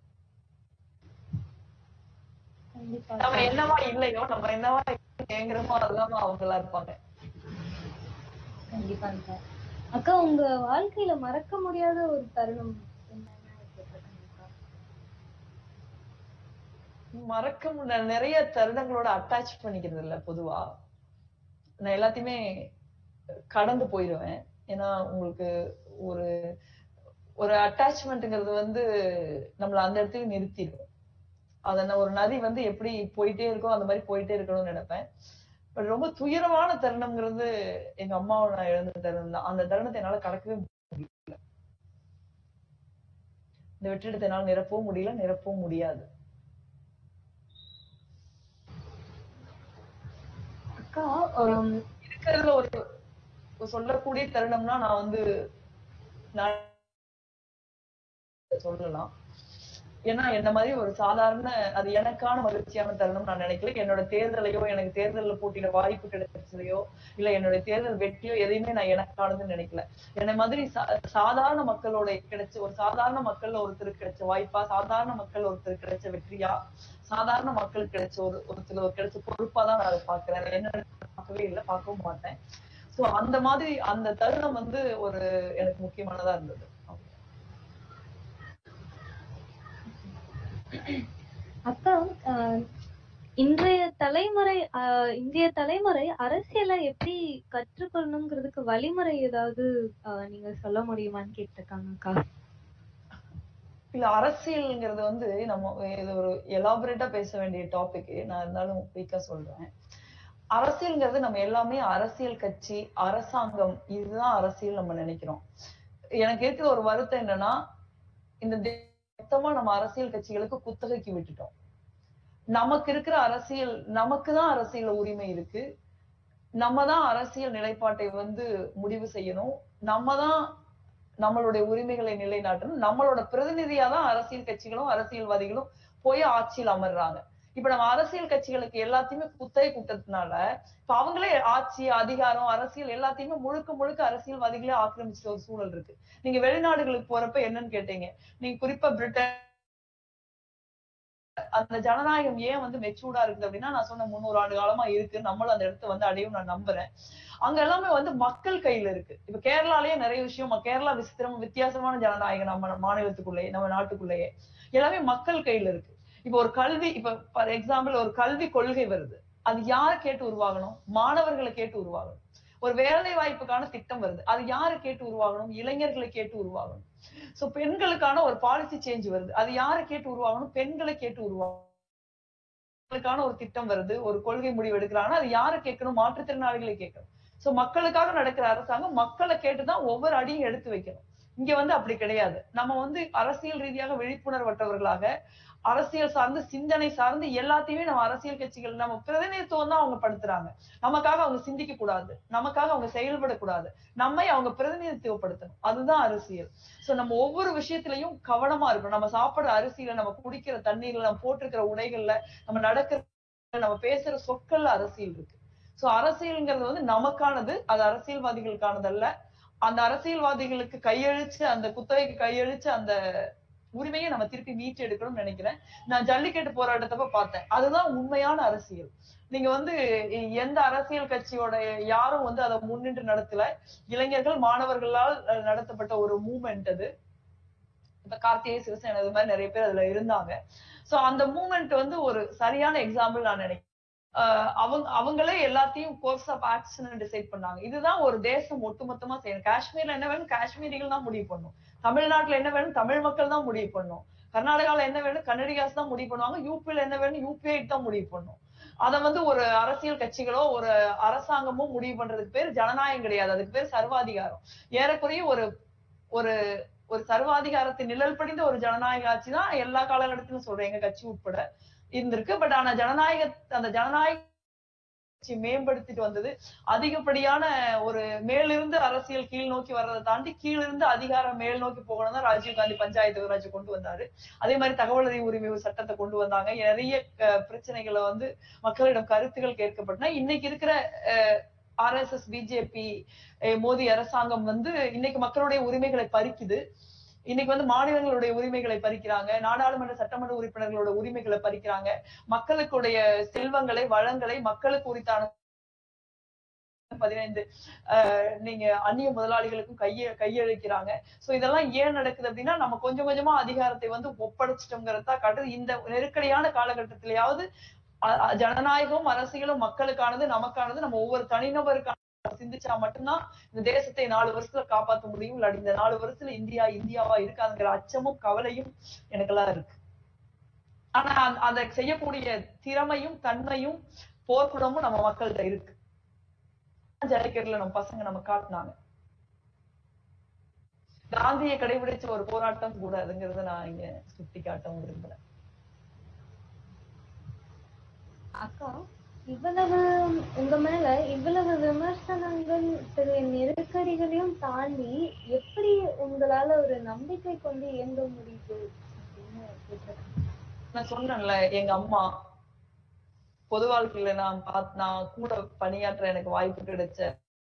கண்டிப்பா நம்ம என்னவா இல்லையோ நம்ம என்னவா ஏங்குறோமோ அதெல்லாம் அவங்களா இருப்பாங்க கண்டிப்பாங்க அக்கா உங்க வாழ்க்கையில மறக்க முடியாத ஒரு தருணம் என்னன்னா கேட்டிருக்கேன்க்கா. மறக்க முடியல நிறைய தருணங்களோட அட்டாச் பண்ணிக்கிறது இல்ல பொதுவா நான் எல்லாத்தையுமே கடந்து போயிடுவேன் ஏன்னா உங்களுக்கு ஒரு ஒரு அட்டாச்மெண்ட்ங்கிறது வந்து நம்மள அந்த இடத்துல நிறுத்திடும் அத நான் ஒரு நதி வந்து எப்படி போயிட்டே இருக்கோ அந்த மாதிரி போயிட்டே இருக்கணும்னு நினைப்பேன் பட் ரொம்ப துயரமான தருணம்ங்கிறது எங்க அம்மாவை நான் இழந்த தருணம் தான் அந்த தருணத்தை என்னால கடக்கவே முடியல இந்த வெற்றிடத்தை என்னால நிரப்பவும் முடியல நிரப்பவும் முடியாது அக்கா um, இருக்கிறதுல ஒரு ஒரு சொல்லக்கூடிய தருணம்னா நான் வந்து நான் சொல்லலாம் ஏன்னா என்ன மாதிரி ஒரு சாதாரண அது எனக்கான மகிழ்ச்சியான தருணம் நான் நினைக்கல என்னோட தேர்தலையோ எனக்கு தேர்தல்ல போட்டியிட வாய்ப்பு கிடைச்சதையோ இல்ல என்னோட தேர்தல் வெற்றியோ எதையுமே நான் எனக்கானதுன்னு நினைக்கல என்ன மாதிரி சா- சாதாரண மக்களோட கிடைச்ச ஒரு சாதாரண மக்கள்ல ஒருத்தருக்கு கிடைச்ச வாய்ப்பா சாதாரண மக்கள் ஒருத்தருக்கு கிடைச்ச வெற்றியா சாதாரண மக்களுக்கு கிடைச்ச ஒரு ஒருத்தர் கிடைச்ச பொறுப்பா தான் நான் அதை பாக்குறேன் அதை என்ன பார்க்கவே இல்லை பார்க்கவும் மாட்டேன் சோ அந்த மாதிரி அந்த தருணம் வந்து ஒரு எனக்கு முக்கியமானதா இருந்தது அக்கா ஆஹ் இன்றைய தலைமுறை ஆஹ் இந்திய தலைமுறை அரசியலை எப்படி கற்றுக்கொள்ளணுங்கிறதுக்கு வழிமுறை ஏதாவது ஆஹ் நீங்க சொல்ல முடியுமான்னு கேட்டிருக்காங்க அக்கா இல்ல அரசியல்ங்கிறது வந்து நம்ம இது ஒரு எலாபரேட்டா பேச வேண்டிய டாபிக் நான் இருந்தாலும் வீக்கா சொல்றேன் அரசியல்ங்கிறது நம்ம எல்லாமே அரசியல் கட்சி அரசாங்கம் இதுதான் அரசியல் நம்ம நினைக்கிறோம் எனக்கு இருக்கிற ஒரு வருத்தம் என்னன்னா இந்த தே- மொத்தமா நம்ம அரசியல் கட்சிகளுக்கு குத்தகைக்கு விட்டுட்டோம் நமக்கு இருக்கிற அரசியல் நமக்கு தான் அரசியல் உரிமை இருக்கு நம்ம தான் அரசியல் நிலைப்பாட்டை வந்து முடிவு செய்யணும் நம்ம தான் நம்மளுடைய உரிமைகளை நிலைநாட்டணும் நம்மளோட பிரதிநிதியா தான் அரசியல் கட்சிகளும் அரசியல்வாதிகளும் போய் ஆட்சியில் அமர்றாங்க இப்ப நம்ம அரசியல் கட்சிகளுக்கு எல்லாத்தையுமே குத்தகை கூட்டத்தினால இப்ப அவங்களே ஆட்சி அதிகாரம் அரசியல் எல்லாத்தையுமே முழுக்க முழுக்க அரசியல்வாதிகளே ஆக்கிரமிச்சிட்ட ஒரு சூழல் இருக்கு நீங்க வெளிநாடுகளுக்கு போறப்ப என்னன்னு கேட்டீங்க நீங்க குறிப்பா பிரிட்டன் அந்த ஜனநாயகம் ஏன் வந்து மெச்சூர்டா இருக்குது அப்படின்னா நான் சொன்ன முன்னூறு ஆண்டு காலமா இருக்கு நம்மளும் அந்த இடத்த வந்து அடையும் நான் நம்புறேன் அங்க எல்லாமே வந்து மக்கள் கையில இருக்கு இப்ப கேரளாலயே நிறைய விஷயம் ம- கேரளா விசித்திரம் வித்தியாசமான ஜனநாயகம் நம்ம மாநிலத்துக்குள்ளேயே நம்ம நாட்டுக்குள்ளேயே எல்லாமே மக்கள் கையில இருக்கு இப்ப ஒரு கல்வி இப்ப ஃபார் எக்ஸாம்பிள் ஒரு கல்வி கொள்கை வருது அது யாரை கேட்டு உருவாகணும் மாணவர்களை கேட்டு உருவாகணும் ஒரு வேலை வாய்ப்புக்கான திட்டம் வருது அது யாரை கேட்டு உருவாகணும் இளைஞர்களை கேட்டு உருவாகணும் சோ பெண்களுக்கான ஒரு பாலிசி சேஞ்ச் வருது அது யாரை கேட்டு உருவாகணும் பெண்களை கேட்டு உருவாகணும் மக்களுக்கான ஒரு திட்டம் வருது ஒரு கொள்கை முடிவு எடுக்கிறாங்கன்னா அது யாரை கேட்கணும் மாற்றுத்திறனாளிகளை கேட்கணும் சோ மக்களுக்காக நடக்கிற அரசாங்கம் மக்களை கேட்டுதான் ஒவ்வொரு அடியும் எடுத்து வைக்கணும் இங்க வந்து அப்படி கிடையாது நம்ம வந்து அரசியல் ரீதியாக விழிப்புணர்வற்றவர்களாக அரசியல் சார்ந்து சிந்தனை சார்ந்து எல்லாத்தையுமே நம்ம அரசியல் கட்சிகள் நம்ம பிரதிநிதித்துவம் தான் அவங்க படுத்துறாங்க நமக்காக அவங்க சிந்திக்க கூடாது நமக்காக அவங்க செயல்படக்கூடாது நம்மை அவங்க பிரதிநிதித்துவப்படுத்தணும் அதுதான் அரசியல் சோ நம்ம ஒவ்வொரு விஷயத்திலையும் கவனமா இருக்கணும் நம்ம சாப்பிடுற அரிசியில நம்ம குடிக்கிற தண்ணீர்ல நம்ம போட்டிருக்கிற உடைகள்ல நம்ம நடக்கிற நம்ம பேசுற சொற்கள்ல அரசியல் இருக்கு சோ அரசியல்ங்கிறது வந்து நமக்கானது அது அரசியல்வாதிகளுக்கானது அல்ல அந்த அரசியல்வாதிகளுக்கு கையழிச்சு அந்த குத்தகைக்கு கையழிச்சு அந்த உரிமையை நம்ம திருப்பி மீட்டு எடுக்கணும்னு நினைக்கிறேன் நான் ஜல்லிக்கட்டு போராட்டத்தப்ப பார்த்தேன் அதுதான் உண்மையான அரசியல் நீங்க வந்து எ- எந்த அரசியல் கட்சியோட யாரும் வந்து அதை முன்னின்று நடத்தல இளைஞர்கள் மாணவர்களால் அஹ், நடத்தப்பட்ட ஒரு மூமெண்ட் அது இப்ப கார்த்திகை சிவசேனா இது மாதிரி நிறைய பேர் அதுல இருந்தாங்க சோ அந்த மூமெண்ட் வந்து ஒரு சரியான எக்ஸாம்பிள் நான் நினைக்கிறேன் ஆஹ் அவங்க அவங்களே எல்லாத்தையும் கோர்ஸ் ஆஃப் ஆக்ஷன் டிசைட் பண்ணாங்க இதுதான் ஒரு தேசம் ஒட்டுமொத்தமா செய்யணும் காஷ்மீர்ல என்ன வேணும் காஷ்மீரிகள் தான் முடிவு பண்ணும் தமிழ்நாட்டுல என்ன வேணும் தமிழ் மக்கள் தான் முடிவு பண்ணும் கர்நாடகால என்ன வேணும் கன்னடிகாஸ் தான் முடிவு பண்ணுவாங்க யூபில என்ன வேணும் யூபிஐ தான் முடிவு பண்ணும் அத வந்து ஒரு அரசியல் கட்சிகளோ ஒரு அரசாங்கமோ முடிவு பண்றதுக்கு பேர் ஜனநாயகம் கிடையாது அதுக்கு பேர் சர்வாதிகாரம் ஏறக்குறைய ஒரு ஒரு ஒரு சர்வாதிகாரத்தின் நிழல் படிந்த ஒரு ஜனநாயக ஆட்சி தான் எல்லா காலகட்டத்திலும் சொல்றேன் எங்க கட்சி உட்பட இருந்திருக்கு பட் ஆனா ஜனநாயக அந்த ஜனநாயக ஆட்சி மேம்படுத்திட்டு வந்தது அதிகப்படியான ஒரு மேலிருந்து அரசியல் கீழ் நோக்கி வர்றதை தாண்டி கீழிருந்து அதிகாரம் மேல் நோக்கி போகணும் தான் ராஜீவ் காந்தி பஞ்சாயத்து ராஜ் கொண்டு வந்தாரு அதே மாதிரி தகவல் அறிவு உரிமை சட்டத்தை கொண்டு வந்தாங்க நிறைய அஹ், பிரச்சனைகளை வந்து மக்களிடம் கருத்துக்கள் கேட்கப்பட்டன இன்னைக்கு இருக்கிற ஆர்எஸ்எஸ் பிஜேபி மோடி அரசாங்கம் வந்து இன்னைக்கு மக்களுடைய உரிமைகளை பறிக்குது இன்னைக்கு வந்து மாநிலங்களுடைய உரிமைகளை பறிக்கிறாங்க நாடாளுமன்ற சட்டமன்ற உறுப்பினர்களோட உரிமைகளை பறிக்கிறாங்க மக்களுக்குடைய செல்வங்களை வளங்களை மக்களுக்கு உரித்தான பதினைந்து அஹ், நீங்க அந்நிய முதலாளிகளுக்கும் கைய கையளிக்கிறாங்க சோ இதெல்லாம் ஏன் நடக்குது அப்படின்னா நம்ம கொஞ்சம் கொஞ்சமா அதிகாரத்தை வந்து ஒப்படைச்சிட்டோங்கிறதா காட்டுது இந்த நெருக்கடியான காலகட்டத்திலேயாவது அ- அ- ஜனநாயகமும் அரசியலும் மக்களுக்கானது நமக்கானது நம்ம ஒவ்வொரு தனிநபருக்கான சிந்திச்சா மட்டும்தான் இந்த தேசத்தை நாலு வருஷத்துல காப்பாத்த முடியும் இல்லாட்டி இந்த நாலு வருஷத்துல இந்தியா இந்தியாவா இருக்காதுங்கிற அச்சமும் கவலையும் எனக்கெல்லாம் இருக்கு ஆனா அந்த- அதை செய்யக்கூடிய திறமையும் தன்மையும் போர்க்குணமும் நம்ம மக்கள்கிட்ட இருக்கு ஜல்லிக்கட்டுல நம்ம பசங்க நம்ம காட்டினாங்க காந்தியை கடைபிடிச்ச ஒரு போராட்டம் கூடாதுங்கிறத நான் இங்க சுட்டி காட்டவும் விரும்புறேன் அக்கா இவ்வளவு உங்க மேல இவ்வளவு விமர்சனங்கள் சில நெருக்கடிகளையும் தாண்டி எப்படி உங்களால ஒரு நம்பிக்கை கொண்டு இயங்க முடியுது அப்படின்னு கேட்டிருக்கேன். நான் சொன்னேன்ல எங்க அம்மா பொது வாழ்க்கையில நான் பாத் நான் கூட பணியாற்ற எனக்கு வாய்ப்பு கிடைச்ச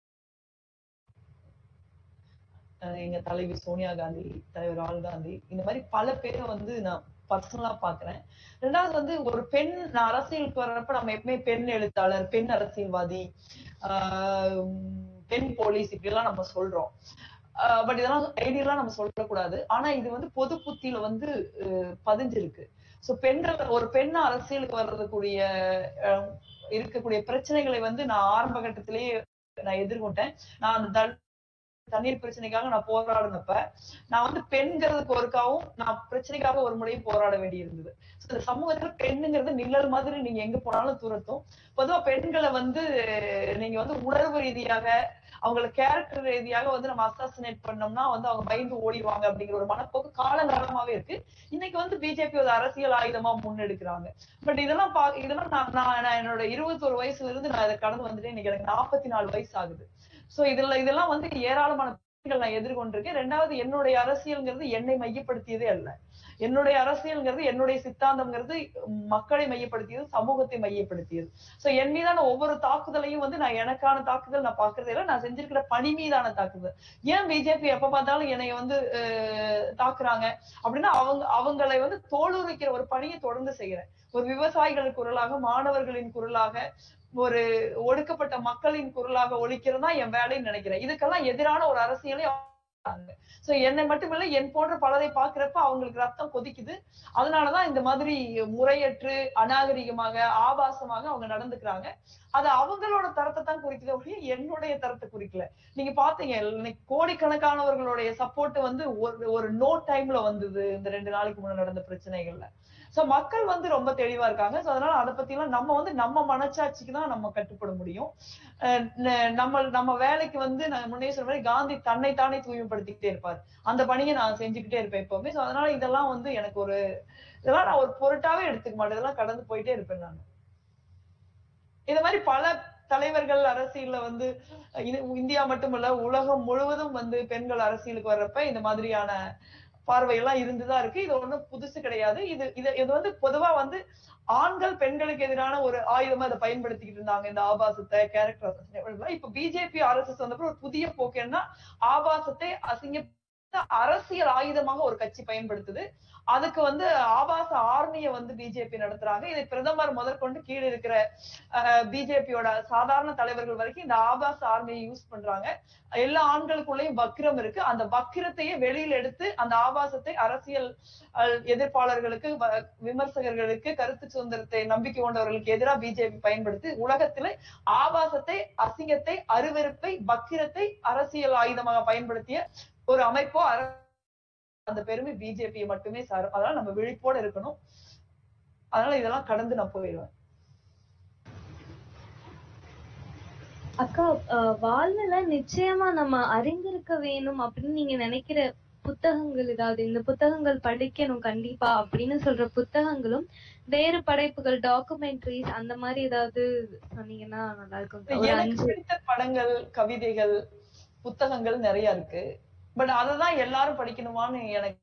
அஹ் எங்க தலைவி சோனியா காந்தி தலைவர் ராகுல் காந்தி இந்த மாதிரி பல பேரை வந்து நான் பர்சனலா பாக்குறேன் ரெண்டாவது வந்து ஒரு பெண் நான் அரசியலுக்கு வர்றப்ப நம்ம எப்பவுமே பெண் எழுத்தாளர் பெண் அரசியல்வாதி ஆஹ் பெண் போலீஸ் இப்படி எல்லாம் நம்ம சொல்றோம் பட் இதெல்லாம் ஐடியெல்லாம் நம்ம சொல்லக்கூடாது ஆனா இது வந்து பொது புத்தியில வந்து அஹ், பதிஞ்சிருக்கு சோ பெண்கள் ஒரு பெண் அரசியலுக்கு வர்றதுக்குரிய அஹ், இருக்கக்கூடிய பிரச்சனைகளை வந்து நான் ஆரம்ப கட்டத்திலேயே நான் எதிர்கொண்டேன் நான் அந்த தல்- தண்ணீர் பிரச்சனைக்காக நான் போராடினப்ப நான் வந்து பெண்கிறதுக்கு ஒருக்காவும் நான் பிரச்சனைக்காக ஒரு முறையும் போராட வேண்டி இருந்தது So, இந்த சமூகத்துல பெண்ணுங்கிறது நிழல் மாதிரி நீங்க எங்க போனாலும் துரத்தும் பொதுவா பெண்களை வந்து நீங்க வந்து உணர்வு ரீதியாக அவங்கள கேரக்டர் ரீதியாக வந்து நம்ம அசாசினேட் பண்ணோம்னா வந்து அவங்க பயந்து ஓடிடுவாங்க அப்படிங்கிற ஒரு மனப்போக்கு காலங்காலமாவே இருக்கு இன்னைக்கு வந்து பிஜேபி ஒரு அரசியல் ஆயுதமா முன்னெடுக்கிறாங்க பட் இதெல்லாம் பா இதெல்லாம் நான் நான் நான் என்னோட இருபத்தொரு வயசுல இருந்து நான் இதை கடந்து வந்துட்டு இன்னைக்கு எனக்கு நாற்பத்தி நாலு வயசு ஆகுது சோ இதுல இதெல்லாம் வந்து ஏராளமான பிரச்சனைகள் நான் எதிர்கொண்டிருக்கேன் ரெண்டாவது என்னுடைய அரசியல்ங்கிறது என்னை மையப்படுத்தியதே அல்ல என்னுடைய அரசியல்ங்கிறது என்னுடைய சித்தாந்தம்ங்கிறது மக்களை மையப்படுத்தியது சமூகத்தை மையப்படுத்தியது சோ என் மீதான ஒவ்வொரு தாக்குதலையும் வந்து நான் எனக்கான தாக்குதல் நான் பாக்குறதே இல்ல நான் செஞ்சிருக்கிற பணி மீதான தாக்குதல் ஏன் பிஜேபி எப்ப பார்த்தாலும் என்னை வந்து அஹ், தாக்குறாங்க அப்படின்னா அவங்க அவங்களை வந்து தோலுரிக்கிற ஒரு பணியை தொடர்ந்து செய்யறேன் ஒரு விவசாயிகள் குரலாக மாணவர்களின் குரலாக ஒரு ஒடுக்கப்பட்ட மக்களின் குரலாக ஒழிக்கிறதா என் வேலைன்னு நினைக்கிறேன் இதுக்கெல்லாம் எதிரான ஒரு அரசியலை சோ என்னை மட்டுமில்ல என் போன்ற பலரை பாக்குறப்ப அவங்களுக்கு ரத்தம் கொதிக்குது அதனாலதான் இந்த மாதிரி முறையற்று அநாகரிகமாக ஆபாசமாக அவங்க நடந்துக்கிறாங்க அது அவங்களோட தரத்தை தான் குறிக்குது ஒழிய என்னுடைய தரத்தை குறிக்கல நீங்க பாத்தீங்க இன்னைக்கு கோடிக்கணக்கானவர்களுடைய சப்போர்ட் வந்து ஒரு ஒரு நோ டைம்ல வந்தது இந்த ரெண்டு நாளைக்கு முன்னாடி நடந்த பிரச்சனைகள்ல சோ மக்கள் வந்து ரொம்ப தெளிவா இருக்காங்க சோ அதனால அதை பத்தி எல்லாம் நம்ம வந்து நம்ம மனச்சாட்சிக்கு தான் நம்ம கட்டுப்பட முடியும் அஹ் ந- நம்ம நம்ம வேலைக்கு வந்து நான் முன்னே சொன்ன மாதிரி காந்தி தன்னை தானே தூய்மைப்படுத்திக்கிட்டே இருப்பார் அந்த பணியை நான் செஞ்சுக்கிட்டே இருப்பேன் எப்பவுமே சோ அதனால இதெல்லாம் வந்து எனக்கு ஒரு இதெல்லாம் நான் ஒரு பொருட்டாவே எடுத்துக்க மாட்டேன் இதெல்லாம் கடந்து போயிட்டே இருப்பேன் நான் இந்த மாதிரி பல தலைவர்கள் அரசியல்ல வந்து இது இந்தியா மட்டுமல்ல உலகம் முழுவதும் வந்து பெண்கள் அரசியலுக்கு வர்றப்ப இந்த மாதிரியான பார்வையெல்லாம் இருந்துதான் இருக்கு இது ஒண்ணும் புதுசு கிடையாது இது இது இது வந்து பொதுவா வந்து ஆண்கள் பெண்களுக்கு எதிரான ஒரு ஆயுதமா இதை பயன்படுத்திக்கிட்டு இருந்தாங்க இந்த ஆபாசத்தை கேரக்டர் இப்ப பிஜேபி ஆர்எஸ்எஸ் வந்தப்போ ஒரு புதிய போக்கு என்ன ஆபாசத்தை அசிங்க அரசியல் ஆயுதமாக ஒரு கட்சி பயன்படுத்துது அதுக்கு வந்து ஆபாச ஆர்மியை வந்து பிஜேபி நடத்துறாங்க இதை பிரதமர் முதற்கொண்டு கீழே இருக்கிற பிஜேபியோட சாதாரண தலைவர்கள் வரைக்கும் இந்த ஆபாச ஆர்மியை யூஸ் பண்றாங்க எல்லா ஆண்களுக்குள்ளேயும் வக்கிரம் இருக்கு அந்த வக்கிரத்தையே வெளியில எடுத்து அந்த ஆபாசத்தை அரசியல் அஹ், எதிர்ப்பாளர்களுக்கு வ- விமர்சகர்களுக்கு கருத்து சுதந்திரத்தை நம்பிக்கை கொண்டவர்களுக்கு எதிராக பிஜேபி பயன்படுத்தி உலகத்திலே ஆபாசத்தை அசிங்கத்தை அருவருப்பை வக்கிரத்தை அரசியல் ஆயுதமாக பயன்படுத்திய ஒரு அமைப்போ அர- அந்த பெருமை பிஜேபி மட்டுமே சாரும் அதனால நம்ம விழிப்போட இருக்கணும் அதனால இதெல்லாம் கடந்து நான் போயிடுவேன் அக்கா அஹ், வாழ்வுல நிச்சயமா நம்ம அறிந்திருக்க வேணும் அப்படின்னு நீங்க நினைக்கிற புத்தகங்கள் ஏதாவது இந்த புத்தகங்கள் படிக்கணும் கண்டிப்பா அப்படின்னு சொல்ற புத்தகங்களும் வேறு படைப்புகள் டாக்குமெண்ட்ரிஸ் அந்த மாதிரி ஏதாவது சொன்னீங்கன்னா நல்லா இருக்கும் அக்கா. ஒரு எனக்கு அஞ்சு பிடித்த படங்கள் கவிதைகள் புத்தகங்கள் நிறைய இருக்கு பட் அததான் எல்லாரும் படிக்கணுமான்னு எனக்கு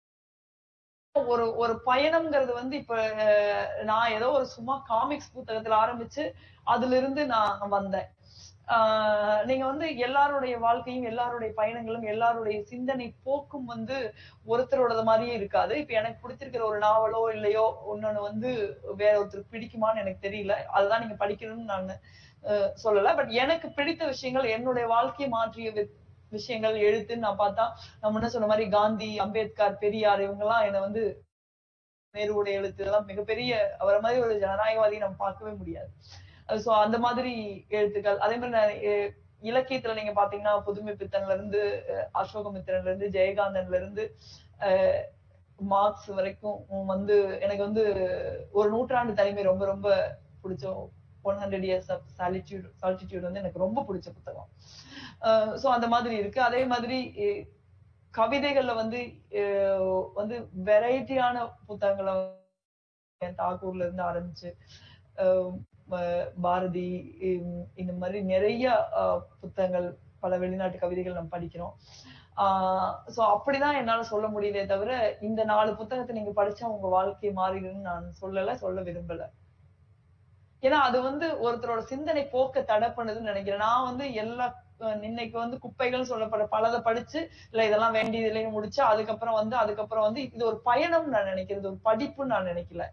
ஒரு ஒரு பயணம்ங்கிறது வந்து இப்ப அஹ், நான் ஏதோ ஒரு சும்மா காமிக்ஸ் புத்தகத்துல ஆரம்பிச்சு அதுல இருந்து நான் வந்தேன் ஆஹ் நீங்க வந்து எல்லாருடைய வாழ்க்கையும் எல்லாருடைய பயணங்களும் எல்லாருடைய சிந்தனை போக்கும் வந்து ஒருத்தரோடது மாதிரியே இருக்காது இப்ப எனக்கு பிடிச்சிருக்கிற ஒரு நாவலோ இல்லையோ ஒன்னொன்னு வந்து வேற ஒருத்தருக்கு பிடிக்குமான்னு எனக்கு தெரியல அதுதான் நீங்க படிக்கணும்னு நான் அஹ், சொல்லல பட் எனக்கு பிடித்த விஷயங்கள் என்னுடைய வாழ்க்கையை மாற்றிய வி- விஷயங்கள் எழுத்துன்னு நான் பார்த்தா நான் முன்ன சொன்ன மாதிரி காந்தி அம்பேத்கர் பெரியார் இவங்க எல்லாம் என்னை வந்து நேருடைய எழுத்து இதெல்லாம் மிகப்பெரிய அவரை மாதிரி ஒரு ஜனநாயகவாதி நம்ம பார்க்கவே முடியாது சோ அந்த மாதிரி எழுத்துக்கள் அதே மாதிரி நான், அஹ், இலக்கியத்துல நீங்க பாத்தீங்கன்னா புதுமை பித்தன்ல இருந்து அஹ், அசோகமித்திரன்ல இருந்து ஜெயகாந்தன்ல இருந்து அஹ், மார்க்ஸ் வரைக்கும் வந்து எனக்கு வந்து ஒரு நூற்றாண்டு தனிமை ரொம்ப ரொம்ப பிடிச்ச one hundred years of solitude solitude வந்து எனக்கு ரொம்ப பிடிச்ச புத்தகம் சோ அந்த மாதிரி இருக்கு அதே மாதிரி அஹ், கவிதைகள்ல வந்து அஹ், வந்து வெரைட்டியான புத்தகங்களை தாக்கூர்ல இருந்து ஆரம்பிச்சு அஹ், ம- பாரதி ஹம், இந்த மாதிரி நிறைய அஹ், புத்தகங்கள் பல வெளிநாட்டு கவிதைகள் நம்ம படிக்கிறோம் ஆஹ் சோ அப்படிதான் என்னால சொல்ல முடியுதே தவிர இந்த நாலு புத்தகத்தை நீங்க படிச்சா உங்க வாழ்க்கை மாறிடும்னு நான் சொல்லல சொல்ல விரும்பல ஏன்னா அது வந்து ஒருத்தரோட சிந்தனை போக்க தடை பண்ணுதுன்னு நினைக்கிறேன் நான் வந்து எல்லா அஹ், இன்னைக்கு வந்து குப்பைகள் சொல்லப்படுற பலதை படிச்சு இல்ல இதெல்லாம் வேண்டியது இல்லைன்னு முடிச்சு அதுக்கப்புறம் வந்து அதுக்கப்புறம் வந்து இது ஒரு பயணம் நான் நினைக்கிறது ஒரு படிப்புன்னு நான் நினைக்கல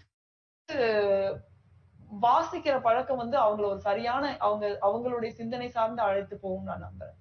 அஹ், வாசிக்கிற பழக்கம் வந்து அவங்கள ஒரு சரியான அவங்க அவங்களுடைய சிந்தனை சார்ந்து அழைத்து போகும் நான் நம்புறேன்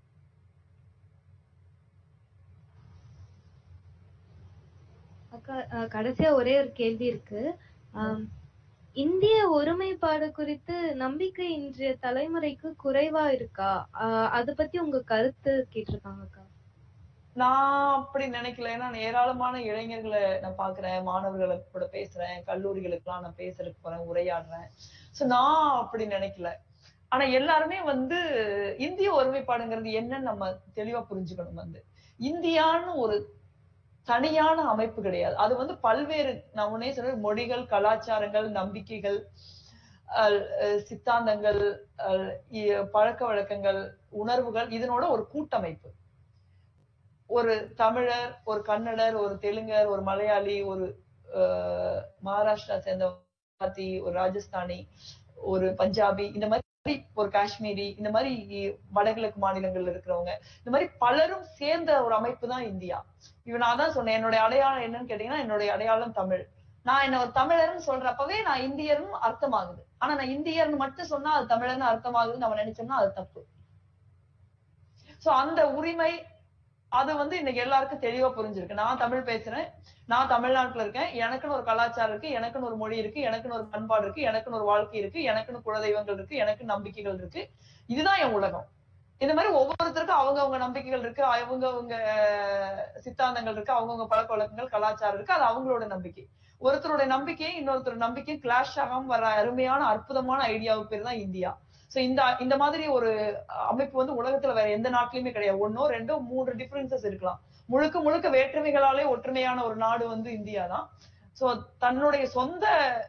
அக்கா அஹ், கடைசியா ஒரே ஒரு கேள்வி இருக்கு ஆம், இந்திய ஒருமைப்பாடு குறித்து நம்பிக்கை இன்றைய தலைமுறைக்கு குறைவா இருக்கா அஹ், அத பத்தி உங்க கருத்து கேட்டிருக்காங்க அக்கா நான் அப்படி நினைக்கல ஏன்னா நான் ஏராளமான இளைஞர்களை நான் பாக்குறேன் மாணவர்களை கூட பேசுறேன் கல்லூரிகளுக்கெல்லாம் நான் பேசுறதுக்கு போறேன் உரையாடுறேன் சோ நான் அப்படி நினைக்கல ஆனா எல்லாருமே வந்து இந்திய ஒருமைப்பாடுங்கிறது என்னன்னு நம்ம தெளிவா புரிஞ்சுக்கணும் வந்து இந்தியான்னு ஒரு தனியான அமைப்பு கிடையாது அது வந்து பல்வேறு நான் உடனே சொல்ற மொழிகள் கலாச்சாரங்கள் நம்பிக்கைகள் அஹ், அஹ், சித்தாந்தங்கள் அஹ், இ- பழக்க வழக்கங்கள் உணர்வுகள் இதனோட ஒரு கூட்டமைப்பு ஒரு தமிழர் ஒரு கன்னடர் ஒரு தெலுங்கர் ஒரு மலையாளி ஒரு அஹ், மகாராஷ்டிரா சேர்ந்த குஜராத்தி ஒரு ராஜஸ்தானி ஒரு பஞ்சாபி இந்த மாதிரி ஒரு காஷ்மீரி இந்த மாதிரி வடகிழக்கு மாநிலங்கள்ல இருக்கிறவங்க இந்த மாதிரி பலரும் சேர்ந்த ஒரு அமைப்பு தான் இந்தியா இவன் நான் தான் சொன்னேன் என்னுடைய அடையாளம் என்னன்னு கேட்டீங்கன்னா என்னுடைய அடையாளம் தமிழ் நான் என்ன ஒரு தமிழர்னு சொல்றப்பவே நான் இந்தியர்னு அர்த்தமாகுது ஆனா நான் இந்தியர்னு மட்டும் சொன்னா அது தமிழர்னு அர்த்தமாகுதுன்னு நம்ம நினைச்சோம்னா அது தப்பு சோ அந்த உரிமை அது வந்து இன்னைக்கு எல்லாருக்கும் தெளிவா புரிஞ்சிருக்கு நான் தமிழ் பேசுறேன் நான் தமிழ்நாட்டுல இருக்கேன் எனக்குன்னு ஒரு கலாச்சாரம் இருக்கு எனக்குன்னு ஒரு மொழி இருக்கு எனக்குன்னு ஒரு பண்பாடு இருக்கு எனக்குன்னு ஒரு வாழ்க்கை இருக்கு எனக்குன்னு குலதெய்வங்கள் இருக்கு எனக்கு நம்பிக்கைகள் இருக்கு இதுதான் என் உலகம் இந்த மாதிரி ஒவ்வொருத்தருக்கும் அவங்கவங்க நம்பிக்கைகள் இருக்கு அவங்கவங்க சித்தாந்தங்கள் இருக்கு அவங்கவங்க பழக்க வழக்கங்கள் கலாச்சாரம் இருக்கு அது அவங்களோட நம்பிக்கை ஒருத்தருடைய நம்பிக்கையும் இன்னொருத்தர் நம்பிக்கையும் கிளாஷ் ஆகாம வர அருமையான அற்புதமான ஐடியாவுக்கு பேர் தான் இந்தியா சோ இந்த இந்த மாதிரி ஒரு அமைப்பு வந்து உலகத்துல வேற எந்த நாட்டிலுமே கிடையாது ஒன்னோ ரெண்டோ மூன்று டிஃபரன்சஸ் இருக்கலாம் முழுக்க முழுக்க வேற்றுமைகளாலே ஒற்றுமையான ஒரு நாடு வந்து இந்தியா தான் சோ தன்னுடைய சொந்த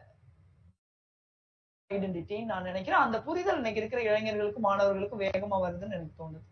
ஐடென்டிட்டி நான் நினைக்கிறேன் அந்த புரிதல் இன்னைக்கு இருக்கிற இளைஞர்களுக்கும் மாணவர்களுக்கும் வேகமா வருதுன்னு எனக்கு தோணுது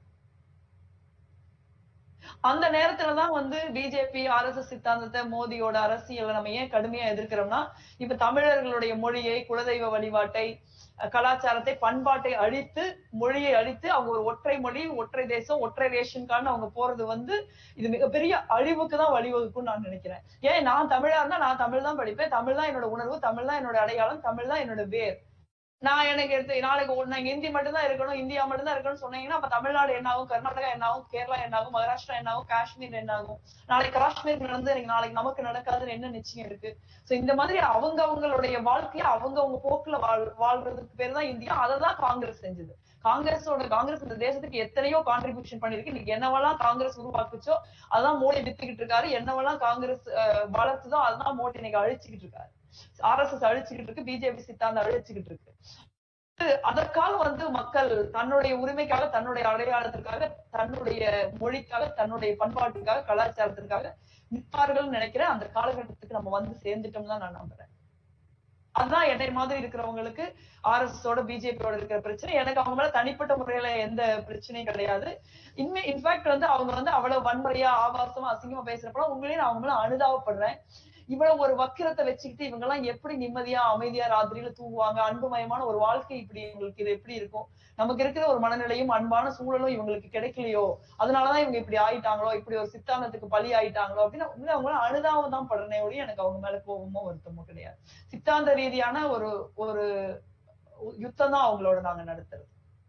அந்த நேரத்துலதான் வந்து பிஜேபி ஆர்எஸ்எஸ் சித்தாந்தத்தை மோடியோட அரசியலை நம்ம ஏன் கடுமையா எதிர்க்கிறோம்னா இப்ப தமிழர்களுடைய மொழியை குலதெய்வ வழிபாட்டை அஹ், கலாச்சாரத்தை பண்பாட்டை அழித்து மொழியை அழித்து அவங்க ஒரு ஒற்றை மொழி ஒற்றை தேசம் ஒற்றை ரேஷன் கார்டு அவங்க போறது வந்து இது மிகப்பெரிய அழிவுக்கு தான் வழிவகுக்கும்னு நான் நினைக்கிறேன் ஏன் நான் தமிழா இருந்தா நான் தமிழ் தான் படிப்பேன் தமிழ் தான் என்னோட உணர்வு தமிழ் தான் என்னோட அடையாளம் தமிழ் தான் என்னோட வேர் நான் எனக்கு எடுத்து நாளைக்கு ஒரு- நாங்க இந்தி மட்டும் தான் இருக்கணும் இந்தியா மட்டும் தான் இருக்கணும்னு சொன்னீங்கன்னா அப்ப தமிழ்நாடு என்ன ஆகும் கர்நாடகா என்ன ஆகும் கேரளா என்ன ஆகும் மகாராஷ்டிரா என்ன ஆகும் காஷ்மீர் என்ன ஆகும் நாளைக்கு காஷ்மீர் நடந்து எனக்கு நாளைக்கு நமக்கு நடக்காதுன்னு என்ன நிச்சயம் இருக்கு சோ இந்த மாதிரி அவங்க அவங்களுடைய வாழ்க்கைய அவங்க அவங்க போக்குல வாழ் வாழ்றதுக்கு பேர் தான் இந்தியா அதை தான் காங்கிரஸ் செஞ்சது காங்கிரஸோட காங்கிரஸ் இந்த தேசத்துக்கு எத்தனையோ கான்ட்ரிபியூஷன் பண்ணிருக்கு இன்னைக்கு என்னவெல்லாம் காங்கிரஸ் உருவாக்குச்சோ அதான் மோடி வித்துக்கிட்டு இருக்காரு என்னவெல்லாம் காங்கிரஸ் அஹ், வளர்த்துதோ அதான் மோடி இன்னைக்கு அழிச்சுக்கிட்டு இருக்காரு ஆர்எஸ்எஸ் அழிச்சுக்கிட்டு இருக்கு பிஜேபி சித்தாந்தம் அழிச்சுக்கிட்டு இருக்கு அதற்காக வந்து மக்கள் தன்னுடைய உரிமைக்காக தன்னுடைய அடையாளத்திற்காக தன்னுடைய மொழிக்காக தன்னுடைய பண்பாட்டுக்காக கலாச்சாரத்திற்காக நிற்பார்கள் நினைக்கிறேன் அந்த காலகட்டத்துக்கு நம்ம வந்து சேர்ந்துட்டோம் தான் நான் நம்புறேன் அதுதான் என்னை மாதிரி இருக்கிறவங்களுக்கு ஆர்எஸ் ஓட பிஜேபியோட இருக்கிற பிரச்சனை எனக்கு அவங்க மேல தனிப்பட்ட முறையில எந்த பிரச்சனையும் கிடையாது இனிமே இன்ஃபேக்ட் வந்து அவங்க வந்து அவ்வளவு வன்முறையா ஆபாசமா அசிங்கமா பேசுறப்ப உண்மையிலேயே நான் அவங்க மேல அனுதாபப்படுறேன் இவ்வளவு ஒரு வக்கிரத்தை வச்சுக்கிட்டு இவங்க எல்லாம் எப்படி நிம்மதியா அமைதியா ராத்திரியில தூங்குவாங்க அன்புமயமான ஒரு வாழ்க்கை இப்படி இவங்களுக்கு இது எப்படி இருக்கும் நமக்கு இருக்கிற ஒரு மனநிலையும் அன்பான சூழலும் இவங்களுக்கு கிடைக்கலையோ அதனாலதான் இவங்க இப்படி ஆயிட்டாங்களோ இப்படி ஒரு சித்தாந்தத்துக்கு பலி ஆயிட்டாங்களோ அப்படின்னு உண்மையிலே அவங்க மேல அனுதாபம் தான் படுறேனே ஒழிய எனக்கு அவங்க மேல கோபமோ வருத்தமோ கிடையாது சித்தாந்த ரீதியான ஒரு ஒரு யுத்தம் தான் அவங்களோட நாங்க நடத்துறது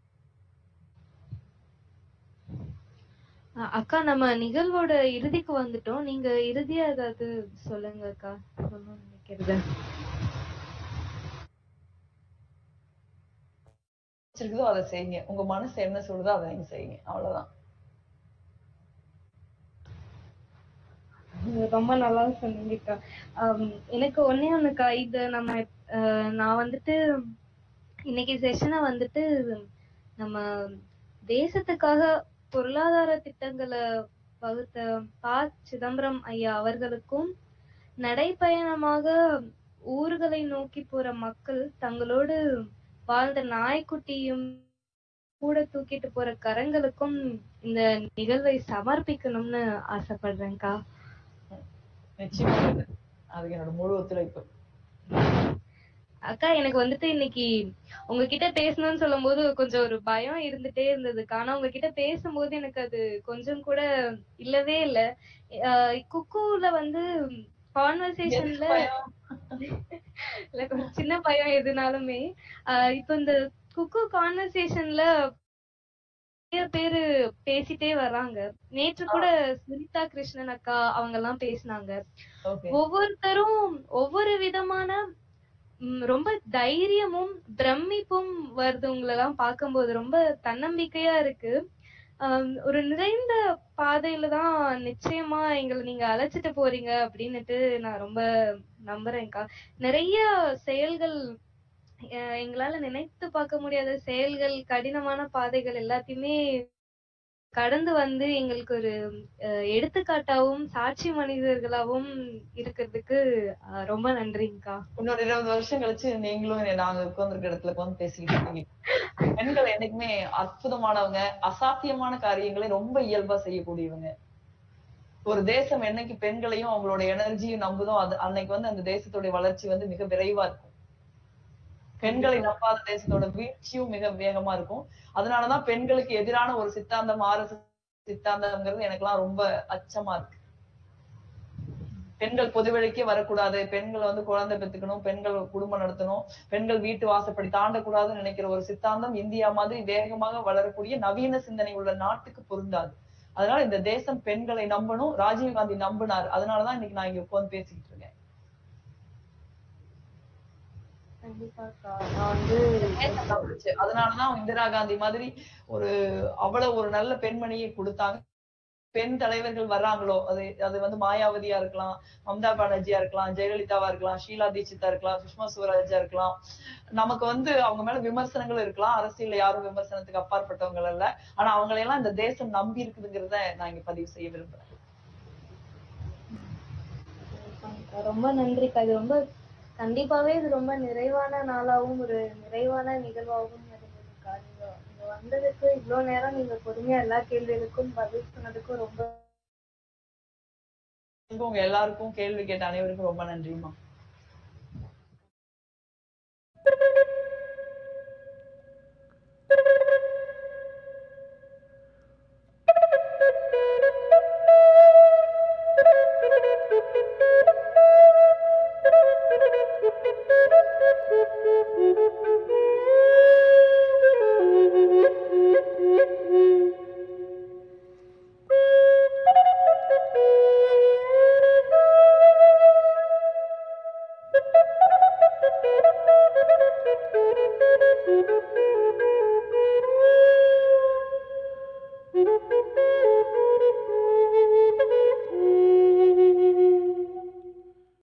அஹ் அக்கா நம்ம நிகழ்வோட இறுதிக்கு வந்துட்டோம் நீங்க இறுதியா ஏதாவது சொல்லுங்க அக்கா சொல்லணும்னு நினைக்கிறது பிடிச்சிருக்குதோ அதை செய்யுங்க உங்க மனசு என்ன சொல்லுதோ அதை நீங்க செய்யுங்க அவ்வளவுதான் ரொம்ப நல்லா சொன்னீங்கக்கா ஆம், எனக்கு ஒண்ணே ஒண்ணுக்கா இது நம்ம அஹ், நான் வந்துட்டு இன்னைக்கு செஷனை வந்துட்டு நம்ம தேசத்துக்காக பொருளாதார திட்டங்களை வகுத்த ப சிதம்பரம் ஐயா அவர்களுக்கும் நடைப்பயணமாக ஊர்களை நோக்கி போற மக்கள் தங்களோடு வாழ்ந்த நாய்க்குட்டியும் கூட தூக்கிட்டு போற கரங்களுக்கும் இந்த நிகழ்வை சமர்ப்பிக்கணும்னு ஆசைப்படுறேன்க்கா நிச்சயமா இருக்கு. அதுக்கு என்னோட முழு ஒத்துழைப்பு அக்கா எனக்கு வந்துட்டு இன்னைக்கு உங்ககிட்ட பேசணும்னு சொல்லும்போது கொஞ்சம் ஒரு பயம் இருந்துட்டே இருந்ததுக்கா ஆனா உங்ககிட்ட பேசும்போது எனக்கு அது கொஞ்சம் கூட இல்லவே இல்ல அஹ் குக்கூல வந்து கான்வர்சேஷன்ல பயம். இல்ல கொஞ்சம் சின்ன பயம் எதுனாலுமே ஆஹ் இப்ப இந்த குக்கு கான்வர்சேஷன்ல நிறைய பேரு பேசிட்டே வர்றாங்க நேற்று கூட சுனிதா கிருஷ்ணன் அக்கா அவங்க எல்லாம் பேசினாங்க Okay. ஒவ்வொருத்தரும் ஒவ்வொரு விதமான ம், ரொம்ப தைரியமும் பிரமிப்பும் வருது உங்களெல்லாம் பார்க்கும்போது ரொம்ப தன்னம்பிக்கையா இருக்கு ஆம், ஒரு நிறைந்த பாதையில தான் நிச்சயமா எங்களை நீங்க அழைச்சிட்டு போறீங்க அப்படின்னுட்டு நான் ரொம்ப நம்புறேன்க்கா நிறைய செயல்கள் அஹ், எங்களால நினைத்து பார்க்க முடியாத செயல்கள் கடினமான பாதைகள் எல்லாத்தையுமே கடந்து வந்து எங்களுக்கு ஒரு அஹ், எடுத்துக்காட்டாவும் சாட்சி மனிதர்களாவும் இருக்கிறதுக்கு அஹ், ரொம்ப நன்றிங்கக்கா இன்னொரு இருபது வருஷம் கழிச்சு நீங்களும் என்னை நாங்க உட்கார்ந்திருக்க இடத்துல உட்கார்ந்து பேசிக்கிட்டு இருக்கீங்க பெண்கள் என்னைக்குமே அற்புதமானவங்க அசாத்தியமான காரியங்களை ரொம்ப இயல்பா செய்யக்கூடியவங்க ஒரு தேசம் என்னைக்கு பெண்களையும் அவங்களோட எனர்ஜியும் நம்புதோ அது அன்னைக்கு வந்து அந்த தேசத்துடைய வளர்ச்சி வந்து மிக விரைவா இருக்கும் பெண்களை நம்பாத தேசத்தோட வீழ்ச்சியும் மிக வேகமா இருக்கும் அதனாலதான் பெண்களுக்கு எதிரான ஒரு சித்தாந்தம் ஆர்எஸ் சித்தாந்தம்ங்கிறது எனக்கெல்லாம் ரொம்ப அச்சமா இருக்கு பெண்கள் பொதுவெளிக்கே வரக்கூடாது பெண்கள் வந்து குழந்தை பெத்துக்கணும் பெண்கள் குடும்பம் நடத்தணும் பெண்கள் வீட்டு வாசப்படி தாண்டக்கூடாதுன்னு நினைக்கிற ஒரு சித்தாந்தம் இந்தியா மாதிரி வேகமாக வளரக்கூடிய நவீன சிந்தனை உள்ள நாட்டுக்கு பொருந்தாது அதனால இந்த தேசம் பெண்களை நம்பணும் ராஜீவ் காந்தி நம்பினார் அதனாலதான் இன்னைக்கு நான் இங்க உட்கார்ந்து பேசிக்கிட்டு இருக்கேன் கண்டிப்பாக்கா நான் வந்து தேசம் நம்புச்சு. அதனாலதான் இந்திரா காந்தி மாதிரி ஒரு அவ்வளவு ஒரு நல்ல பெண்மணியை கொடுத்தாங்க பெண் தலைவர்கள் வர்றாங்களோ அது அது வந்து மாயாவதியா இருக்கலாம் மம்தா பானர்ஜியா இருக்கலாம் ஜெயலலிதாவா இருக்கலாம் ஷீலா தீட்சிதா இருக்கலாம் சுஷ்மா சுவராஜா இருக்கலாம் நமக்கு வந்து அவங்க மேல விமர்சனங்கள் இருக்கலாம் அரசியல்ல யாரும் விமர்சனத்துக்கு அப்பாற்பட்டவங்க அல்ல ஆனா அவங்களை எல்லாம் இந்த தேசம் நம்பி இருக்குதுங்கிறத நான் இங்க பதிவு செய்ய விரும்புறேன் கண்டிப்பாக்கா. ரொம்ப நன்றிக்கா இது ரொம்ப கண்டிப்பாவே இது ரொம்ப நிறைவான நாளாவும் ஒரு நிறைவான நிகழ்வாகவும் இருந்ததுக்கா நீங்க நீங்க வந்ததுக்கு இவ்வளவு நேரம் நீங்க பொறுமையா எல்லா கேள்விகளுக்கும் பதில் சொன்னதுக்கும் ரொம்ப உங்க எல்லாருக்கும் கேள்வி கேட்ட அனைவருக்கும் ரொம்ப நன்றிமா